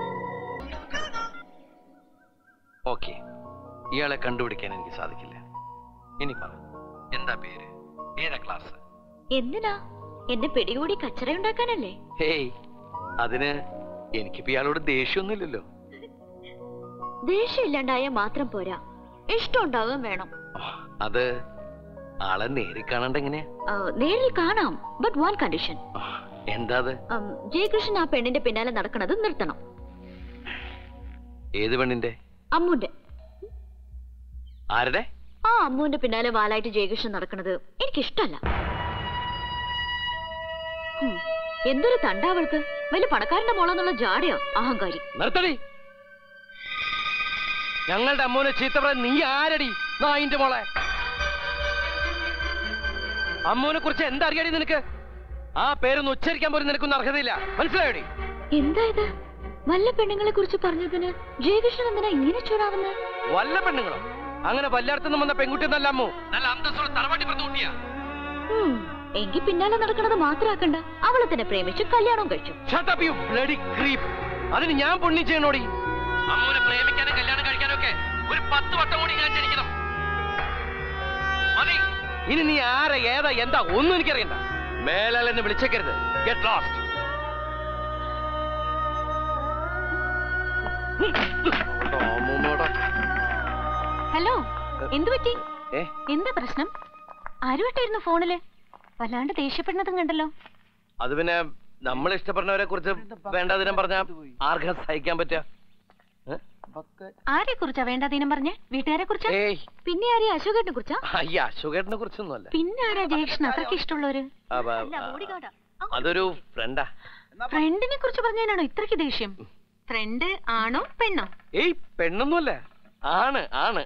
ഓക്കെ ഇയാളെ കണ്ടുപിടിക്കാൻ എനിക്ക് സാധിക്കില്ല ഇനി പറ എന്താ പേര് ഏതാ ക്ലാസ് എന്തിനാ എന്നെ പിടികൂടി കച്ചറയുണ്ടാക്കാനല്ലേ ഹേയ് അതിന് എനിക്കിപ്പോ ഇയാളോട് ദേഷ്യമൊന്നുമില്ലല്ലോ ദേഷ്യം ഇല്ലാണ്ടായ മാത്രം പോരാ ഇഷ്ടം ഉണ്ടാവുകയും വേണം അത് ആളെ നേരിൽ കാണണ്ട എങ്ങനെയാ ആ, നേരിൽ കാണാം ബട്ട് വൺ കണ്ടീഷൻ എന്താ അത് ജയകൃഷ്ണൻ ആ പെണ്ണിന്റെ പിന്നാലെ നടക്കുന്നത് നിർത്തണം ഏത് പെണ്ണിന്റെ അമ്മുന്റെ ആരുടെ ആ അമ്മുവിന്റെ പിന്നാലെ വാലായിട്ട് ജയകൃഷ്ണൻ നടക്കുന്നത് എനിക്കിഷ്ടല്ല ഹും, എന്തൊരു തണ്ടാവൾക്ക് വലിയ പണക്കാരന്റെ മോളെന്നുള്ള ജാടയോ അഹങ്കാരി നിർത്തടി ഞങ്ങളുടെ അമ്മൂനെ ചീത്ത പറയാൻ നീ ആരടി നായിന്റെ മോളെ അമ്മൂനെ കുറിച്ച് എന്തറിയാടി നിനക്ക് ആ പേരൊന്ന് ഉച്ചരിക്കാൻ പോലും നിനക്കൊന്നും അർഹതയില്ല മനസ്സിലായോടി എന്താ ഇത് വല്ല പെണ്ണുങ്ങളെ കുറിച്ച് പറഞ്ഞതിന് ജയകൃഷ്ണൻ എന്തിനാ ഇങ്ങനെ ചൂടാവുന്നത് വല്ല പെണ്ണുങ്ങളോ അങ്ങനെ വല്ലാടത്തുനിന്ന് വന്ന പെൺകുട്ടി നല്ല അമ്മു നല്ല അന്തസ്സോടെ തറവാട്ടി പറഞ്ഞു കുട്ടിയാ ഉം, എങ്കി പിന്നാലെ നടക്കുന്നത് മാത്രാക്കണ്ട അവളെ തന്നെ പ്രേമിച്ചു കല്യാണം കഴിച്ചു Shut up, you bloody creep. അതിന് ഞാൻ പുണ്യം ചെയ്യണോടി അമ്മൂനെ പ്രേമിക്കാനും കല്യാണം കഴിക്കാനും ഒക്കെ ഒരു പത്ത് വട്ടം കൂടി ഞാൻ ജനിക്കണം മതി ഇനി നീ ആരെ ഏതാ എന്താ ഒന്നും എനിക്കറിയണ്ട മേലാൽ എന്നെ വിളിച്ചേക്കരുത് ഗെറ്റ് ലോസ്റ്റ് ഹലോ എന്തു പറ്റി ഏ? എന്താ പ്രശ്നം ആരുമായിട്ടായിരുന്നു ഫോണില് വല്ലാണ്ട് ദേഷ്യപ്പെടുന്നതും കണ്ടല്ലോ അത് പിന്നെ നമ്മൾ ഇഷ്ടപ്പെടുന്നവരെ കുറിച്ച് വേണ്ടാതിനം പറഞ്ഞാ ആർക്കാ സഹിക്കാൻ പറ്റുക ആരെ കുറിച്ചാ വേണ്ടാതീനം പറഞ്ഞ വീട്ടുകാരെ കുറിച്ചാ ഏയ് പിന്നെ ആരെയും അശോകേട്ടിനെ കുറിച്ചാ അയ്യ അശോകേട്ടനെ കുറിച്ചൊന്നുമല്ല പിന്നെ ആരാ ജയകൃഷ്ണൻ അത്രയ്ക്ക് ഇഷ്ടമുള്ളവര് അപ്പ- അതൊരു ഫ്രണ്ടാ ഫ്രണ്ടിനെ കുറിച്ച് പറഞ്ഞതിനാണോ ഇത്രയ്ക്ക് ദേഷ്യം ഫ്രണ്ട് ആണോ പെണ്ണോ ഏയ് പെണ്ണൊന്നുമല്ല ആണ് ആണ്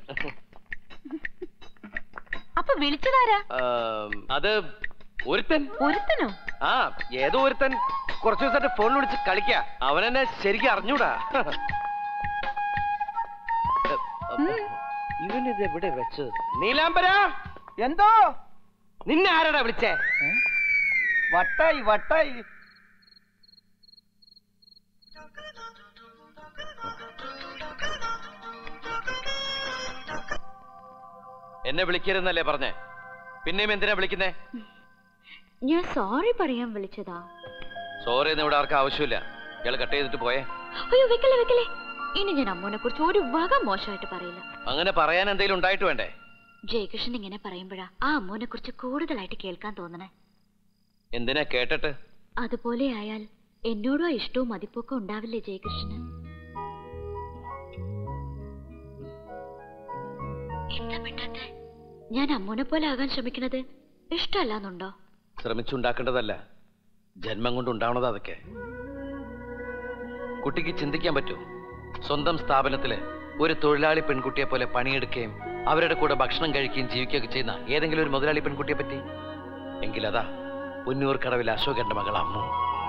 അപ്പൊ വിളിച്ചതാരാ ആം, അത് ഒരുത്തൻ ഒരുത്തനോ ആ ഏതോ ഒരുത്തൻ കുറച്ചു ദിവസമായിട്ട് ഫോണിൽ വിളിച്ച് കളിക്ക അവനെന്നെ ശരിക്കും അറിഞ്ഞൂടാ ഇവൻ ഇത് എവിടെ വെച്ചത് നീലാംബര എന്തോ നിന്നെ ആരാടാ വിളിച്ചേ വട്ടായി വട്ടായി എന്നെ വിളിക്കരുന്നല്ലേ പറഞ്ഞേ പിന്നെയും എന്തിനാ വിളിക്കുന്നേ ഞാൻ സോറി പറയാൻ വിളിച്ചതാ സോറി എന്ന് ഇവിടെ ആർക്കും ആവശ്യമില്ല ഇയാൾ കട്ട് ചെയ്തിട്ട് പോയേ അയ്യോ വെക്കല്ലേ വെക്കല്ലേ ഇനി ഞാൻ അമ്മോനെ കുറിച്ച് ഒരു വക മോശമായിട്ട് പറയില്ല അങ്ങനെ പറയാൻ എന്തെങ്കിലും ഉണ്ടായിട്ട് വേണ്ടേ ജയകൃഷ്ണൻ ഇങ്ങനെ പറയുമ്പോഴാ ആ അമ്മോനെ കുറിച്ച് കൂടുതലായിട്ട് കേൾക്കാൻ തോന്നണേ എന്തിനാ കേട്ടിട്ട് അതുപോലെ ആയാൽ എന്നോടും ആ ഇഷ്ടവും മതിപ്പൊക്കെ ഉണ്ടാവില്ലേ ജയകൃഷ്ണന് എന്താ മിണ്ടാത്തെ ഞാൻ അമ്മോനെ പോലെ ആകാൻ ശ്രമിക്കുന്നത് ഇഷ്ടമല്ലാന്നുണ്ടോ ശ്രമിച്ചുണ്ടാക്കേണ്ടതല്ല ജന്മം കൊണ്ട് ഉണ്ടാവണത് അതൊക്കെ കുട്ടിക്ക് ചിന്തിക്കാൻ പറ്റൂ സ്വന്തം സ്ഥാപനത്തില് ഒരു തൊഴിലാളി പെൺകുട്ടിയെ പോലെ പണിയെടുക്കുകയും അവരുടെ കൂടെ ഭക്ഷണം കഴിക്കുകയും ജീവിക്കുകയൊക്കെ ചെയ്യുന്ന ഏതെങ്കിലും ഒരു മുതലാളി പെൺകുട്ടിയെ പറ്റി എങ്കിലതാ പുന്നൂർ കടവിൽ അശോകന്റെ മകൾ അമ്മു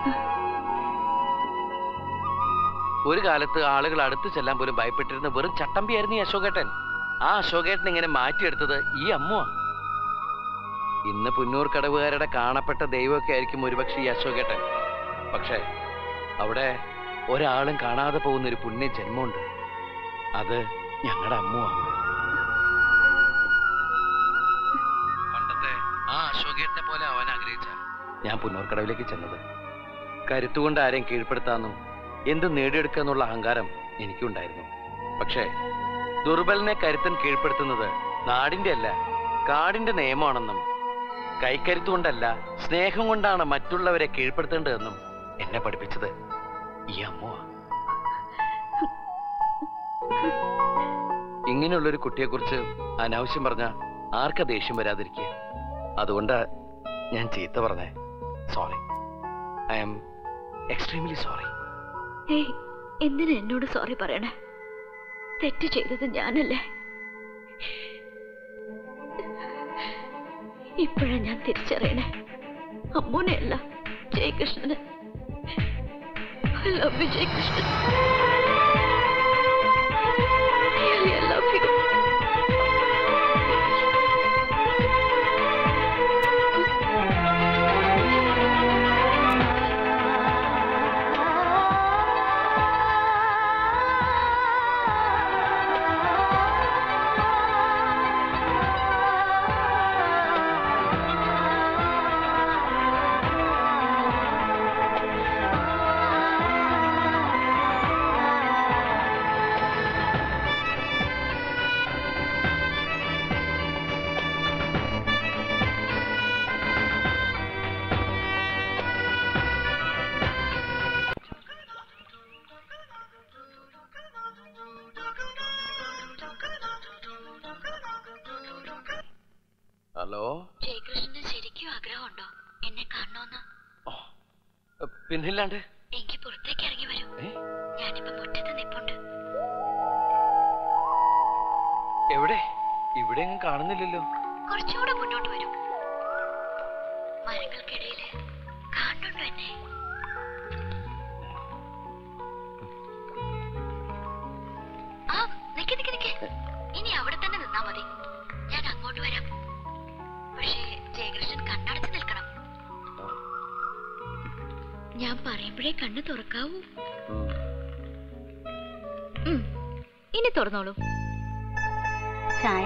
ഒരു കാലത്ത് ആളുകൾ അടുത്ത് ചെല്ലാൻ പോലും ഭയപ്പെട്ടിരുന്ന വെറും ചട്ടമ്പിയായിരുന്നു ഈ അശോകേട്ടൻ ആ അശോകേട്ടൻ ഇങ്ങനെ മാറ്റിയെടുത്തത് ഈ അമ്മുവാ ഇന്ന് പുന്നൂർ കടവുകാരുടെ കാണപ്പെട്ട ദൈവമൊക്കെ ആയിരിക്കും ഒരുപക്ഷെ ഈ അശോകേട്ടൻ പക്ഷേ അവിടെ ഒരാളും കാണാതെ പോകുന്ന ഒരു പുണ്യ ജന്മമുണ്ട് അത് ഞങ്ങളുടെ അമ്മുവാ പണ്ടത്തെ ആ അശോകേട്ടനെ പോലെ അവൻ ആഗ്രഹിച്ച ഞാൻ പുന്നൂർ കടവിലേക്ക് ചെന്നത് കരുത്തുകൊണ്ട് ആരെയും കീഴ്പ്പെടുത്താന്നും എന്ത് നേടിയെടുക്കുക എന്നുള്ള അഹങ്കാരം എനിക്കുണ്ടായിരുന്നു പക്ഷേ ദുർബലനെ കരുത്തൻ കീഴ്പ്പെടുത്തുന്നത് നാടിന്റെ അല്ല കാടിന്റെ നിയമമാണെന്നും കൈക്കരുത്തുകൊണ്ടല്ല സ്നേഹം കൊണ്ടാണ് മറ്റുള്ളവരെ കീഴ്പ്പെടുത്തേണ്ടതെന്നും എന്നെ പഠിപ്പിച്ചത് ഈ അമ്മുവ ഇങ്ങനെയുള്ളൊരു കുട്ടിയെക്കുറിച്ച് അനാവശ്യം പറഞ്ഞ ആർക്കാ ദേഷ്യം വരാതിരിക്കുക അതുകൊണ്ട് ഞാൻ ചീത്ത പറഞ്ഞേ sorry I am extremely sorry ഏയ് എന്തിനാ എന്നോട് സോറി പറയണേ തെറ്റ് ചെയ്തത് ഞാനല്ലേ ഇപ്പോഴാ ഞാൻ തിരിച്ചറിയണേ അമ്മൂനെയല്ല ജയകൃഷ്ണന് I love you, Jayakrishnan Really, I love you. Hello ജയകൃഷ്ണന് ശരിക്കും ആഗ്രഹമുണ്ടോ എന്നെ കാണണമെന്ന് പിന്നില്ലാണ്ട് എനിക്ക് പുറത്തേക്ക് ഇറങ്ങി വരൂ ഞാനിപ്പോ മുറ്റത്ത് നിപ്പുണ്ട് എവിടെ ഇവിടെ എങ്ങും കാണുന്നില്ലല്ലോ കുറച്ചുകൂടെ മുന്നോട്ട് വരൂ മരങ്ങൾക്കിടയില് കാണുന്നുണ്ടോ എന്നെ ആ നിക്ക് നിക്ക് നിക്ക് ഇനി അവിടെ തന്നെ നിന്നാ മതി ഞാൻ അങ്ങോട്ട് വരാം പക്ഷേ ജയകൃഷ്ണൻ കണ്ണടച്ച് നിൽക്കണം ഞാൻ പറയുമ്പോഴേ കണ്ണ് തുറക്കാവൂ ഉം. ഇനി തുറന്നോളൂ ചായ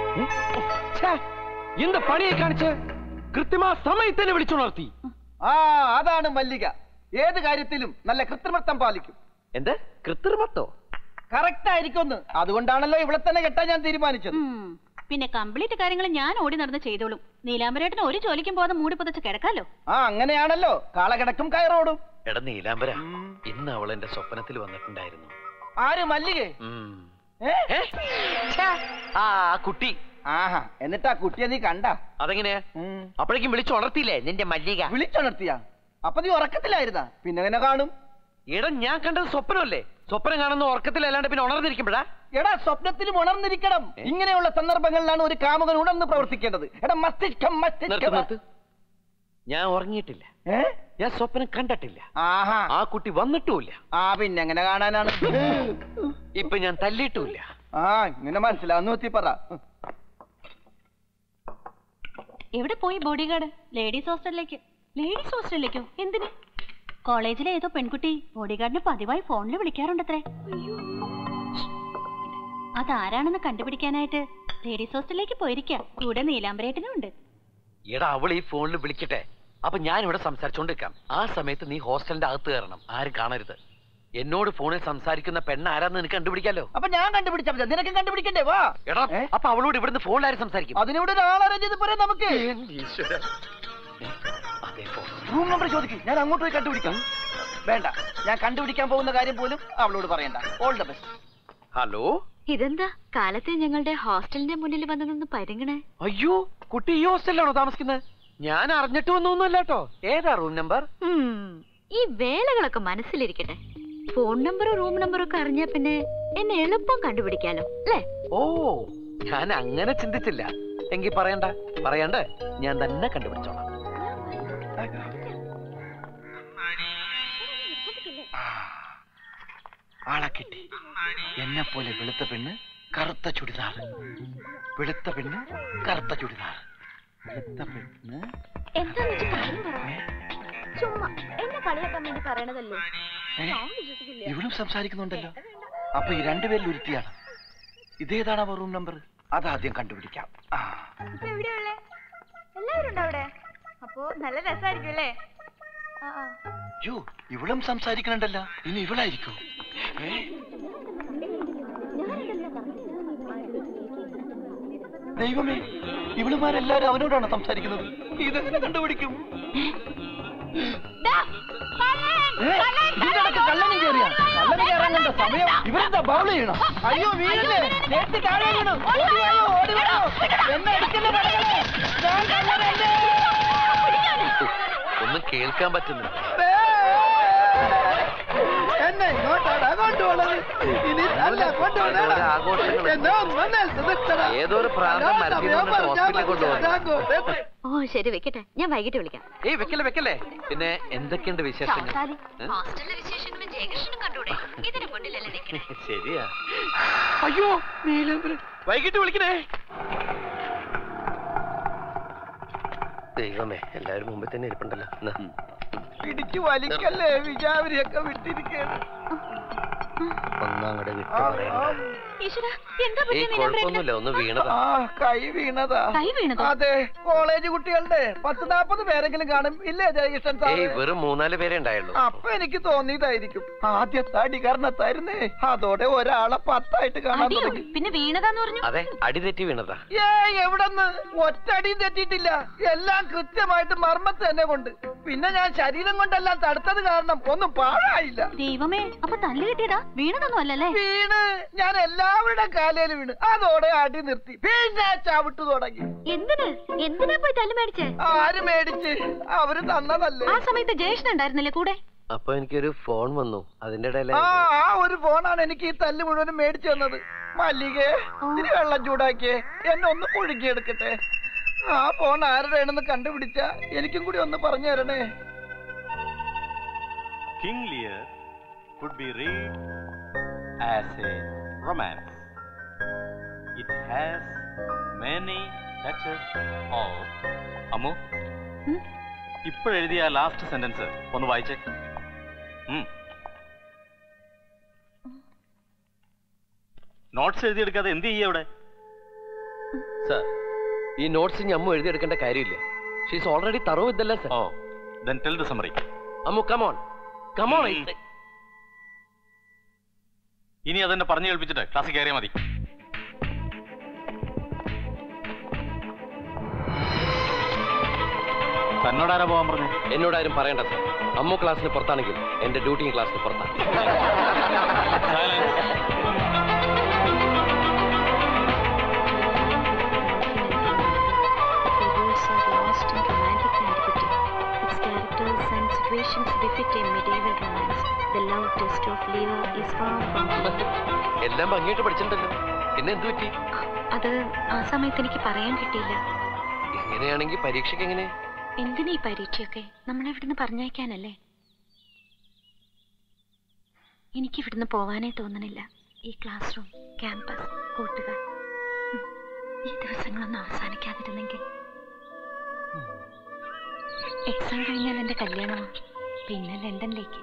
എന്ത് പണിയെ കാണിച്ച് കൃത്യമാ സമയത്തന്നെ വിളിച്ചുണർത്തി ആ അതാണ് മല്ലിക ഏത് കാര്യത്തിലും നല്ല കൃത്രിമത്വം പാലിക്കും എന്ത് കൃത്രിമത്തോ കറക്റ്റ് ആയിരിക്കും അതുകൊണ്ടാണല്ലോ ഇവിടെ തന്നെ കെട്ടാൻ ഞാൻ തീരുമാനിച്ചത് പിന്നെ കംപ്ലീറ്റ് കാര്യങ്ങൾ ഞാൻ ഓടി നടന്ന് ചെയ്തോളും നീലാംബരേട്ടന് ഒരു ജോലിക്കും പോകാതെ മൂടി പുതച്ച് കിടക്കാലോ ആ അങ്ങനെയാണല്ലോ കാളകിടക്കും കയറോടും എടാ നീലാംബര ഇന്ന് അവൾ എന്റെ സ്വപ്നത്തിൽ വന്നിട്ടുണ്ടായിരുന്നു ആര് മല്ലികേ ഉം. ഏ? ആ ആ കുട്ടി ആഹാ എന്നിട്ട് ആ കുട്ടിയെ നീ കണ്ട അതെങ്ങനെയാ അപ്പോഴേക്കും വിളിച്ചുണർത്തിയില്ലേ നിന്റെ മല്ലിക വിളിച്ചുണർത്തിയാ അപ്പൊ നീ ഉറക്കത്തിലായിരുന്നാ പിന്നെ എങ്ങനെ കാണും എടാ ഞാൻ കണ്ടത് സ്വപ്നമല്ലേ സ്വപ്നം കാണുന്ന ഉറക്കത്തിലല്ലാണ്ട് പിന്നെ ഉണർന്നിരിക്കുമ്പോഴാ എടാ സ്വപ്നത്തിലും ഉണർന്നിരിക്കണം ഇങ്ങനെയുള്ള സന്ദർഭങ്ങളിലാണ് ഒരു കാമുകൻ ഉണർന്ന് പ്രവർത്തിക്കേണ്ടത് എടാ മസ്തിഷ്കം നിർത്ത് മസ്തിഷ്കം നിർത്ത് ഞാൻ ഉറങ്ങിയിട്ടില്ല ഏ? ഞാൻ സ്വപ്നം കണ്ടിട്ടില്ല ആഹാ ആ കുട്ടി വന്നിട്ടുമില്ല ആ പിന്നെ എങ്ങനെ കാണാനാണ് ഇപ്പൊ ഞാൻ തല്ലിയിട്ടുമില്ല ആ ഇങ്ങനെ മനസ്സിലാവുന്നു എത്തി പറ എവിടെ പോയി ബോഡി ഗാർഡ് ലേഡീസ് ഹോസ്റ്റലിലേക്ക് ലേഡീസ് ഹോസ്റ്റലിലേക്കോ എന്തിന് കോളേജിലെ ഏതോ പെൺകുട്ടി ബോഡി ഗാർഡിന് പതിവായി ഫോണിൽ വിളിക്കാറുണ്ടത്രേ അതാരാണെന്ന് കണ്ടുപിടിക്കാനായിട്ട് ലേഡീസ് ഹോസ്റ്റലിലേക്ക് പോയിരിക്കാം കൂടെ നീലാംബരേട്ടനും ഉണ്ട് എടാ അവൾ ഈ ഫോണിൽ വിളിക്കട്ടെ അപ്പൊ ഞാൻ ഇവിടെ സംസാരിച്ചോണ്ടിരിക്കാം ആ സമയത്ത് നീ ഹോസ്റ്റലിന്റെ അകത്ത് കയറണം ആരും കാണരുത് എന്നോട് ഫോണിൽ സംസാരിക്കുന്ന പെണ്ണ് ആരാന്ന് നിനക്ക് കണ്ടുപിടിക്കാലോ അപ്പൊ ഞാൻ കണ്ടുപിടിച്ചാ മതി നിനക്കും കണ്ടുപിടിക്കണ്ടേ വാ എടാ അപ്പൊ അവളോട് ഇവിടുന്ന് ഫോണിൽ ആരും സംസാരിക്കും അതിനൂടെ ഒരാൾ അറേഞ്ച് ചെയ്ത് പോരെ നമുക്ക് റൂം നമ്പർ ചോദിക്കും ഞാൻ അങ്ങോട്ട് പോയി കണ്ടുപിടിക്കാം വേണ്ട ഞാൻ കണ്ടുപിടിക്കാൻ പോകുന്ന കാര്യം പോലും അവളോട് പറയണ്ട ഓൾ ദ ബെസ്റ്റ് ഹലോ ഇതെന്താ കാലത്തെ ഞങ്ങളുടെ ഹോസ്റ്റലിന്റെ മുന്നിൽ വന്നു നിന്ന് പരുങ്ങണേ അയ്യോ കുട്ടി ഈ ഹോസ്റ്റലിലാണോ താമസിക്കുന്നത് ഞാൻ അറിഞ്ഞിട്ട് വന്നൊന്നുമല്ല കേട്ടോ ഏതാ റൂം നമ്പർ ഉം, ഈ വേലകളൊക്കെ മനസ്സിലിരിക്കട്ടെ ഫോൺ നമ്പറും റൂം നമ്പറും ഒക്കെ അറിഞ്ഞാ പിന്നെ എന്നെ എളുപ്പം കണ്ടുപിടിക്കാലോ അല്ലേ ഓ ഞാൻ അങ്ങനെ ചിന്തിച്ചില്ല എങ്കിൽ പറയണ്ട പറയണ്ട ഞാൻ തന്നെ കണ്ടുപിടിച്ചോളാം ആളെ കിട്ടി എന്നെ പോലെ വെളുത്ത പെണ്ണ് കറുത്ത ചുടിദാർ വെളുത്ത പെണ്ണ് കറുത്ത ചുടിദാർ വെളുത്ത പെണ്ണ് എന്താന്ന് വെച്ച് കാര്യം പറ ചുമ്മാ എന്നെ കളിയാക്കാൻ വേണ്ടി പറയണതല്ലേ ഏ? ഞാൻ വിശ്വസിക്കില്ല ഇവളും സംസാരിക്കുന്നുണ്ടല്ലോ അപ്പൊ ഈ രണ്ടുപേരിൽ ഒരുത്തിയാണ് ഇതേതാണ് അവ റൂം നമ്പർ അതാദ്യം കണ്ടുപിടിക്കാം ആ ഇപ്പൊ എവിടെയുള്ളേ എല്ലാവരും ഉണ്ടോ അവിടെ അപ്പോ നല്ല രസമായിരിക്കും അല്ലേ ആ ആ യോ ഇവളും സംസാരിക്കണുണ്ടല്ലോ ഇനി ഇവളായിരിക്കും ഏ? ദൈവമേ ഇവളുമാരെല്ലാരും അവനോടാണ് സംസാരിക്കുന്നത് ഇതെങ്ങനെ കണ്ടുപിടിക്കും ഏ? ഇതിന്റെ ഇടയ്ക്ക് കള്ളനും കേറിയാ കള്ളന് കയറാൻ കണ്ട സമയം ഇവരെന്താ ബൗൾ ചെയ്യണം അയ്യോ വീഴല്ലേ നേരത്തെ താഴെ വീണു ഓടി വായോ ഓടി വായോ എന്നെ അടിക്കല്ലേ പടകളെ ഞാൻ കള്ളനല്ലേ ഒന്നും കേൾക്കാൻ പറ്റുന്നില്ല എന്നെ ഇങ്ങോട്ടാണ് കൊണ്ടുപോണത് ഇനി അല്ല കൊണ്ടുപോകണം ആഘോഷങ്ങൾ എന്നോ വന്നാൽ സുതൃപ്തനാ. ഏതോ ഒരു പ്രാന്തം മരത്തിൽ ഞാൻ നിന്നിട്ട് പറഞ്ഞ ഹോസ്പിറ്റലിൽ കൊണ്ടുപോകുന്നു ഓ ശരി വെക്കട്ടെ ഞാൻ വൈകിട്ട് വിളിക്കാം ഏയ് വെക്കല്ലേ വെക്കല്ലേ പിന്നെ എന്തൊക്കെയുണ്ട് വിശേഷങ്ങൾ ചാത്താലി, ഏ? ഹോസ്റ്റലിലെ വിശേഷങ്ങളും ജയകൃഷ്ണനും കണ്ടൂടെ ഇതിന് മുന്നിലല്ലേ നിൽക്കണേ ശരിയാ അയ്യോ നീലാംബരൻ വൈകിട്ട് വിളിക്കണേ ദൈവമേ എല്ലാവരും മുമ്പിൽ തന്നെ ഇരിപ്പുണ്ടല്ലോ എന്നാ. പിടിച്ചു വലിക്കല്ലേ വിജാവരിയൊക്കെ വിട്ടിരിക്കുകയാണ് ഒന്നങ്ങടെ വിട്ടു പറയണ്ട ഈശ്വര എന്താ ഏയ് പറ്റിയ നീലാംബരേട്ടന്? കുഴപ്പമൊന്നുമില്ല ഒന്ന് വീണതാ ആ കൈ വീണതാ കൈ വീണതോ? അതെ കോളേജ് കുട്ടികളുടെ പത്ത് നാപ്പത് പേരെങ്കിലും കാണും ഇല്ലേ ജയകൃഷ്ണൻ ഏയ് സാറ് വെറും മൂന്നാല് പേരെ ഉണ്ടായുള്ളൂ അപ്പൊ എനിക്ക് തോന്നിയതായിരിക്കും ആദ്യത്തെ അടി കാരണത്തായിരുന്നേ അതോടെ ഒരാളെ പത്തായിട്ട് കാണാൻ അടിയോ? തുടങ്ങി പിന്നെ വീണതാന്ന് പറഞ്ഞു അതെ അടിതെറ്റി വീണതാ ഏയ് എവിടെന്ന് ഒറ്റടിയും തെറ്റിയിട്ടില്ല എല്ലാം കൃത്യമായിട്ട് മർമ്മത്ത് തന്നെ കൊണ്ട് പിന്നെ ഞാൻ ശരീരം കൊണ്ടെല്ലാം തടുത്തത് കാരണം ഒന്നും പാഴായില്ല ദൈവമേ അപ്പൊ തല്ല് കിട്ടിയതാ വീണതൊന്നും അല്ലല്ലേ വീണ് ഞാൻ എല്ലാവരുടെ കാലയിൽ വീണ് അതോടെ അടി നിർത്തി പിന്നെ ചവിട്ടു തുടങ്ങി എന്തിന് എന്തിനാ പോയി തല്ല് മേടിച്ചേ ആര് മേടിച്ച് അവര് തന്നതല്ലേ ആ സമയത്ത് ജയേഷൻ ഉണ്ടായിരുന്നില്ലേ കൂടെ അപ്പൊ എനിക്കൊരു ഫോൺ വന്നു അതിന്റെ ഇടയില് ആ ആ ഒരു ഫോണാണ് എനിക്ക് ഈ തല്ല് മുഴുവനും മേടിച്ചു തന്നത് മല്ലികെ ഇത്തിരി വെള്ളം ചൂടാക്കിയേ എന്നെ ഒന്ന് പുഴുകിയെടുക്കട്ടെ ആ ഫോൺ ആരുടെയാണെന്ന് കണ്ടുപിടിച്ച എനിക്കും കൂടി ഒന്ന് പറഞ്ഞു തരണേ King Lear could be read as a romance. It has many touches of Ammu ഇപ്പോഴെഴുതിയ ലാസ്റ്റ് സെന്റൻസ് ഒന്ന് വായിച്ചേ നോട്ട്സ് എഴുതിയെടുക്കാതെ എന്ത് ചെയ്യ ഇവിടെ സർ ഈ നോട്ട്സ് ഇനി അമ്മു എഴുതിയെടുക്കേണ്ട കാര്യമില്ല ഷീസ് ഓൾറെഡി തറോ ഇതല്ലേ sir oh then tell the summary Ammu come on come on ഇനി അതെന്നെ പറഞ്ഞു കേൾപ്പിച്ചിട്ട് ക്ലാസ്സിൽ കയറിയാൽ മതി തന്നോടാരാ പോകാൻ പറഞ്ഞു എന്നോടാരും പറയണ്ട സർ അമ്മു ക്ലാസ്സിന് പുറത്താണെങ്കിൽ എന്റെ ഡ്യൂട്ടിയും ക്ലാസ്സിന് പുറത്താണ് The words are lost in romantic antiquity. Its characters and situations befit a medieval romance. The love test of Leo is far from എല്ലാം ഭംഗിയായിട്ട് പഠിച്ചിട്ടുണ്ടല്ലോ പിന്നെ എന്തു പറ്റി അത് ആ സമയത്ത് എനിക്ക് പറയാൻ കിട്ടിയില്ല എങ്ങനെയാണെങ്കിൽ പരീക്ഷയ്ക്ക് എങ്ങനെ എന്തിനാ ഈ പരീക്ഷയൊക്കെ നമ്മളെ ഇവിടുന്ന് പറഞ്ഞയക്കാനല്ലേ എനിക്ക് ഇവിടുന്ന് പോവാനേ തോന്നണില്ല ഈ ക്ലാസ് റൂം ക്യാമ്പസ് കൂട്ടുകാർ ഉം. ഈ ദിവസങ്ങളൊന്നും അവസാനിക്കാതിരുന്നെങ്കിൽ എക്സാം കഴിഞ്ഞാൽ എന്റെ കല്യാണം പിന്നെ ലണ്ടനിലേക്ക്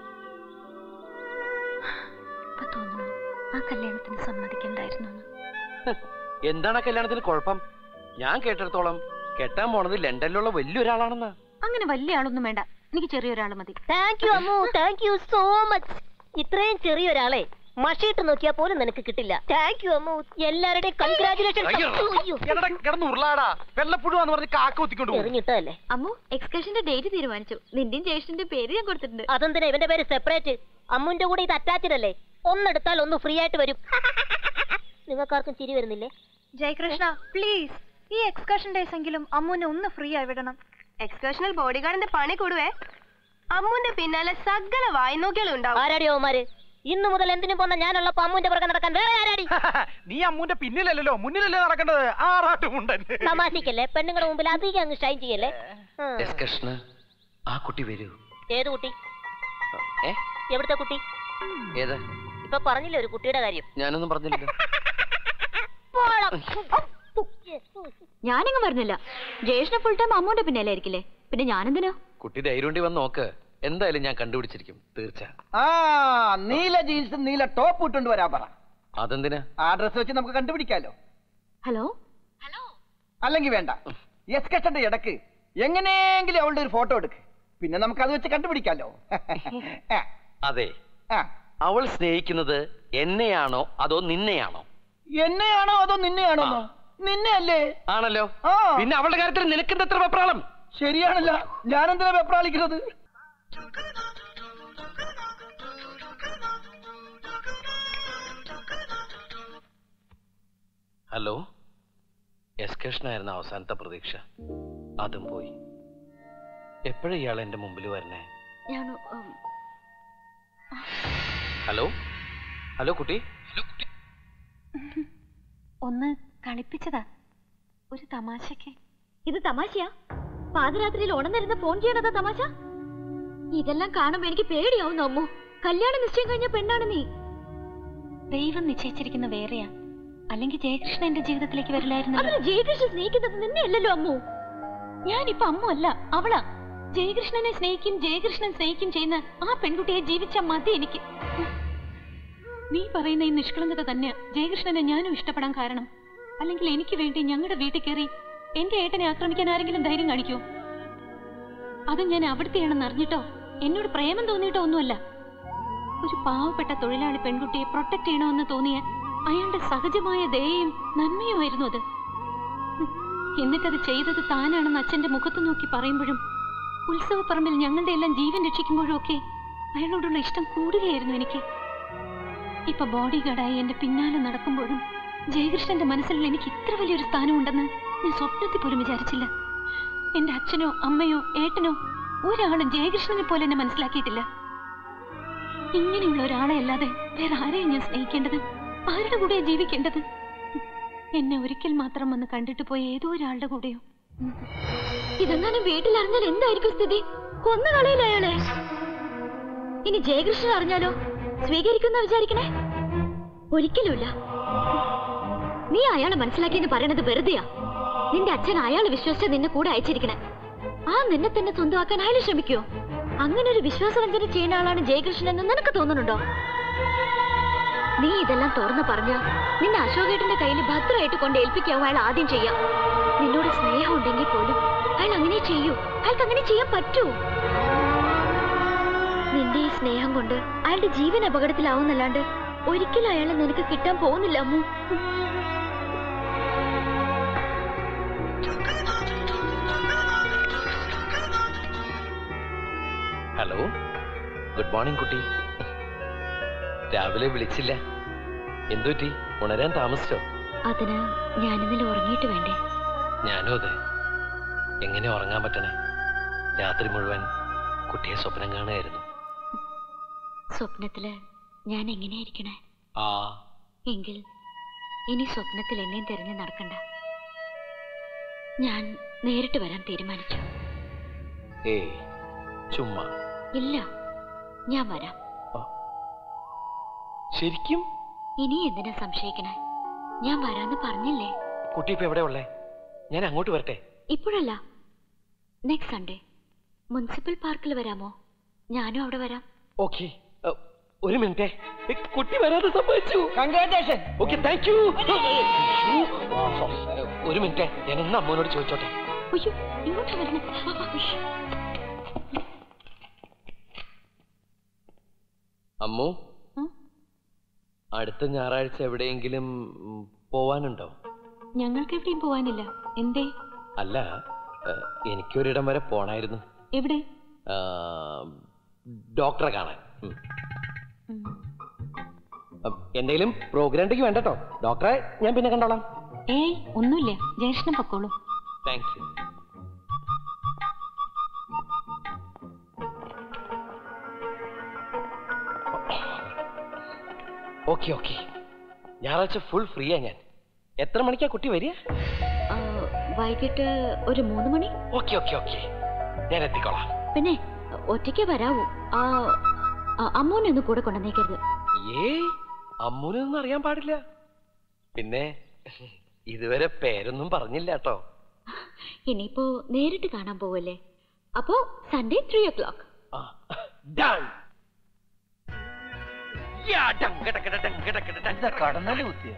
ഇപ്പൊ തോന്നുന്നു ആ കല്യാണത്തിന് സമ്മതിക്കണ്ടായിരുന്നു എന്ന്. എന്താണ് ആ കല്യാണത്തിന് കുഴപ്പം ഞാൻ കേട്ടിടത്തോളം കെട്ടാൻ പോണത് ലണ്ടനിലുള്ള വലിയൊരാളാണെന്നാ അങ്ങനെ വലിയ ആളൊന്നും വേണ്ട എനിക്ക് ചെറിയൊരാൾ മതി thank you Ammu thank you so much ഇത്രയും ചെറിയൊരാളെ മഷിയിട്ട് നോക്കിയാൽ പോലും നിനക്ക് കിട്ടില്ല താങ്ക് യു അമ്മു എല്ലാവരുടെയും കൺഗ്രാചുലേഷൻ കിടന്ന് ഉരുളാടാ വെള്ളപ്പുഴുവാന്ന് പറഞ്ഞ് കാക്ക ഒത്തിക്കൊണ്ട് പോകും എറിഞ്ഞിട്ടല്ലേ അമ്മു എക്സ്കർഷന്റെ ഡേറ്റ് തീരുമാനിച്ചു നിന്റെയും ജ്യേഷ്ഠന്റെ പേര് ഞാൻ കൊടുത്തിട്ടുണ്ട് അതെന്തിനാ ഇവന്റെ പേര് സെപ്പറേറ്റ് അമ്മുന്റെ കൂടെ ഇത് അറ്റാച്ച്ഡ് അല്ലേ ഒന്നെടുത്താൽ ഒന്ന് ഫ്രീ ആയിട്ട് വരും നിങ്ങൾക്കാർക്കും ചിരി വരുന്നില്ലേ ജയകൃഷ്ണ പ്ലീസ് ഈ എക്സ്കർഷൻ ഡേയ്സ് എങ്കിലും അമ്മുനെ ഒന്ന് ഫ്രീ ആയി വിടണം എക്സ്കർഷണൽ ബോഡി ഗാർഡിന്റെ പണി കൂടുവേ അമ്മുന്റെ പിന്നാലെ സകല വായ്നോക്കികളും ഉണ്ടാവും ആരാടി ഓമാര് ഇന്നു മുതൽ എന്തിനും പോന്ന ഞാനുള്ളപ്പോ അമ്മുന്റെ പുറകെ നടക്കാൻ വേറെ ആരാടി നീ അമ്മൂന്റെ പിന്നിലല്ലല്ലോ മുന്നിലല്ലേ നടക്കേണ്ടത് ആറാട്ടുമുണ്ടൻ തമാശക്കല്ലേ പെണ്ണുങ്ങളുടെ മുമ്പിൽ അധികം അങ്ങ് ഷൈൻ ചെയ്യല്ലേ ഉം. എസ് കൃഷ്ണ ആ കുട്ടി വരൂ ഏത് കുട്ടി ഏ എവിടുത്തെ കുട്ടി ഏത് ഇപ്പൊ പറഞ്ഞില്ലേ ഒരു കുട്ടിയുടെ കാര്യം ഞാനൊന്നും പറഞ്ഞില്ലല്ലോ പോടാ. ഞാനെങ്ങും പറഞ്ഞില്ല ജ്യേഷ്ഠ ഫുൾ ടൈം അമ്മൂന്റെ പിന്നാലെ ആയിരിക്കില്ലേ പിന്നെ ഞാനെന്തിനാ കുട്ടി ധൈര്യം ഉണ്ടെങ്കിൽ വന്ന് നോക്ക് എന്തായാലും ഞാൻ കണ്ടുപിടിച്ചിരിക്കും തീർച്ച ആ നീല ജീൻസും നീല ടോപ്പ് ഇട്ടുകൊണ്ട് വരാൻ പറ അതെന്തിനാ ആ ഡ്രസ് വെച്ച് നമുക്ക് കണ്ടുപിടിക്കാലോ ഹലോ അല്ലെങ്കിൽ വേണ്ട എസ്കഷന്റെ ഇടക്ക് എങ്ങനെയെങ്കിലും അവളുടെ ഒരു ഫോട്ടോ എടുക്ക് പിന്നെ നമുക്ക് അത് വെച്ച് കണ്ടുപിടിക്കാലോ ആ, അതെ ആ. അവൾ സ്നേഹിക്കുന്നത് എന്നെയാണോ അതോ നിന്നെയാണോ എന്നെയാണോ അതോ നിന്നെയാണോ നിന്നെ അല്ലേ ആണല്ലോ ആ പിന്നെ അവളുടെ കാര്യത്തിൽ നിനക്കെന്ത് എത്ര വെപ്രാളം ശരിയാണല്ല ഞാനെന്തിനാ വെപ്രാളിക്കുന്നത് ഹലോ എസ് കൃഷ്ണായിരുന്നു അവസാനത്തെ പ്രതീക്ഷ അതും പോയി എപ്പോഴും ഇയാൾ എന്റെ മുമ്പിൽ വരണേ ഞാൻ ഉം, ഹലോ ഹലോ കുട്ടി ഒന്ന് കളിപ്പിച്ചതാ ഒരു തമാശക്ക് ഇത് തമാശയാ പാതിരാത്രിയിൽ ഉണർന്നിരുന്ന് ഫോൺ ചെയ്യണതാ തമാശ ഇതെല്ലാം കാണുമ്പോ എനിക്ക് പേടിയാവുന്നു അമ്മു കല്യാണ നിശ്ചയം കഴിഞ്ഞ പെണ്ണാണ് നീ ദൈവം നിശ്ചയിച്ചിരിക്കുന്ന വേറെയാ അല്ലെങ്കിൽ ജയകൃഷ്ണ എന്റെ ജീവിതത്തിലേക്ക് വരില്ലായിരുന്നു ജയകൃഷ്ണൻ സ്നേഹിക്കുന്നത് നിന്നെയല്ലല്ലോ അമ്മു ഞാനിപ്പോ അമ്മു അല്ല അവളാ ജയകൃഷ്ണനെ സ്നേഹിക്കും ജയകൃഷ്ണൻ സ്നേഹിക്കും ചെയ്യുന്ന ആ പെൺകുട്ടിയെ ജീവിച്ച മതി എനിക്ക് നീ പറയുന്ന ഈ നിഷ്കളങ്കത തന്നെയാ ജയകൃഷ്ണനെ ഞാനും ഇഷ്ടപ്പെടാൻ കാരണം അല്ലെങ്കിൽ എനിക്ക് വേണ്ടി ഞങ്ങളുടെ വീട്ടിൽ കയറി എന്റെ ഏട്ടനെ ആക്രമിക്കാൻ ആരെങ്കിലും ധൈര്യം കാണിക്കോ അത് ഞാൻ അവിടുത്തെയാണെന്ന് അറിഞ്ഞിട്ടോ എന്നോട് പ്രേമം തോന്നിയിട്ടോ ഒന്നുമല്ല ഒരു പാവപ്പെട്ട തൊഴിലാളി പെൺകുട്ടിയെ പ്രൊട്ടക്ട് ചെയ്യണമെന്ന് തോന്നിയ അയാളുടെ സഹജമായ ദയയും നന്മയുമായിരുന്നു അത് ഹും, എന്നിട്ടത് ചെയ്തത് താനാണെന്ന് അച്ഛന്റെ മുഖത്ത് നോക്കി പറയുമ്പോഴും ഉത്സവപ്പറമ്പിൽ ഞങ്ങളുടെ എല്ലാം ജീവൻ രക്ഷിക്കുമ്പോഴും ഒക്കെ അയാളോടുള്ള ഇഷ്ടം കൂടുകയായിരുന്നു എനിക്ക് ഇപ്പൊ ബോഡി ഗാർഡായി എന്റെ പിന്നാലെ നടക്കുമ്പോഴും ജയകൃഷ്ണന്റെ മനസ്സിൽ എനിക്ക് ഇത്ര വലിയൊരു സ്ഥാനമുണ്ടെന്ന് ഞാൻ സ്വപ്നത്തിൽ പോലും വിചാരിച്ചില്ല എന്റെ അച്ഛനോ അമ്മയോ ഏട്ടനോ ഒരാളും ജയകൃഷ്ണനെ പോലെ എന്നെ മനസ്സിലാക്കിയിട്ടില്ല ഇങ്ങനെയുള്ള ഒരാളെ അല്ലാതെ വേറെ ആരെയും ഞാൻ സ്നേഹിക്കേണ്ടത് ആരുടെ കൂടെയാ ജീവിക്കേണ്ടത് എന്നെ ഒരിക്കൽ മാത്രം വന്ന് കണ്ടിട്ട് പോയ ഏതോ ഒരാളുടെ കൂടെയോ ഇതെങ്ങാനും വീട്ടിൽ അറിഞ്ഞാൽ എന്തായിരിക്കും സ്ഥിതി കൊന്നു കളയില്ല അയാളെ ഇനി ജയകൃഷ്ണൻ അറിഞ്ഞാലോ സ്വീകരിക്കുന്ന വിചാരിക്കണേ ഒരിക്കലുമില്ല നീ അയാളെ മനസ്സിലാക്കിയെന്ന് പറയണത് വെറുതെയാ നിന്റെ അച്ഛൻ അയാളെ വിശ്വസിച്ച നിന്നെ കൂടെ അയച്ചിരിക്കണേ ആ നിന്നെ തന്നെ സ്വന്തമാക്കാൻ അയാൾ ശ്രമിക്കോ അങ്ങനെ ഒരു വിശ്വാസവഞ്ചന ചെയ്യുന്ന ആളാണ് ജയകൃഷ്ണൻ എന്ന് നിനക്ക് തോന്നുന്നുണ്ടോ നീ ഇതെല്ലാം തുറന്നു പറഞ്ഞ നിന്നെ അശോകേട്ടന്റെ കയ്യിൽ ഭദ്രമായിട്ട് കൊണ്ട് ഏൽപ്പിക്കാവും അയാൾ ആദ്യം ചെയ്യാം നിന്നോട് സ്നേഹം ഉണ്ടെങ്കിൽ പോലും അയാൾ അങ്ങനെ ചെയ്യൂ അയാൾക്ക് അങ്ങനെ ചെയ്യാൻ പറ്റൂ നിന്റെ ഈ സ്നേഹം കൊണ്ട് അയാളുടെ ജീവൻ അപകടത്തിലാവുന്നല്ലാണ്ട് ഒരിക്കലും അയാളെ നിനക്ക് കിട്ടാൻ പോകുന്നില്ല അമ്മു ഹലോ ഗുഡ് മോർണിംഗ് കുട്ടി രാവിലെ വിളിച്ചില്ല എന്തുപറ്റി ഉണരാൻ താമസിച്ചോ അതിന് ഞാനിന്നലെ ഉറങ്ങിയിട്ട് വേണ്ടേ ഞാനും അതെ എങ്ങനെ ഉറങ്ങാൻ പറ്റണേ രാത്രി മുഴുവൻ കുട്ടിയെ സ്വപ്നം കാണുകയായിരുന്നു സ്വപ്നത്തില് ഞാൻ എങ്ങനെയായിരിക്കണേ ആ എങ്കിൽ ഇനി സ്വപ്നത്തിൽ എന്നെയും തിരഞ്ഞു നടക്കണ്ട ഞാൻ നേരിട്ട് വരാൻ തീരുമാനിച്ചു ഏ ചുമ്മാ ഇല്ല ഞാൻ വരാം ശരിക്കും ഇനി എന്തിനാ സംശയിക്കണേ ഞാൻ വരാന്ന് പറഞ്ഞില്ലേ കുട്ടി ഇപ്പൊ എവിടെ ഉള്ളേ ഞാൻ അങ്ങോട്ട് വരട്ടെ ഇപ്പോഴല്ല നെക്സ്റ്റ് സൺഡേ മുനിസിപ്പൽ പാർക്കിൽ വരാമോ ഞാനും അവിടെ വരാം ഓക്കെ ഒരു മിനിറ്റ് കുട്ടി വരാതെ സംഭവിച്ചു കൺഗ്രാറ്റേഷൻ ഓക്കെ താങ്ക് യു ഒരു മിനിറ്റ് ഞാൻ ഒന്ന് അമ്മോനോട് ചോദിച്ചോട്ടെ അയ്യോ ഇങ്ങോട്ട് വരണേ അമ്മു അടുത്ത ഞായറാഴ്ച എവിടെയെങ്കിലും ഉം, പോവാനുണ്ടോ ഞങ്ങൾക്ക് എവിടെയും പോവാനില്ല എന്തേ അല്ല ഏഹ്, എനിക്കൊരിടം വരെ പോണായിരുന്നു എവിടെ ആ, ഡോക്ടറെ കാണാൻ ഉം. അം, എന്തെങ്കിലും പ്രോഗ്രാമിലേക്ക് വേണ്ട കേട്ടോ ഡോക്ടറെ ഞാൻ പിന്നെ കണ്ടോളാം ഏയ് ഒന്നുമില്ല ജേഷണം പൊക്കോളൂ താങ്ക് യു ഓക്കെ ഓക്കെ ഞായറാഴ്ച ഫുൾ ഫ്രീയാ ഞാൻ എത്ര മണിക്കാ കുട്ടി വരിക ആ, വൈകിട്ട് ഒരു മൂന്ന് മണി ഓക്കെ ഓക്കെ ഓക്കെ ഞാൻ എത്തിക്കോളാം പിന്നെ ഒറ്റയ്ക്ക് വരാവൂ ആ ആ, അമ്മൂനെ ഒന്ന് കൂടെ കൊണ്ടുവന്നേക്കരുത് ഏയ് അമ്മൂനൊന്നും അറിയാൻ പാടില്ല പിന്നെ ഇതുവരെ പേരൊന്നും പറഞ്ഞില്ല കേട്ടോ ഇനിയിപ്പോ നേരിട്ട് കാണാൻ പോവല്ലേ അപ്പോ സൺഡേ ത്രീ ഒ ക്ലോക്ക് കടന്നല് കുത്തിയ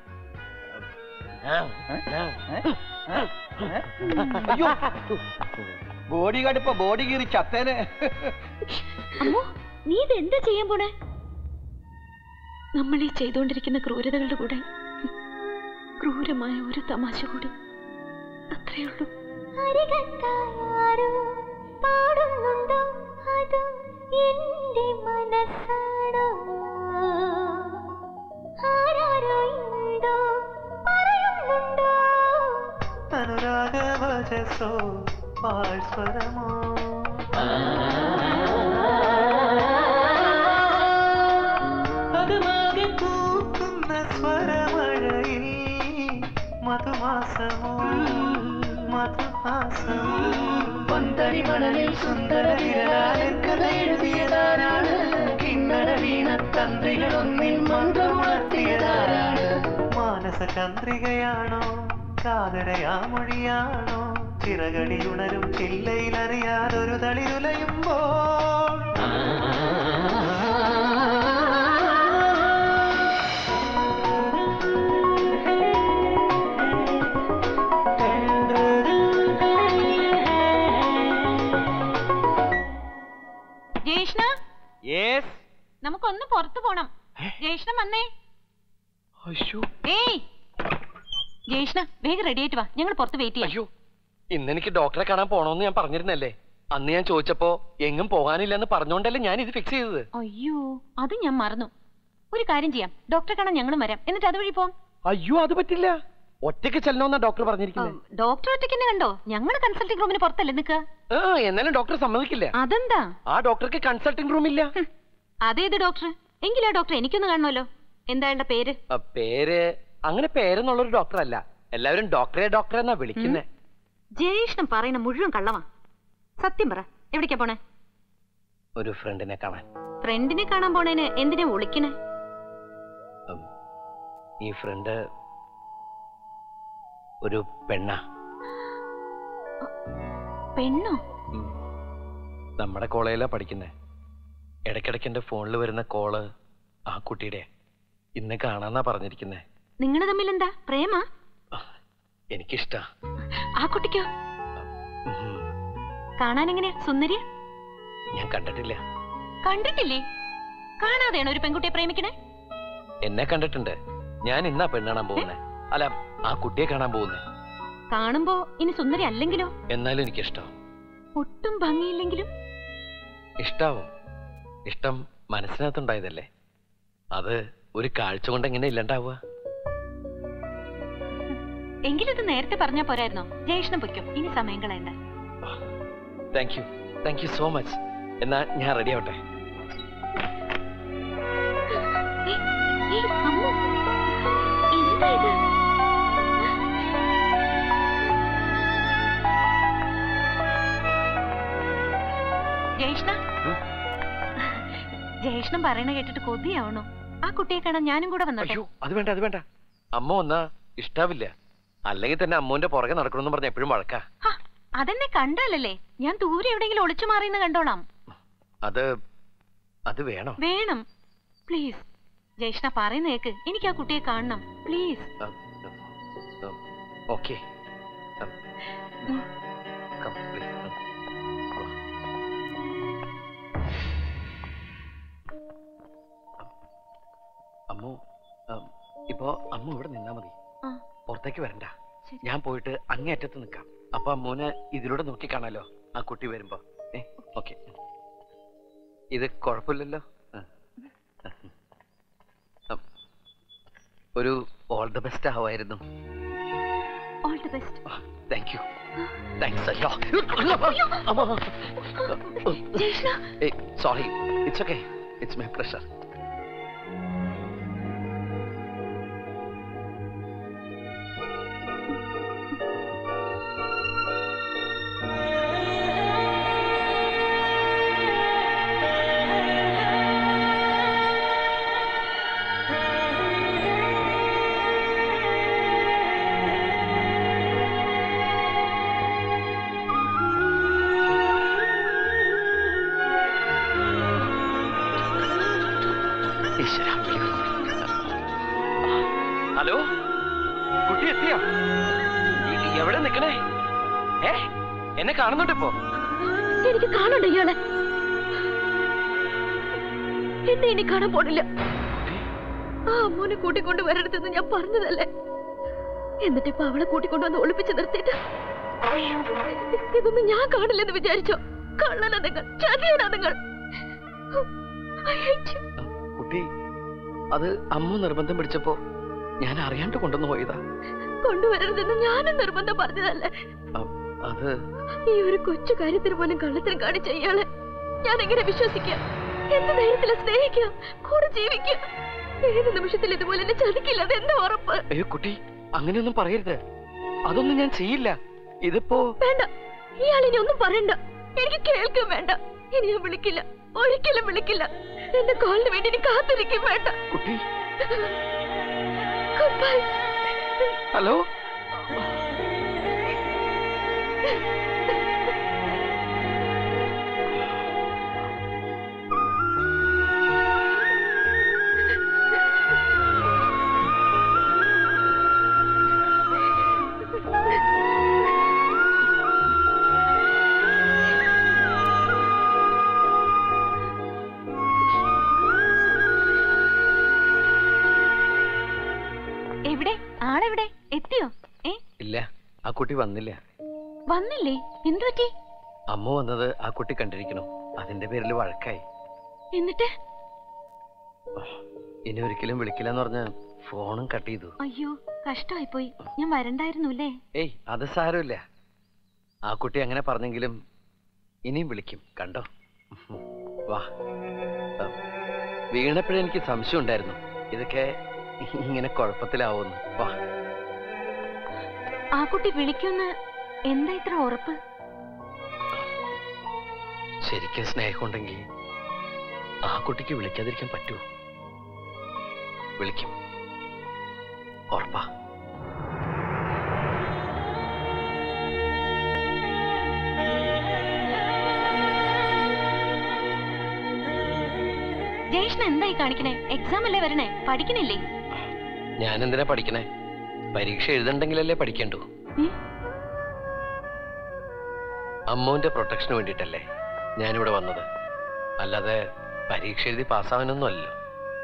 അയ്യോ ബോഡി ഗാർഡ് ഇപ്പൊ ബോഡി കീറി ചത്തേനെ അമ്മോ നീ ഇത് എന്താ ചെയ്യാൻ പോണേ നമ്മൾ ഈ ചെയ്തുകൊണ്ടിരിക്കുന്ന ക്രൂരതകളുടെ കൂടെ ക്രൂരമായ ഒരു തമാശ കൂടി അത്രേ ഉള്ളൂ പാടുന്നുണ്ടോ അത് എന്റെ മനസ്സാണോ ആരാരോ ഉണ്ടോ പറയുന്നുണ്ടോ അനുരാഗവചസോ പാഴ്സ്വരമോ അതുമാകെ പൂക്കുന്ന സ്വരമഴയിൽ മധുമാസമോ മധുഹാസമോ പന്തടി മണലിൽ സുന്ദര വിരലാലൻ കഥ എഴുതിയതാരാണ് കിന്നര വീണ തന്ത്രികൾ ഒന്നിൽ മന്ത്രമുണർത്തിയതാരാണ് മാനസ ചന്ദ്രികയാണോ കാതരയാ മൊഴിയാണോ ചിറകടിയുണരും ചില്ലയിലറിയാതൊരു തളിരുലയുമ്പോൾ ജേഷ്ണ യെസ് നമുക്കൊന്ന് പുറത്തു പോണം ജേഷ്ണ വന്നേ ഏയ് ജേഷ്ണ വേഗം റെഡി ആയിട്ട് വാ ഞങ്ങൾ പുറത്ത് വെയിറ്റ് ചെയ്യാം അയ്യോ ഇന്ന് എനിക്ക് ഡോക്ടറെ കാണാൻ പോണോന്ന് ഞാൻ പറഞ്ഞിരുന്നല്ലേ അന്ന് ഞാൻ ചോദിച്ചപ്പോ എങ്ങും പോകാനില്ലെന്ന് പറഞ്ഞോണ്ടല്ലേ ഞാൻ ഇത് ഫിക്സ് ചെയ്തത് അയ്യോ അത് ഞാൻ മറന്നു ഒരു കാര്യം ചെയ്യാം ഡോക്ടറെ കാണാൻ ഞങ്ങളും വരാം എന്നിട്ട് അതുവഴി പോവാം അയ്യോ അത് പറ്റില്ല ഒറ്റയ്ക്ക് ചെല്ലണമെന്നാ ഡോക്ടർ പറഞ്ഞിരിക്കുന്നത് ഡോക്ടർ ഒറ്റയ്ക്ക് തന്നെ കണ്ടോ ഞങ്ങൾ കൺസൾട്ടിംഗ് റൂമിന് പുറത്തല്ലേ നിൽക്കുക ആ എന്നാലും ഡോക്ടർ സമ്മതിക്കില്ല അതെന്താ ആ ഡോക്ടർക്ക് കൺസൾട്ടിംഗ് റൂം ഇല്ല അതേത് ഡോക്ടർ എങ്കിലാ ഡോക്ടർ എനിക്കൊന്ന് കാണണമല്ലോ എന്താ അയാളുടെ പേര് ആ, പേര് അങ്ങനെ പേരെന്നുള്ളൊരു ഡോക്ടർ അല്ല എല്ലാവരും ഡോക്ടറെ ഡോക്ടറെ എന്നാ വിളിക്കുന്നേ ജയേഷ്ണം പറയുന്ന മുഴുവൻ കള്ളവാ സത്യം പറ എവിടേക്കാ പോണേ ഒരു ഫ്രണ്ടിനെ കാണാൻ ഫ്രണ്ടിനെ കാണാൻ പോണേന് എന്തിനാ വിളിക്കണേ ഈ ഫ്രണ്ട് ഒരു പെണ്ണാ പെണ്ണോ നമ്മുടെ കോളേജിലാ പഠിക്കുന്നേ ഇടയ്ക്കിടയ്ക്ക് എന്റെ ഫോണിൽ വരുന്ന കോള് ആ കുട്ടിയുടെ ഇന്ന് കാണാന്നാ പറഞ്ഞിരിക്കുന്നേ നിങ്ങൾ തമ്മിൽ എന്താ പ്രേമ എനിക്കിഷ്ടാ ആ കുട്ടിക്കോ കാണാൻ എങ്ങനെയാ സുന്ദരിയ ഞാൻ കണ്ടിട്ടില്ല കണ്ടിട്ടില്ലേ കാണാതെയാണ് ഒരു പെൺകുട്ടിയെ പ്രേമിക്കണേ എന്നെ കണ്ടിട്ടുണ്ട് ഞാൻ ഇന്നാ പെണ്ണാണാൻ പോകുന്നേ അല്ല ആ കുട്ടിയെ കാണാൻ പോകുന്നേ കാണുമ്പോ ഇനി സുന്ദരി അല്ലെങ്കിലോ എന്നാലും എനിക്കിഷ്ടം ഒട്ടും ഭംഗിയില്ലെങ്കിലും ഇഷ്ടാവും ഇഷ്ടം മനസ്സിനകത്തുണ്ടായതല്ലേ അത് ഒരു കാഴ്ച കൊണ്ട് എങ്ങനെ ഇല്ലണ്ടാവുക എങ്കിലും ഇത് നേരത്തെ പറഞ്ഞാ പോരായിരുന്നോ ജയേഷ്ണം പൊയ്ക്കും ഇനി സമയം കളയണ്ട thank you thank you so much എന്നാ ഞാൻ റെഡി ആവട്ടെ ഏയ്, അമ്മു, എന്താ ഇത് ജയേഷ്ണ ജയേഷ്ണം പറയണ കേട്ടിട്ട് കൊതിയാവണോ ആ കുട്ടിയെ കാണാൻ ഞാനും കൂടെ വന്നോട്ടെ അയ്യോ അത് വേണ്ട അത് വേണ്ട അമ്മ വന്നാ ഇഷ്ടാവില്ല അല്ലെങ്കിൽ തന്നെ അമ്മൂന്റെ പുറകെ നടക്കണമെന്ന് പറഞ്ഞ എപ്പോഴും വഴക്കാ അതെന്നെ കണ്ടാലല്ലേ ഞാൻ ദൂരെ എവിടെയെങ്കിലും ഒളിച്ചു മാറിയെന്ന് കണ്ടോളാം അത് അത് വേണോ വേണം പ്ലീസ് ജയ്ഷ്ണ പറയുന്ന കേക്ക് എനിക്ക് ആ കുട്ടിയെ കാണണം പ്ലീസ് ഓക്കെ അമ്മു ഉം, ഇപ്പോ അമ്മ ഇവിടെ നിന്നാ മതി ആ. പുറത്തേക്ക് വരണ്ട ഞാൻ പോയിട്ട് അങ്ങേയറ്റത്ത് നിൽക്കാം അപ്പൊ അമ്മൂനെ ഇതിലൂടെ നോക്കി കാണാലോ ആ കുട്ടി വരുമ്പോ ഏ ഓക്കെ ഇത് കുഴപ്പമില്ലല്ലോ ആ. ഉം. ഒരു ഓൾ ദ ബെസ്റ്റ് ആവായിരുന്നു all the best thank you thanks അയ്യോ sorry it's okay it's my pressure ഈശ്വരാ, വിളി. ഹലോ കുട്ടി എത്തിയോ ഈ- എവിടെ നിക്കണേ ഏ എന്നെ കാണുന്നുണ്ട് ഇപ്പോ എനിക്ക് കാണണ്ട ഇയാളെ എന്നെ ഇനി കാണാൻ പോണില്ല ആ അമ്മൂനെ കൂട്ടിക്കൊണ്ട് വരരുതെന്ന് ഞാൻ പറഞ്ഞതല്ലേ എന്നിട്ട് ഇപ്പൊ അവളെ കൂട്ടിക്കൊണ്ടുവന്ന് ഒളിപ്പിച്ച് നിർത്തിയിട്ട് ഇതൊന്നും ഞാൻ കാണില്ലെന്ന് വിചാരിച്ചോ കള്ളനാ നിങ്ങൾ ചതിയനാ നിങ്ങൾ I hate you. കുട്ടി അത് അമ്മ നിർബന്ധം പിടിച്ചപ്പോ ഞാൻ അറിയാണ്ട് കൊണ്ടുവന്ന് പോയതാ കൊണ്ടുവരരുതെന്ന് ഞാനും നിർബന്ധം പറഞ്ഞതല്ലേ അത് ഈ ഒരു കൊച്ചു കാര്യത്തിന് പോലും കള്ളത്തിന് കാണിച്ച ഇയാളെ ഞാൻ എങ്ങനെ വിശ്വസിക്കാം എന്ത് ധൈര്യത്തില സ്നേഹിക്കാം കൂടെ ജീവിക്കാം ഏത് നിമിഷത്തിൽ ഇതുപോലെ എന്നെ ചതിക്കില്ല അതെന്താ ഉറപ്പ് അയ്യോ കുട്ടി അങ്ങനെയൊന്നും പറയരുത് അതൊന്നും ഞാൻ ചെയ്യില്ല ഇതിപ്പോ വേണ്ട ഇയാൾ ഇനി ഒന്നും പറയണ്ട എനിക്ക് കേൾക്കും വേണ്ട ഇനി ഞാൻ വിളിക്കില്ല ഒരിക്കലും വിളിക്കില്ല എന്റെ കോളിന് വേണ്ടി ഇനി കാത്തിരിക്കും വേണ്ട കുട്ടി ഗുഡ് ബൈ ഹലോ എവിടെ ആളെവിടെ എത്തിയോ ഏ ഇല്ല ആ കുട്ടി വന്നില്ല വന്നില്ലേ എന്തു പറ്റി അമ്മ വന്നത് ആ കുട്ടി കണ്ടിരിക്കണം അതിന്റെ പേരിൽ വഴക്കായി എന്നിട്ട് ഇനി ഒരിക്കലും വിളിക്കില്ല എന്ന് പറഞ്ഞ് ഫോണും കട്ട് ചെയ്തു അയ്യോ കഷ്ടമായി പോയി ഞാൻ വരണ്ടായിരുന്നു അല്ലേ ഏയ് അത് സാരമില്ല ആ കുട്ടി അങ്ങനെ പറഞ്ഞെങ്കിലും ഇനിയും വിളിക്കും കണ്ടോ വാ വീണപ്പോഴേ എനിക്ക് സംശയം ഉണ്ടായിരുന്നു ഇതൊക്കെ ഇങ്ങനെ കുഴപ്പത്തിലാവുന്നു വാ ആ കുട്ടി വിളിക്കുന്ന് എന്താ ഇത്ര ഉറപ്പ് ശരിക്കും സ്നേഹമുണ്ടെങ്കിൽ ആ കുട്ടിക്ക് വിളിക്കാതിരിക്കാൻ പറ്റുമോ വിളിക്കും ഉറപ്പാ ജയേഷ്ണ എന്തായി കാണിക്കണേ എക്സാം അല്ലേ വരണേ പഠിക്കണില്ലേ ഞാൻ എന്തിനാ പഠിക്കണേ പരീക്ഷ എഴുതണ്ടെങ്കിലല്ലേ പഠിക്കണ്ടു അമ്മുവിന്റെ പ്രൊട്ടക്ഷന് വേണ്ടിയിട്ടല്ലേ ഞാനിവിടെ വന്നത് അല്ലാതെ പരീക്ഷ എഴുതി പാസ്സാവാനൊന്നും അല്ലല്ലോ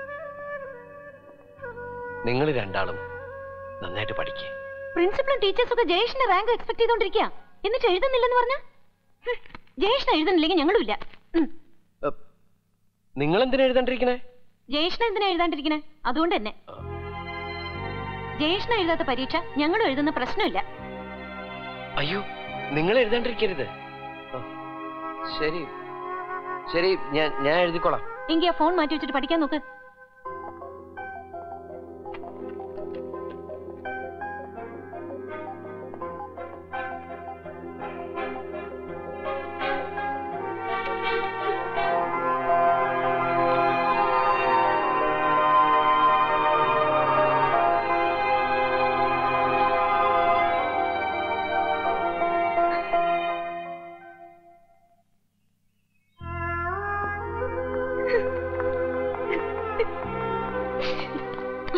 നിങ്ങൾ രണ്ടാളും നന്നായിട്ട് പഠിക്കേ പ്രിൻസിപ്പളും ടീച്ചേഴ്സും ഒക്കെ ജയേഷിന്റെ റാങ്ക് എക്സ്പെക്ട് ചെയ്തോണ്ടിരിക്കുക എന്നിട്ട് എഴുതുന്നില്ലെന്ന് പറഞ്ഞ ജയേഷ്ണ എഴുതുന്നില്ലെങ്കിൽ ഞങ്ങളും ഇല്ല ഉം. നിങ്ങൾ എന്തിനാ എഴുതാണ്ടിരിക്കണേ ജയേഷ്ണ എന്തിനാ എഴുതാണ്ടിരിക്കണേ അതുകൊണ്ട് തന്നെ ജയേഷ്ണ എഴുതാത്ത പരീക്ഷ ഞങ്ങളും എഴുതുന്ന പ്രശ്നമില്ല അയ്യോ നിങ്ങൾ എഴുതാണ്ടിരിക്കരുത് ആ, ശരി ശരി ഞാൻ ഞാൻ എഴുതിക്കോളാം എങ്കിൽ ആ ഫോൺ മാറ്റി വെച്ചിട്ട് പഠിക്കാൻ നോക്ക്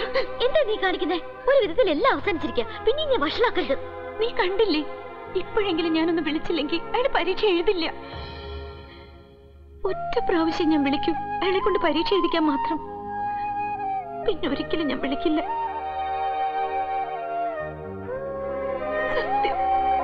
എന്താ നീ കാണിക്കുന്നേ ഒരു വിധത്തിൽ എല്ലാം അവസാനിച്ചിരിക്കുക പിന്നെ നീ വഷളാക്കരുത് നീ കണ്ടില്ലേ ഇപ്പോഴെങ്കിലും ഞാനൊന്ന് വിളിച്ചില്ലെങ്കിൽ അയാൾ പരീക്ഷ എഴുതില്ല ഒറ്റ പ്രാവശ്യം ഞാൻ വിളിക്കും അയാളെ കൊണ്ട് പരീക്ഷ എഴുതിക്കാൻ മാത്രം പിന്നെ ഒരിക്കലും ഞാൻ വിളിക്കില്ല സത്യം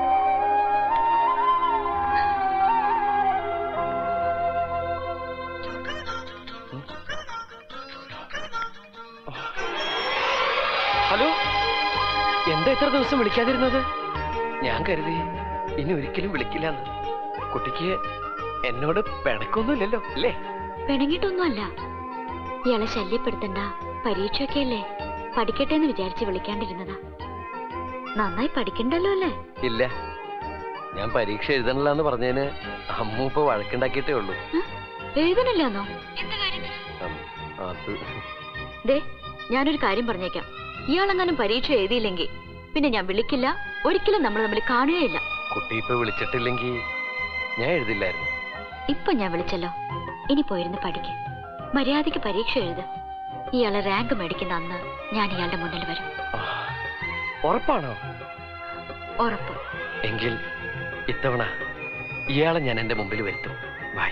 ഹലോ എന്താ ഇത്ര ദിവസം വിളിക്കാതിരുന്നത് ഞാൻ കരുതി ഇനി ഒരിക്കലും വിളിക്കില്ലെന്ന് കുട്ടിക്ക് എന്നോട് പിണക്കൊന്നുമില്ലല്ലോ അല്ലേ പിണങ്ങിയിട്ടൊന്നുമല്ല ഇയാളെ ശല്യപ്പെടുത്തണ്ട പരീക്ഷയൊക്കെ അല്ലേ പഠിക്കട്ടെ എന്ന് വിചാരിച്ച് വിളിക്കാണ്ടിരുന്നതാ നന്നായി പഠിക്കണ്ടല്ലോ അല്ലേ ഇല്ല ഞാൻ പരീക്ഷ എഴുതണില്ല എന്ന് പറഞ്ഞതിന് അമ്മ ഇപ്പൊ വഴക്കുണ്ടാക്കിയിട്ടേ ഉള്ളൂ എഴുതണില്ലാന്നോ ഉം, അത് ദേ ഞാനൊരു കാര്യം പറഞ്ഞേക്കാം ഇയാളെങ്ങാനും പരീക്ഷ എഴുതിയില്ലെങ്കിൽ പിന്നെ ഞാൻ വിളിക്കില്ല ഒരിക്കലും നമ്മൾ തമ്മിൽ കാണുകയില്ല കുട്ടി ഇപ്പൊ വിളിച്ചിട്ടില്ലെങ്കിൽ ഞാൻ എഴുതില്ലായിരുന്നു ഇപ്പൊ ഞാൻ വിളിച്ചല്ലോ ഇനി പോയിരുന്ന് പഠിക്ക് മര്യാദയ്ക്ക് പരീക്ഷ എഴുത് ഇയാളെ റാങ്ക് മേടിക്കുന്ന അന്ന് ഞാൻ ഇയാളുടെ മുന്നിൽ വരും ഉറപ്പാണോ ഉറപ്പ് എങ്കിൽ ഇത്തവണ ഇയാളെ ഞാൻ എന്റെ മുമ്പിൽ വരുത്തും ബൈ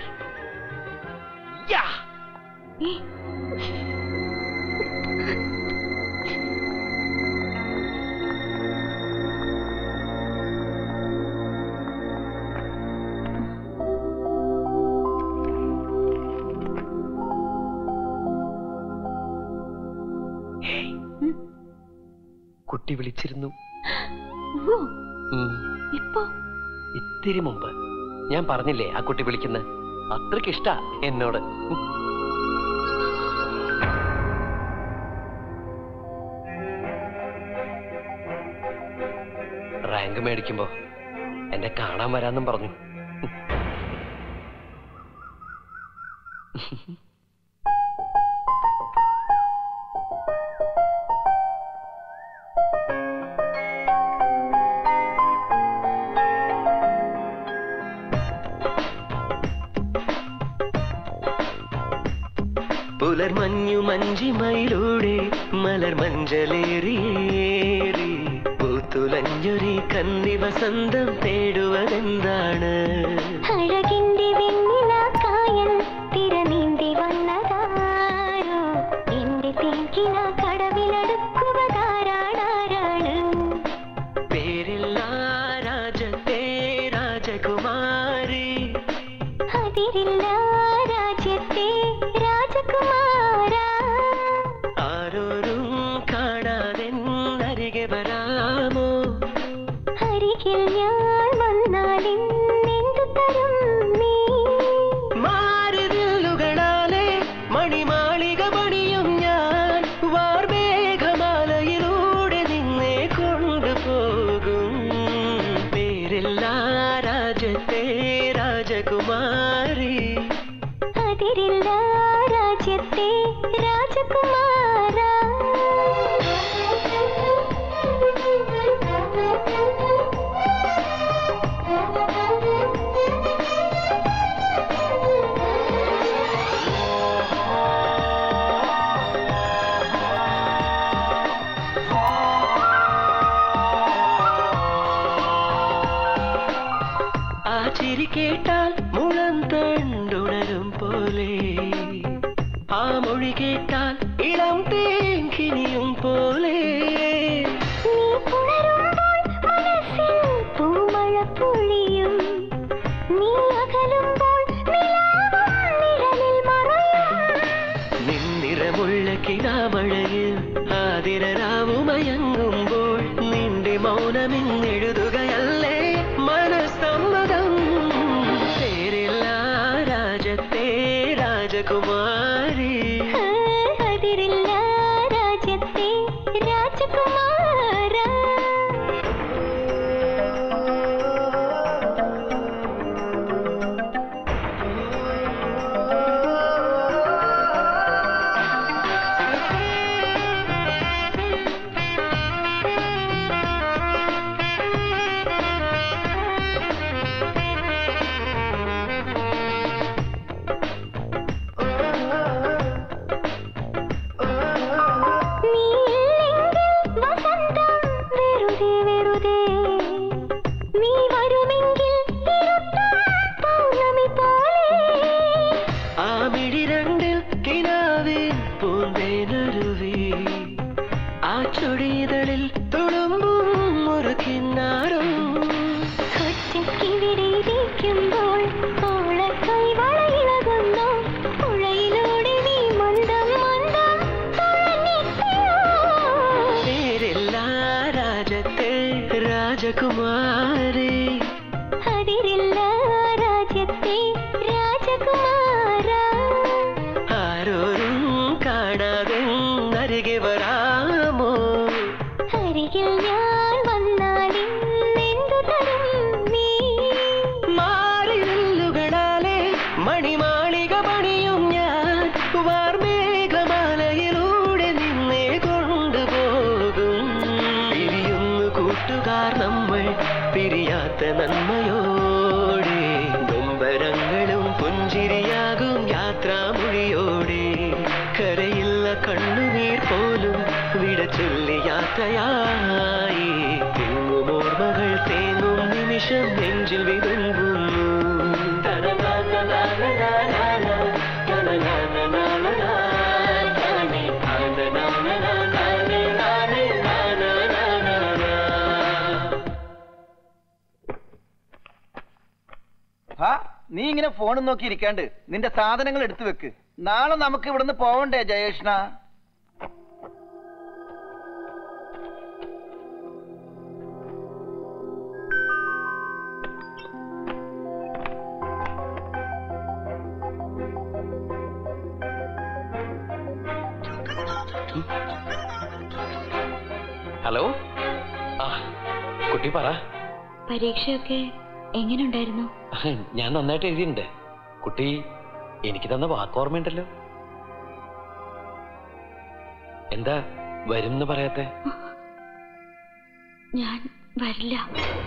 കുട്ടി വിളിച്ചിരുന്നു ഓ, ഉം. ഇപ്പൊ ഇത്തിരി മുമ്പ് ഞാൻ പറഞ്ഞില്ലേ ആ കുട്ടി വിളിക്കുന്ന അത്രയ്ക്ക് ഇഷ്ട എന്നോട് ഉം. റാങ്ക് മേടിക്കുമ്പോ എന്നെ കാണാൻ വരാന്നും പറഞ്ഞു പുലർമഞ്ഞു മഞ്ചിമയിലൂടെ മലർ മഞ്ചലേറിയേറി പൂത്തുലഞ്ഞൊരി കന്നി വസന്തം തേടുവതെന്താണ് അഴകിന്റെ വെണ്ണിലാക്കായൽ തിരനീന്തി വന്നതാരോ എന്റെ തേക്കിന കടവിലടുക്കുവതാരാടാരാണ് പേരില്ല രാജത്തെ രാജകുമാരി അതിരില്ല രാജ്യത്തെ രാജകുമാര ആരോരും കാണാതെ അരികെ വരാമോ അരികിൽ ഞാൻ വന്നാലും എന്തു തരും നീ മാറിവില്ലുകളാലെ മണിമാളിക പണിയും ഞാൻ വാർമേഘമാലയിലൂടെ നിന്നെ കൊണ്ടുപോകും പേരില്ല രാജത്തെ രാജകുമാരി അതിരില്ല രാജ്യത്തെ രാജകുമാര ആ ചിരി കേട്ടാൽ മുളം തണ്ടുണരും പോലെ ആ മൊഴി കേട്ടാൽ ഇളം തേങ്കിനിയും പോലെ നീ പുണരുമ്പോൾ മനസ്സിൽ പൂമഴ പൊഴിയും നീ അകലുമ്പോൾ നിലാവും നിഴലിൽ മറയും നിന്നിറമുള്ള കിനാമഴയിൽ ആതിരരാവുമയങ്ങുമ്പോൾ നിന്റെ മൗനമിന്നെഴുതുകയല്ലേ മനസ്സമ്മതം പേരില്ല രാജത്തെ രാജകുമാരി അതിരില്ല രാജ്യത്തെ രാജകുമാര നീ ചുടിതളിൽ തുളുമ്പും ഒരു കിന്നാരം കൊച്ചക്കിവിടെയിരിക്കുമ്പോൾ ഓളക്കൈ വളയിളകുന്നു പുഴയിലൂടെ നീ മന്ദം മന്ദം തുഴഞ്ഞെത്തിയോ പേരില്ല രാജത്തെ രാജകുമാരി അതിരില്ല രാജ്യത്തെ രാജകുമാര ആരോരും കാണാതെ അരികെ വരാമോ അരികിൽ ഞാൻ വന്നാലും എന്തു തരും നീ മാറിവില്ലുകളാലെ മണിമാളിക പണിയും ഞാൻ വാർമേഘമാലയിലൂടെ നിന്നെ കൊണ്ടുപോകും പിരിയുന്നു കൂട്ടുകാർ നമ്മൾ പിരിയാത്ത നന്മയോടെ നൊമ്പരങ്ങളും പുഞ്ചിരിയാകും യാത്രാമൊഴിയോടെ കരയില്ല കണ്ണുനീർ പോലും വിട ചൊല്ലി യാത്രയായി തിങ്ങും ഓർമ്മകൾ തേങ്ങും നിമിഷം നെഞ്ചിൽ വിതുമ്പുന്നു ആ നീ ഇങ്ങനെ ഫോണും നോക്കി ഇരിക്കാണ്ട് നിന്റെ സാധനങ്ങൾ എടുത്തു വെക്ക് നാളെ നമുക്ക് ഇവിടുന്ന് പോവണ്ടേ ജയേഷ്ണ ഹലോ ആ കുട്ടി പറ പരീക്ഷയൊക്കെ എങ്ങനെയുണ്ടായിരുന്നു ഞാൻ നന്നായിട്ട് എഴുതിയിട്ടുണ്ട് കുട്ടി എനിക്ക് തന്ന വാക്ക് ഓർമ്മയുണ്ടല്ലോ എന്താ വരും എന്ന് പറയാത്തെ ഞാൻ വരില്ല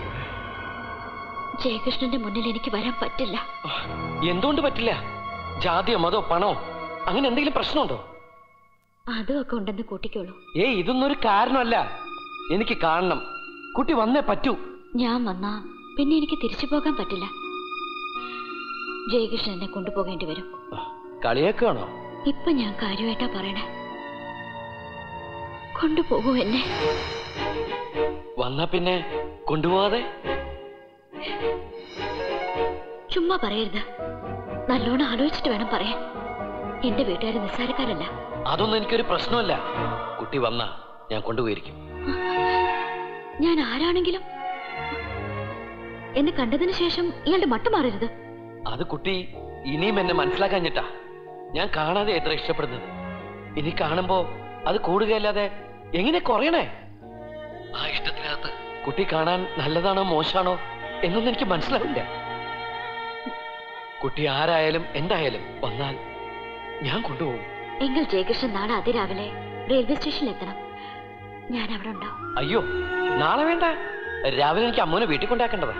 ജയകൃഷ്ണന്റെ മുന്നിൽ എനിക്ക് വരാൻ പറ്റില്ല എന്തുകൊണ്ട് പറ്റില്ല ജാതിയോ മതോ പണോ അങ്ങനെ എന്തെങ്കിലും പ്രശ്നമുണ്ടോ അതും ഒക്കെ ഉണ്ടെന്ന് കൂട്ടിക്കോളൂ ഏയ് ഇതൊന്നും ഒരു കാരണമല്ല എനിക്ക് കാണണം കുട്ടി വന്നേ പറ്റൂ ഞാൻ വന്നാ പിന്നെ എനിക്ക് തിരിച്ചു പോകാൻ പറ്റില്ല ജയകൃഷ്ണൻ എന്നെ കൊണ്ടുപോകേണ്ടി വരും കളിയാക്കുകയാണോ ഇപ്പൊ ഞാൻ കാര്യമായിട്ടാ പറയണേ കൊണ്ടുപോകൂ എന്നെ വന്നാ പിന്നെ കൊണ്ടുപോകാതെ ചുമ്മാ പറയരുത് നല്ലോണം ആലോചിച്ചിട്ട് വേണം പറയാൻ എന്റെ വീട്ടുകാർ നിസ്സാരക്കാരല്ല അതൊന്നും എനിക്കൊരു പ്രശ്നമല്ല കുട്ടി വന്നാ ഞാൻ കൊണ്ടുപോയിരിക്കും ഞാൻ ആരാണെങ്കിലും എന്നെ കണ്ടതിന് ശേഷം ഇയാളുടെ മട്ട് മാറരുത് അത് കുട്ടി ഇനിയും എന്നെ മനസ്സിലാക്കാഞ്ഞിട്ടാ ഞാൻ കാണാതെ എത്ര ഇഷ്ടപ്പെടുന്നത് ഇനി കാണുമ്പോ അത് കൂടുകയല്ലാതെ എങ്ങനെ കുറയണേ ആ ഇഷ്ടത്തിനകത്ത് കുട്ടി കാണാൻ നല്ലതാണോ മോശമാണോ എന്നൊന്നും എനിക്ക് മനസ്സിലാവില്ല കുട്ടി ആരായാലും എന്തായാലും വന്നാൽ ഞാൻ കൊണ്ടുപോകും എങ്കിൽ ജയകൃഷ്ണൻ നാളെ അതിരാവിലെ റെയിൽവേ സ്റ്റേഷനിൽ എത്തണം ഞാൻ അവിടെ ഉണ്ടാവും അയ്യോ നാളെ വേണ്ട രാവിലെ എനിക്ക് അമ്മൂനെ വീട്ടിൽ കൊണ്ടാക്കേണ്ടതാ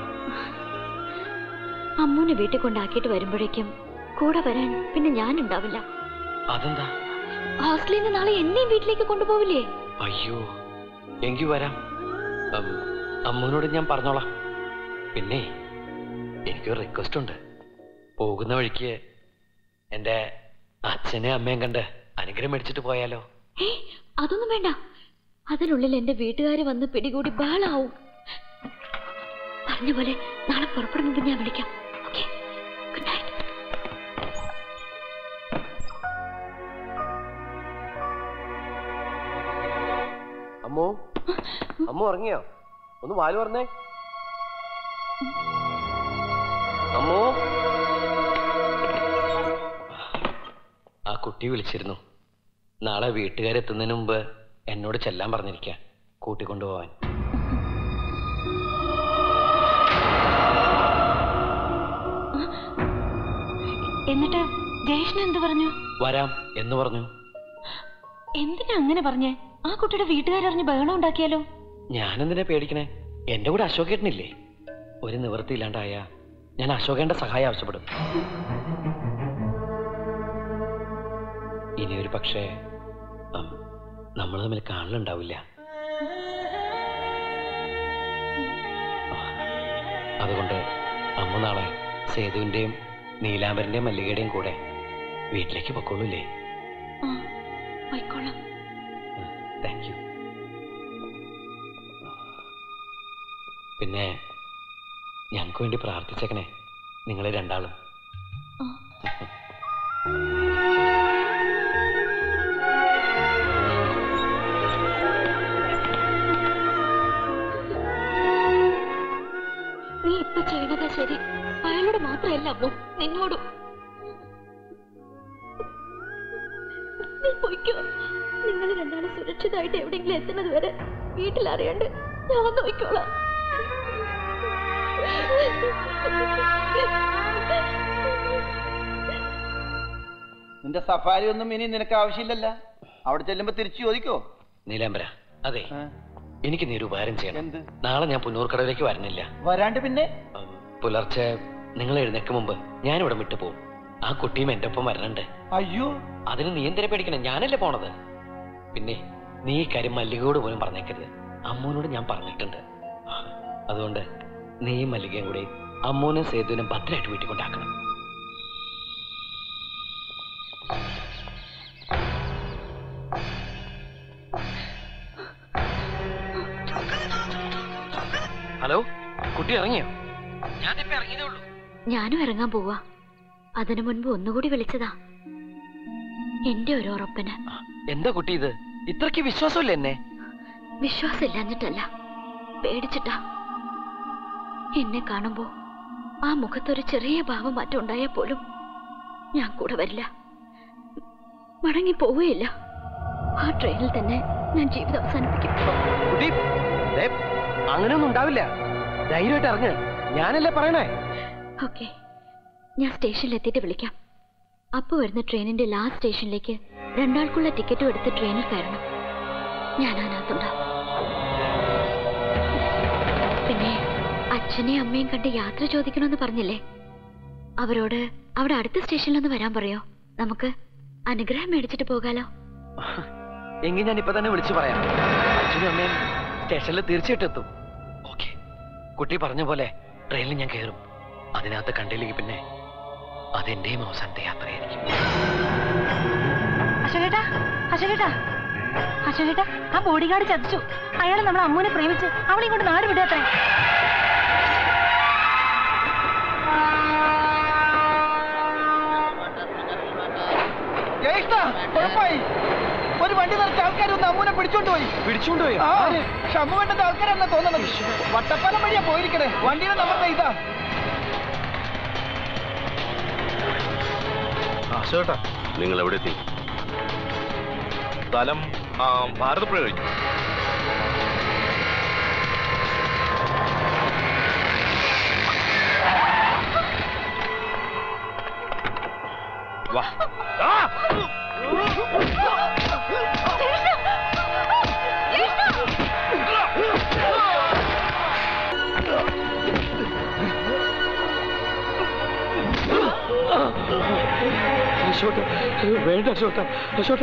അമ്മൂനെ വീട്ടിൽ കൊണ്ടാക്കിയിട്ട് വരുമ്പോഴേക്കും കൂടെ വരാൻ പിന്നെ ഞാൻ ഉണ്ടാവില്ല അതെന്താ ഹോസ്റ്റലിൽ നിന്ന് നാളെ എന്നെയും വീട്ടിലേക്ക് കൊണ്ടുപോവില്ലേ അയ്യോ എങ്കി വരാം ഉം, അമ്മൂനോട് ഞാൻ പറഞ്ഞോളാം പിന്നെ എനിക്കൊരു റിക്വസ്റ്റ് ഉണ്ട് പോകുന്ന വഴിക്ക് എന്റെ അച്ഛനെയും അമ്മയും കണ്ട് അനുഗ്രഹം മേടിച്ചിട്ട് പോയാലോ ഏ അതൊന്നും വേണ്ട അതിനുള്ളിൽ എന്റെ വീട്ടുകാർ വന്ന് പിടികൂടി ബഹളാവും പറഞ്ഞ പോലെ നാളെ പുറപ്പെടും മുമ്പ് ഞാൻ വിളിക്കാം ഓക്കെ ഗുഡ് നൈറ്റ് അമ്മോ അമ്മ ഉറങ്ങിയോ ഒന്ന് വാല് പറഞ്ഞേ അമ്മോ ആ കുട്ടി വിളിച്ചിരുന്നു നാളെ വീട്ടുകാരെത്തുന്നതിന് മുമ്പ് എന്നോട് ചെല്ലാൻ പറഞ്ഞിരിക്ക കൂട്ടിക്കൊണ്ടുപോവാൻ എന്നിട്ട് ജയേഷിന് എന്ത് പറഞ്ഞു വരാം എന്ന് പറഞ്ഞു എന്തിനാ അങ്ങനെ പറഞ്ഞേ ആ കുട്ടിയുടെ വീട്ടുകാരറിഞ്ഞ് ബഹളം ഉണ്ടാക്കിയാലോ ഞാനെന്തിനാ പേടിക്കണേ എന്റെ കൂടെ അശോകേട്ടനില്ലേ ഒരു നിവൃത്തിയില്ലാണ്ടായ ഞാൻ അശോകേണ്ട സഹായം ആവശ്യപ്പെടും ഇനി ഒരു പക്ഷേ നമ്മൾ തമ്മിൽ കാണലുണ്ടാവില്ല അതുകൊണ്ട് അമ്മ നാളെ സേതുവിന്റെയും നീലാംബരന്റെയും മല്ലികയുടെയും കൂടെ വീട്ടിലേക്ക് പൊക്കോളൂല്ലേ പോയിക്കോളാം താങ്ക് യു പിന്നെ ഞങ്ങൾക്ക് വേണ്ടി പ്രാർത്ഥിച്ചേക്കണേ നിങ്ങൾ രണ്ടാളും നീ ഇപ്പൊ ചെയ്യണതാ ശരി അയാളോട് മാത്രമല്ല അമ്മു നിന്നോടും നീ പൊയ്ക്കോ നിങ്ങൾ രണ്ടാളും സുരക്ഷിതമായിട്ട് എവിടെയെങ്കിലും എത്തുന്നത് വരെ വീട്ടിൽ അറിയണ്ട് ഞാൻ നോക്കിക്കോളാം നിന്റെ സഫാരി ഒന്നും ഇനി നിനക്ക് ആവശ്യമില്ലല്ല അവിടെ ചെല്ലുമ്പോ തിരിച്ചു ചോദിക്കോ നീലാംബര അതെ എനിക്ക് നീ ഒരു ഉപകാരം ചെയ്യണം നാളെ ഞാൻ പുന്നൂർക്കടവിലേക്ക് വരണില്ല വരാണ്ട് പിന്നെ പുലർച്ചെ നിങ്ങൾ എഴുന്നേക്ക് മുമ്പ് ഞാൻ ഇവിടെ വിട്ടു പോകും ആ കുട്ടിയും എന്റെ ഒപ്പം വരണുണ്ട് അയ്യോ അതിന് നീ എന്തിനെ പേടിക്കണം ഞാനല്ലേ പോണത് പിന്നെ നീ ഈ കാര്യം മല്ലികയോട് പോലും പറഞ്ഞേക്കരുത് അമ്മൂനോട് ഞാൻ പറഞ്ഞിട്ടുണ്ട് അതുകൊണ്ട് നീ മല്ലികയും കൂടി അമ്മൂനും സേതുവിനും ഭദ്രമായിട്ട് വീട്ടിൽ കൊണ്ടാക്കണം ഹലോ കുട്ടി ഇറങ്ങിയോ ഞാനിപ്പോ ഇറങ്ങിയതേ ഉള്ളൂ ഞാനും ഇറങ്ങാൻ പോവാ അതിനു മുൻപ് ഒന്നുകൂടി വിളിച്ചതാ എന്റെ ഒരു ഉറപ്പിന് എന്താ കുട്ടി ഇത് ഇത്രക്ക് വിശ്വാസമില്ല എന്നെ വിശ്വാസമില്ലാഞ്ഞിട്ടല്ല പേടിച്ചിട്ടാ എന്നെ കാണുമ്പോ ആ മുഖത്തൊരു ചെറിയ ഭാവം മാറ്റം ഉണ്ടായാൽ പോലും ഞാൻ കൂടെ വരില്ല മടങ്ങി പോവുകയില്ല ആ ട്രെയിനിൽ തന്നെ ഞാൻ ജീവിതം അവസാനിപ്പിക്കും കുട്ടി ദേ, അങ്ങനെയൊന്നും ഉണ്ടാവില്ല ധൈര്യമായിട്ട് ഇറങ്ങ് ഞാനല്ലേ പറയണേ ഓക്കെ ഞാൻ സ്റ്റേഷനിൽ എത്തിയിട്ട് വിളിക്കാം അപ്പൊ വരുന്ന ട്രെയിനിന്റെ ലാസ്റ്റ് സ്റ്റേഷനിലേക്ക് രണ്ടാൾക്കുള്ള ടിക്കറ്റും എടുത്ത് ട്രെയിനിൽ കയറണം ഞാൻ അതിനകത്തുണ്ടാവും പിന്നെ അച്ഛനെയും അമ്മയും കണ്ട് യാത്ര ചോദിക്കണമെന്ന് പറഞ്ഞില്ലേ അവരോട് അവിടെ അടുത്ത സ്റ്റേഷനിലൊന്ന് വരാൻ പറയോ നമുക്ക് അനുഗ്രഹം മേടിച്ചിട്ട് പോകാലോ എങ്കിൽ ഞാൻ ഇപ്പൊ തന്നെ വിളിച്ചു പറയാം അച്ഛനും അമ്മയും സ്റ്റേഷനിൽ തീർച്ചയായിട്ടും എത്തും ഓക്കെ കുട്ടി പറഞ്ഞ പോലെ ട്രെയിനിൽ ഞാൻ കയറും അതിനകത്ത് കണ്ടില്ലെങ്കിൽ പിന്നെ അതെന്റെയും അവസാനത്തെ യാത്രയായിരിക്കും അശോകേട്ടാ അശോകേട്ടാ അശോകേട്ടാ ആ ബോഡി ഗാർഡ് ചതിച്ചു അയാൾ നമ്മളെ അമ്മൂനെ പ്രേമിച്ച് അവളെ ഇങ്ങോട്ട് നാട് വിടത്രേ ജ്യേഷ്ഠ കുഴപ്പമായി ഒരു വണ്ടി നിറച്ച ആൾക്കാർ ഒന്ന് അമ്മൂനെ പിടിച്ചോണ്ട് പോയി പിടിച്ചോണ്ട് പോയി ആ ഷമ്മുവേണ്ടത് ആൾക്കാരെന്നാ തോന്നണത് വട്ടപ്പാലം വഴിയാ പോയിരിക്കണേ വണ്ടിയുടെ നമ്പർ ഇതാ അശോട്ടാ നിങ്ങൾ എവിടെ എത്തി സ്ഥലം ഭാരതപ്പുഴ കഴിഞ്ഞു വാ അശോക വേണ്ട അശോക അശോക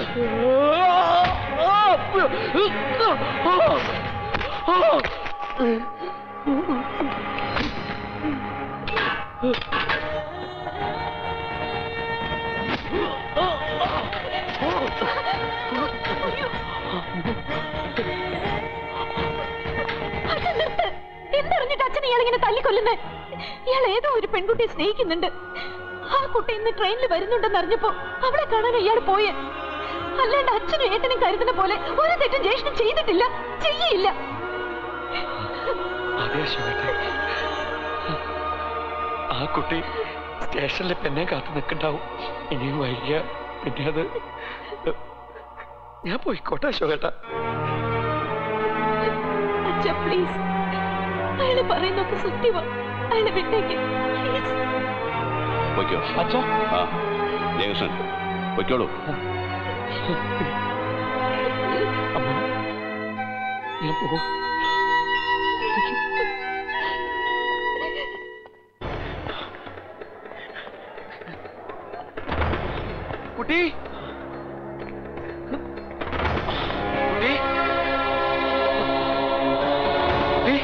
അച്ഛൻ നിർത്ത്. എന്തറിഞ്ഞിട്ട് അച്ഛൻ ഇയാൾ ഇങ്ങനെ തല്ലിക്കൊല്ലുന്നേ ഇയാൾ ഏതോ ഒരു പെൺകുട്ടിയെ സ്നേഹിക്കുന്നുണ്ട് ആ കുട്ടി ഇന്ന് ട്രെയിനിൽ വരുന്നുണ്ടെന്ന് അറിഞ്ഞപ്പോ അവളെ കാണാൻ ഇയാൾ പോയെ അല്ലാണ്ട് അച്ഛനും ഏട്ടനും കരുതുന്ന പോലെ ഒരു തെറ്റും ജ്യേഷ്ഠൻ ചെയ്തിട്ടില്ല ചെയ്യില്ല അതെ അശോകേട്ട ആ കുട്ടി സ്റ്റേഷനിൽ പെന്നെ കാത്തു നിൽക്കണ്ടാവും ഇനിയും വൈകിയ പിന്നെ അത് ഞാൻ പോയിക്കോട്ടെ അശോകേട്ട അച്ഛ പ്ലീസ് അയാള് പറയുന്നൊക്കെ സത്യമാ അയാളെ വിട്ടേക്ക് പ്ലീസ് പൊയ്ക്കോ അച്ഛാ ആ ജയകൃഷ്ണൻ പൊയ്ക്കോളൂ ഞാൻ പോകും കുട്ടി കുട്ടി കുട്ടി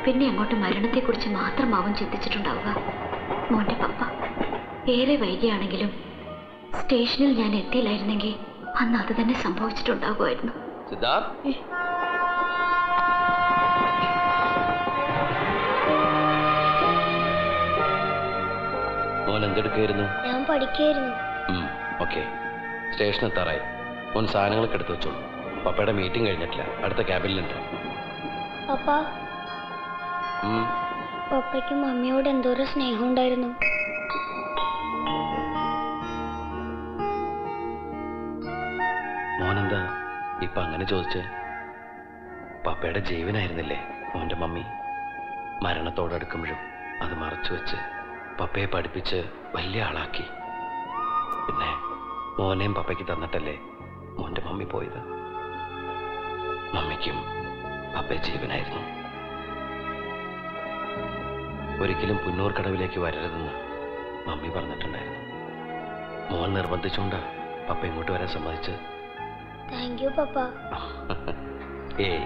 പിന്നെ അങ്ങോട്ട് മരണത്തെക്കുറിച്ച് മാത്രമാവും ചിന്തിച്ചിട്ടുണ്ടാവുക മോന്റെ പപ്പ ഏറെ വൈകിയാണെങ്കിലും സ്റ്റേഷനിൽ ഞാൻ എത്തിയില്ലായിരുന്നെങ്കിൽ അന്ന് അത് തന്നെ സംഭവിച്ചിട്ടുണ്ടാകുമായിരുന്നു സിദ്ധാർത്ഥ് മോൻ എന്തെടുക്കായിരുന്നു ഞാൻ പഠിക്കായിരുന്നു ഓക്കെ സ്റ്റേഷൻ എത്താറായി മോൻ സാധനങ്ങളൊക്കെ എടുത്തു വെച്ചോളൂ പപ്പയുടെ മീറ്റിംഗ് കഴിഞ്ഞിട്ടില്ല അടുത്ത ക്യാബിനിലുണ്ട് പപ്പ ഉം. പപ്പയ്ക്ക് മമ്മിയോട് എന്തോരം സ്നേഹം ഉണ്ടായിരുന്നു മോനെന്താ ഇപ്പൊ അങ്ങനെ ചോദിച്ചേ പപ്പയുടെ ജീവനായിരുന്നില്ലേ മോന്റെ മമ്മി മരണത്തോടടുക്കുമ്പോഴും അത് മറച്ചു വെച്ച് പപ്പയെ പഠിപ്പിച്ച് വലിയ ആളാക്കി പിന്നെ മോനെയും പപ്പയ്ക്ക് തന്നിട്ടല്ലേ മോന്റെ മമ്മി പോയത് മമ്മിക്കും പപ്പയെ ജീവനായിരുന്നു ഒരിക്കലും പുന്നൂർ കടവിലേക്ക് വരരുതെന്ന് മമ്മി പറഞ്ഞിട്ടുണ്ടായിരുന്നു മോൻ നിർബന്ധിച്ചുകൊണ്ടാ പപ്പ ഇങ്ങോട്ട് വരാൻ സമ്മതിച്ച് താങ്ക് യു പപ്പ ഏയ്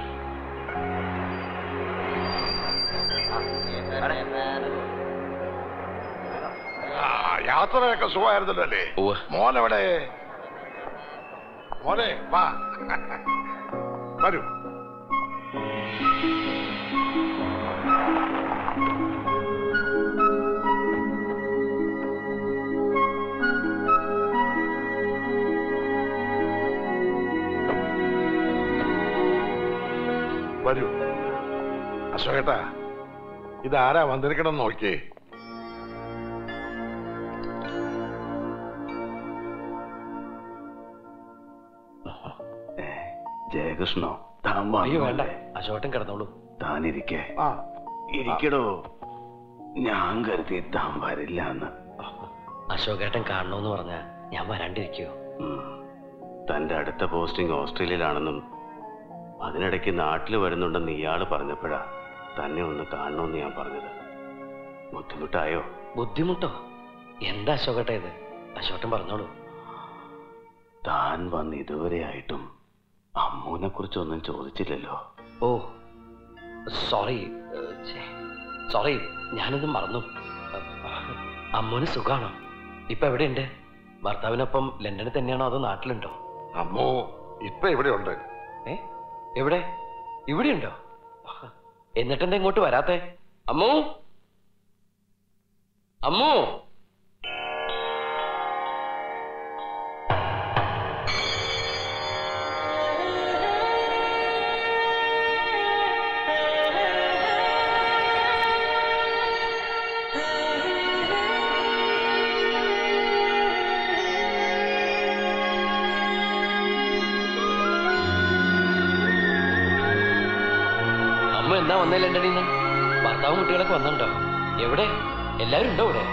ആ, യാത്രയൊക്കെ സുഖമായിരുന്നല്ലോ അല്ലേ മോനെവിടെ മോനെ വാ വരൂ വരൂ അശോകേട്ടാ ഇതാരാ വന്നിരിക്കണം നോക്കിയേ ജയകൃഷ്ണോ താൻ അയ്യോ വേണ്ട വന്നോളെ. അശോട്ടൻ കിടന്നോളൂ താനിരിക്കേ ഇരിക്കടോ ഞാൻ കരുതി താൻ വരില്ല എന്ന് അശോകേട്ടൻ കാണണമെന്ന് പറഞ്ഞ ഞാൻ വരാണ്ടിരിക്കോ തന്റെ അടുത്ത പോസ്റ്റിംഗ് ഓസ്ട്രേലിയയിലാണെന്നും അതിനിടയ്ക്ക് നാട്ടിൽ വരുന്നുണ്ടെന്ന് ഇയാള് പറഞ്ഞപ്പോഴാ തന്നെ ഒന്ന് കാണണമെന്ന് ഞാൻ പറഞ്ഞത് ബുദ്ധിമുട്ടായോ ബുദ്ധിമുട്ടോ എന്താ അശോകേട്ട ഇത് അശോട്ടൻ പറഞ്ഞോളൂ താൻ വന്ന് ഇതുവരെയായിട്ടും അമ്മൂനെ കുറിച്ചൊന്നും ചോദിച്ചില്ലല്ലോ ഓ സോറി സോറി ഞാനിത് മറന്നു അമ്മൂന് സുഖാണോ ഇപ്പൊ എവിടെയുണ്ട് ഭർത്താവിനൊപ്പം ലണ്ടനിൽ തന്നെയാണോ അതോ നാട്ടിലുണ്ടോ അമ്മോ ഇപ്പൊ ഇവിടെ ഉണ്ട് ഏ എവിടെ ഇവിടെയുണ്ടോ എന്നിട്ടെന്താ ഇങ്ങോട്ട് വരാത്തെ അമ്മു അമ്മു അമ്മ എന്നാ വന്നേ ലണ്ടനിൽ നിന്ന് ഭർത്താവും കുട്ടികളൊക്കെ വന്നിട്ടുണ്ടോ എവിടെ എല്ലാവരും ഉണ്ടോ ഇവിടെ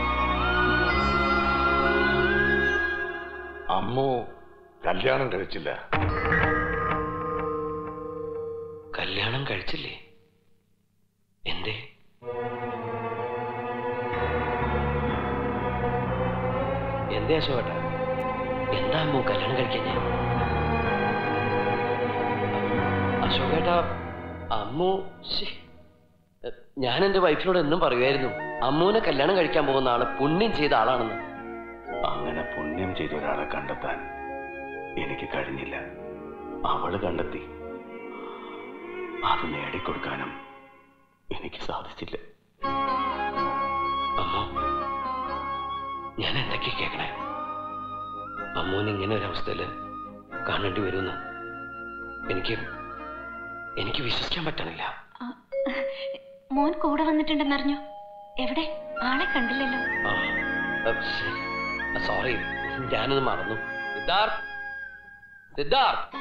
അമ്മു കല്യാണം കഴിച്ചില്ല കല്യാണം കഴിച്ചില്ലേ എന്തേ എന്തേ അശോകട്ട എന്താ അമ്മു കല്യാണം കഴിക്കാൻ ഞാൻ അശോകേട്ട അമ്മു ശ്ശേ. ഞാൻ എന്റെ വൈഫിനോട് എന്നും പറയുമായിരുന്നു അമ്മുവിനെ കല്യാണം കഴിക്കാൻ പോകുന്ന ആള് പുണ്യം ചെയ്ത ആളാണെന്ന് അങ്ങനെ പുണ്യം ചെയ്ത ഒരാളെ കണ്ടെത്താൻ എനിക്ക് കഴിഞ്ഞില്ല അവള് കണ്ടെത്തി അത് നേടിക്കൊടുക്കാനും എനിക്ക് സാധിച്ചില്ല അമ്മു ഞാൻ എന്തൊക്കെയാ കേൾക്കണേ അമ്മുവിന് ഇങ്ങനെ ഒരു അവസ്ഥയില് കാണേണ്ടി വരുമെന്ന് എനിക്ക് എനിക്ക് വിശ്വസിക്കാൻ പറ്റണില്ല മോൻ കൂടെ വന്നിട്ടുണ്ടെന്നറിഞ്ഞു എവിടെ ആളെ കണ്ടില്ലല്ലോ സോറി ഞാനത് മറന്നു സിദ്ധാർത്ഥ് സിദ്ധാർത്ഥ്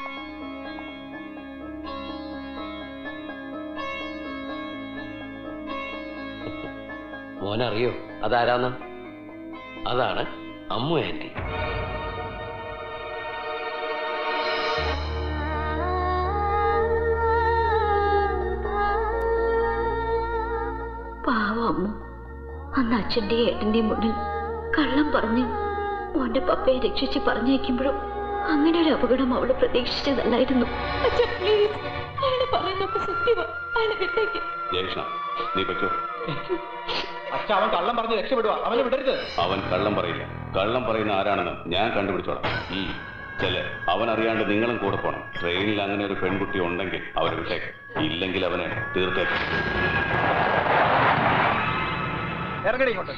മോനറിയോ അതാരാന്ന് അതാണ് അമ്മു ആന്റി പാവം അമ്മ അന്ന് അച്ഛന്റെയും ഏട്ടന്റെയും മുന്നിൽ കള്ളം പറഞ്ഞു മോന്റെ പപ്പയെ രക്ഷിച്ച് പറഞ്ഞയക്കുമ്പോഴും അങ്ങനെ ഒരു അപകടം അവള് പ്രതീക്ഷിച്ചതല്ലായിരുന്നു അച്ഛാ പ്ലീസ് അയാള് പറയുന്നൊക്കെ സത്യമാ അയാളെ വിട്ടേക്ക് ജയകൃഷ്ണ നീ പറ്റോ അച്ഛ അവൻ കള്ളം പറഞ്ഞ് രക്ഷപ്പെടുക അവനെ വിടരുത് അവൻ കള്ളം പറയില്ല കള്ളം പറയുന്ന ആരാണെന്ന് ഞാൻ കണ്ടുപിടിച്ചോളാം ഉം. ചെല്ല് അവൻ അറിയാണ്ട് നിങ്ങളും കൂടെ പോണം ട്രെയിനിൽ അങ്ങനെ ഒരു പെൺകുട്ടി ഉണ്ടെങ്കിൽ അവരെ വിട്ടേക്ക് ഇല്ലെങ്കിൽ അവനെ തീർത്തേക്കും ഇറങ്ങടി ഇങ്ങോട്ട്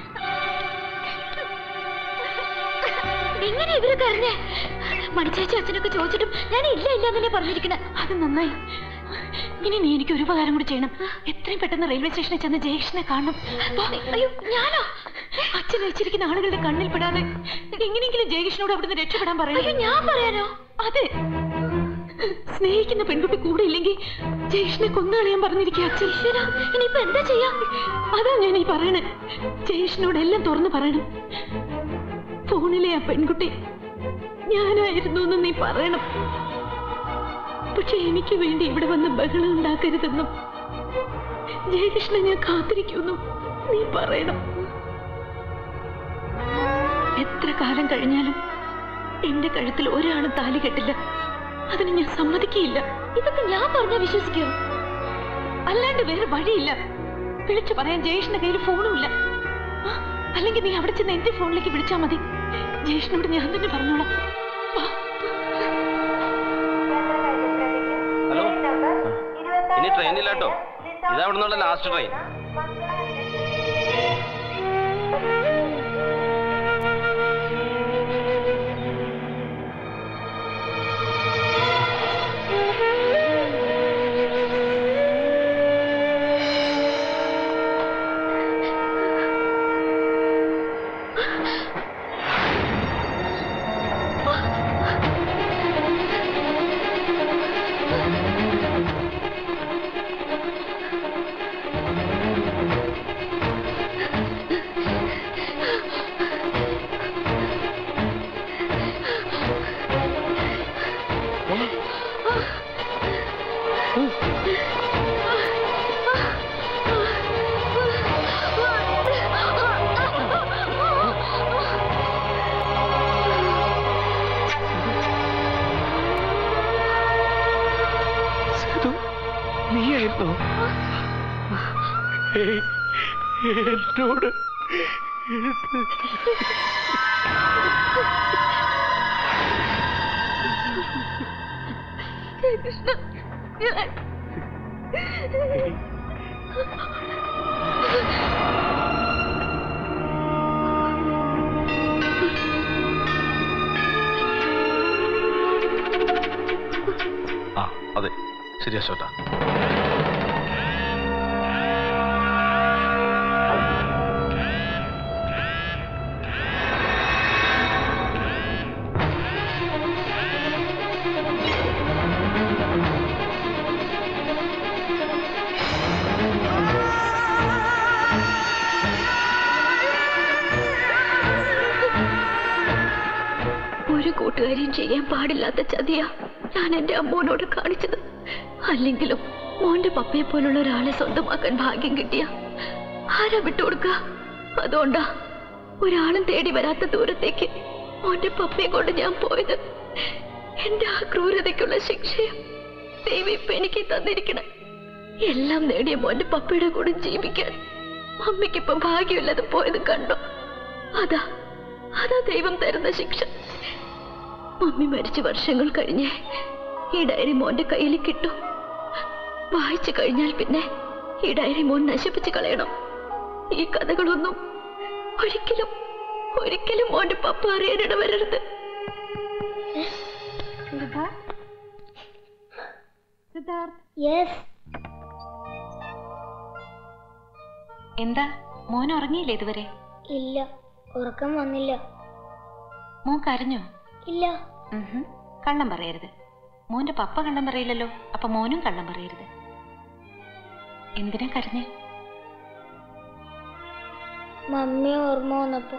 എങ്ങനെ ഇവരൊക്കെ അറിഞ്ഞേ മണിച്ചേച്ചി അച്ഛനൊക്കെ ചോദിച്ചിട്ടും ഞാൻ ഇല്ല ഇല്ല എന്നല്ലേ പറഞ്ഞിരിക്കണേ അത് നന്നായി ഇനി നീ എനിക്ക് ഒരു ഉപകാരം കൂടി ചെയ്യണം എത്രയും പെട്ടെന്ന് റെയിൽവേ സ്റ്റേഷനിൽ ചെന്ന് ജയകൃഷ്ണനെ കാണണം പോ. അയ്യോ ഞാനോ അച്ഛൻ വെച്ചിരിക്കുന്ന ആളുകളുടെ കണ്ണിൽ പെടാതെ എങ്ങനെയെങ്കിലും ജയകൃഷ്ണനോട് അവിടുന്ന് രക്ഷപ്പെടാൻ പറയണം ഞാൻ പറയാനോ അതെ സ്നേഹിക്കുന്ന പെൺകുട്ടി കൂടെ ഇല്ലെങ്കിൽ ജയകൃഷ്ണനെ കൊന്നാളിയാൻ പറഞ്ഞിരിക്കുക അച്ഛൻ ഇനിയിപ്പോ എന്താ ചെയ്യാ അതാ ഞാൻ ഈ പറയണേ ജയകൃഷ്ണനോട് എല്ലാം തുറന്നു പറയണം ഫോണിലെ ആ പെൺകുട്ടി ഞാനായിരുന്നു എന്ന് നീ പറയണം പക്ഷെ എനിക്ക് വേണ്ടി ഇവിടെ വന്ന് ബഹളം ഉണ്ടാക്കരുതെന്നും ജയകൃഷ്ണൻ ഞാൻ കാത്തിരിക്കുന്നു നീ പറയണം എത്ര കാലം കഴിഞ്ഞാലും എന്റെ കഴുത്തിൽ ഒരാളും താലി കെട്ടില്ല അതിന് ഞാൻ സമ്മതിക്കില്ല ഇതൊക്കെ ഞാൻ പറഞ്ഞ വിശ്വസിക്കോ അല്ലാണ്ട് വേറെ വഴിയില്ല വിളിച്ചു പറയാൻ ജയേഷിന്റെ കയ്യിൽ ഫോണുമില്ല ആ, അല്ലെങ്കിൽ നീ അവിടെ ചെന്ന് എന്റെ ഫോണിലേക്ക് വിളിച്ചാ മതി ജയേഷിനോട് ഞാൻ തന്നെ പറഞ്ഞോളാം വാ. ഹലോ ഇനി ട്രെയിനില്ലാട്ടോ ഇതാ അവിടെ നിന്നുള്ള ലാസ്റ്റ് ട്രെയിൻ നീയായിരുന്നോ ഏയ്, എന്നോട് കൃഷ്ണ ഞാൻ ആ അതെ ശരി അശോക ഒരു കൂട്ടുകാരിയും ചെയ്യാൻ പാടില്ലാത്ത ചതിയാ ഞാൻ എന്റെ അമ്മോനോട് കാണിച്ചത് അല്ലെങ്കിലും മോന്റെ പപ്പയെ പോലുള്ള ഒരാളെ സ്വന്തമാക്കാൻ ഭാഗ്യം കിട്ടിയ ആരാ വിട്ടുകൊടുക്കുക അതുകൊണ്ടാ ഒരാളും തേടി വരാത്ത ദൂരത്തേക്ക് മോന്റെ പപ്പയെ കൊണ്ട് ഞാൻ പോയത് എന്റെ ആ ക്രൂരതയ്ക്കുള്ള ശിക്ഷയും ദൈവം ഇപ്പൊ എനിക്ക് തന്നിരിക്കണം എല്ലാം നേടിയ മോന്റെ പപ്പയുടെ കൂടെ ജീവിക്കാൻ അമ്മയ്ക്കിപ്പം ഭാഗ്യമില്ലാതെ പോയത് കണ്ടോ അതാ അതാ ദൈവം തരുന്ന ശിക്ഷ മമ്മി മരിച്ച വർഷങ്ങൾ കഴിഞ്ഞ് ഈ ഡയറി മോന്റെ കയ്യിൽ കിട്ടും വായിച്ചു കഴിഞ്ഞാൽ പിന്നെ ഈ ഡയറി മോൻ നശിപ്പിച്ച് കളയണം ഈ കഥകളൊന്നും ഒരിക്കലും ഒരിക്കലും മോന്റെ പപ്പ അറിയാനിട വരരുത് യെസ് എന്താ മോൻ ഉറങ്ങിയില്ലേ ഇതുവരെ ഇല്ല ഉറക്കം വന്നില്ല മോൻ കരഞ്ഞോ ഇല്ല ഉഹും. കള്ളം പറയരുത് മോന്റെ പപ്പ കള്ളം പറയില്ലല്ലോ അപ്പൊ മോനും കള്ളം പറയരുത് എന്തിനാ കരഞ്ഞേ മമ്മി ഓർമ്മ വന്നപ്പോ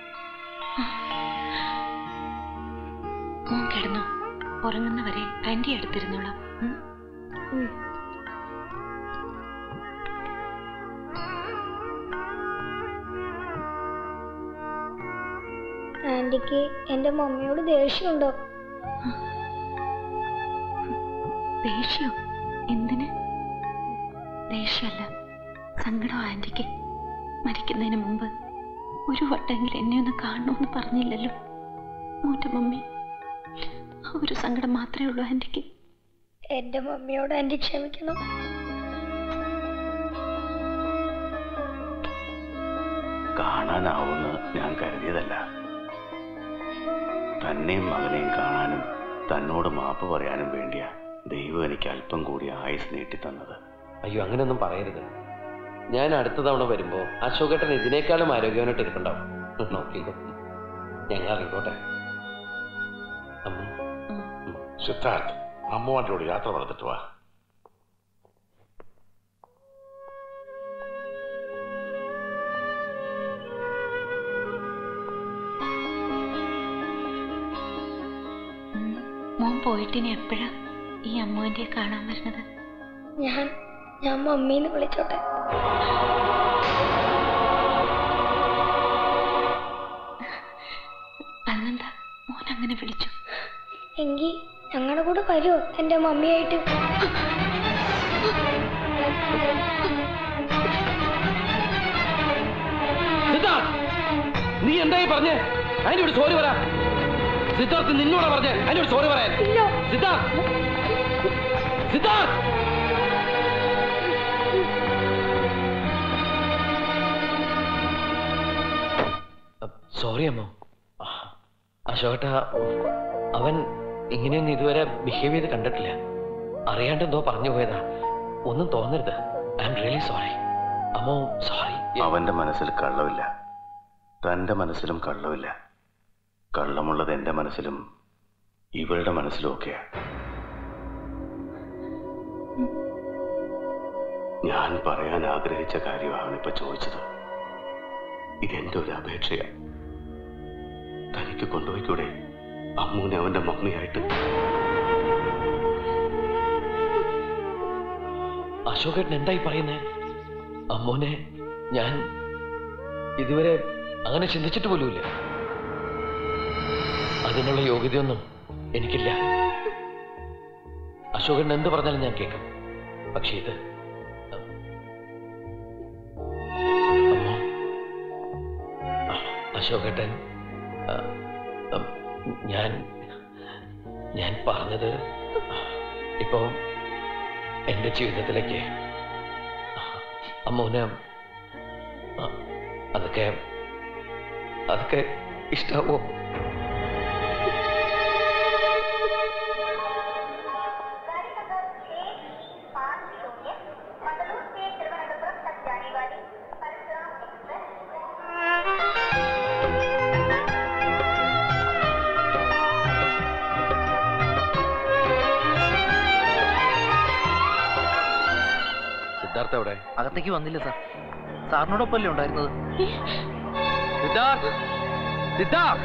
മോൻ കിടന്നു ഉറങ്ങുന്നവരെ ആന്റി അടുത്തിരുന്നോളാം ഉം? ഉം. ആന്റിക്ക് എന്റെ മമ്മിയോട് ദേഷ്യമുണ്ടോ ദേഷ്യോ എന്തിന് ദേഷ്യമല്ല സങ്കടം ആന്റിക്ക് മരിക്കുന്നതിന് മുമ്പ് ഒരു വട്ടെങ്കിലും എന്നെ ഒന്ന് കാണണമെന്ന് പറഞ്ഞില്ലല്ലോ മോന്റെ മമ്മി ആ ഒരു സങ്കടം മാത്രമേ ഉള്ളൂ ആന്റിക്ക് എന്റെ മമ്മിയോട് ആന്റി ക്ഷമിക്കണം കാണാനാവുമെന്ന് ഞാൻ കരുതിയതല്ല തന്നെയും മകനെയും കാണാനും തന്നോട് മാപ്പ് പറയാനും വേണ്ടിയാ ദൈവം എനിക്ക് അല്പം കൂടി ആയുസ് നീട്ടി തന്നത് അയ്യോ അങ്ങനെയൊന്നും പറയരുത് ഞാൻ അടുത്ത തവണ വരുമ്പോ അശോകേട്ടൻ ഇതിനേക്കാളും ആരോഗ്യവാനായിട്ട് ഇരിക്കണ്ടാവും നോക്കിക്കോ ഞങ്ങൾ ഇറങ്ങിക്കോട്ടെ സിദ്ധാർത്ഥ് അമ്മുവാൻ്റെയോട് യാത്ര പറഞ്ഞിട്ട് വാ മോൻ പോയിട്ട് ഇനി എപ്പോഴാ ഈ അമ്മുവിന്റെ കാണാൻ വരുന്നത് ഞാൻ ഞാൻ മമ്മീന്ന് വിളിച്ചോട്ടെ അതെന്താ മോൻ അങ്ങനെ വിളിച്ചു എങ്കി ഞങ്ങളുടെ കൂടെ വരുമോ എന്റെ മമ്മിയായിട്ട് സിദ്ധാർത്ഥ് നീ എന്തായി പറഞ്ഞേ അതിനോട് സോറി പറ സിദ്ധാർത്ഥ് നിന്നോടാ പറഞ്ഞേ അതിനോട് സോറി പറയാൻ സിദ്ധാർത്ഥ് സിദ്ധാർത്ഥ് സോറി അമ്മോ അശോകട്ട അവൻ ഇങ്ങനെയൊന്നും ഇതുവരെ ബിഹേവ് ചെയ്ത് കണ്ടിട്ടില്ല അറിയാണ്ട് എന്തോ പറഞ്ഞു പോയതാ ഒന്നും തോന്നരുത് ഐ എം റിയലി സോറി അമ്മോ സോറി അവന്റെ മനസ്സിൽ കള്ളമില്ല തന്റെ മനസ്സിലും കള്ളമില്ല കള്ളമുള്ളത് എന്റെ മനസ്സിലും ഇവളുടെ മനസ്സിലും ഒക്കെയാ ഞാൻ പറയാൻ ആഗ്രഹിച്ച കാര്യമാണ് ഇപ്പൊ ചോദിച്ചത് ഇതെന്റെ ഒരു അപേക്ഷയാ തനിക്ക് കൊണ്ടുപോയിക്കൂടെ അമ്മൂനെ അവന്റെ മമ്മിയായിട്ട് അശോകേട്ടൻ എന്തായി പറയുന്നേ അമ്മോനെ ഞാൻ ഇതുവരെ അങ്ങനെ ചിന്തിച്ചിട്ട് പോലുമില്ല അതിനുള്ള യോഗ്യതയൊന്നും എനിക്കില്ല അശോകൻ എന്ത് പറഞ്ഞാലും ഞാൻ കേൾക്കും പക്ഷെ ഇത് അമ്മോ അശോകേട്ടൻ ആ, ഉം, ഞാൻ ഞാൻ പറഞ്ഞത് ഇപ്പോ എന്റെ ജീവിതത്തിലേക്ക് അമ്മൂന് ആ, അതൊക്കെ അതൊക്കെ ഇഷ്ടാവോ സിദ്ധാർത്ഥ എവിടെ അകത്തേക്ക് വന്നില്ല സാർ സാറിനോടൊപ്പമല്ലേ ഉണ്ടായിരുന്നത് സിദ്ധാർത്ഥ് സിദ്ധാർത്ഥ്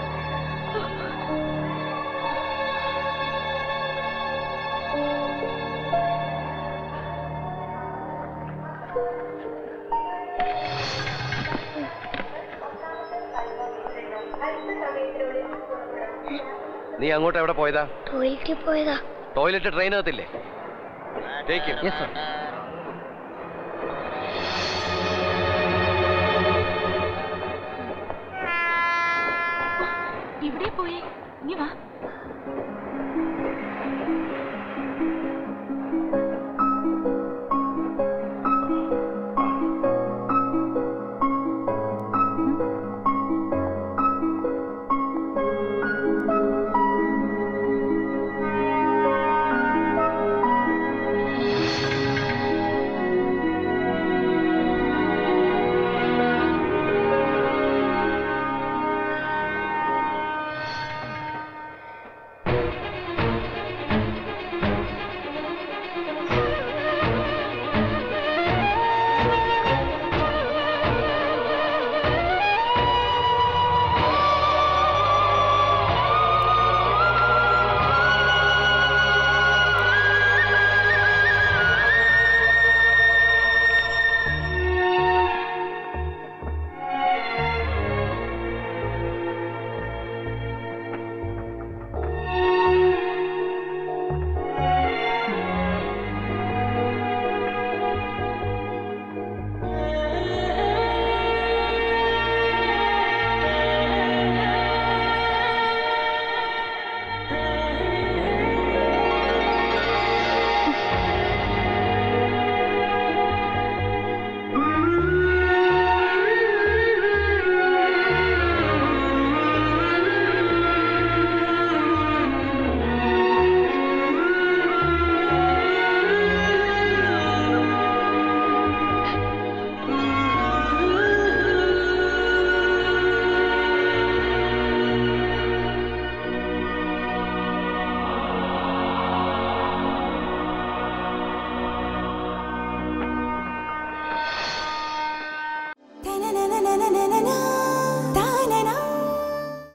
നീ അങ്ങോട്ട് എവിടെ പോയതാ ടോയ്ലറ്റിൽ പോയതാ ടോയ്ലറ്റ് ട്രെയിനകത്തില്ലേ ടേക്ക് യെസ് സർ ഇവിടെ പോയി ഇനി വാ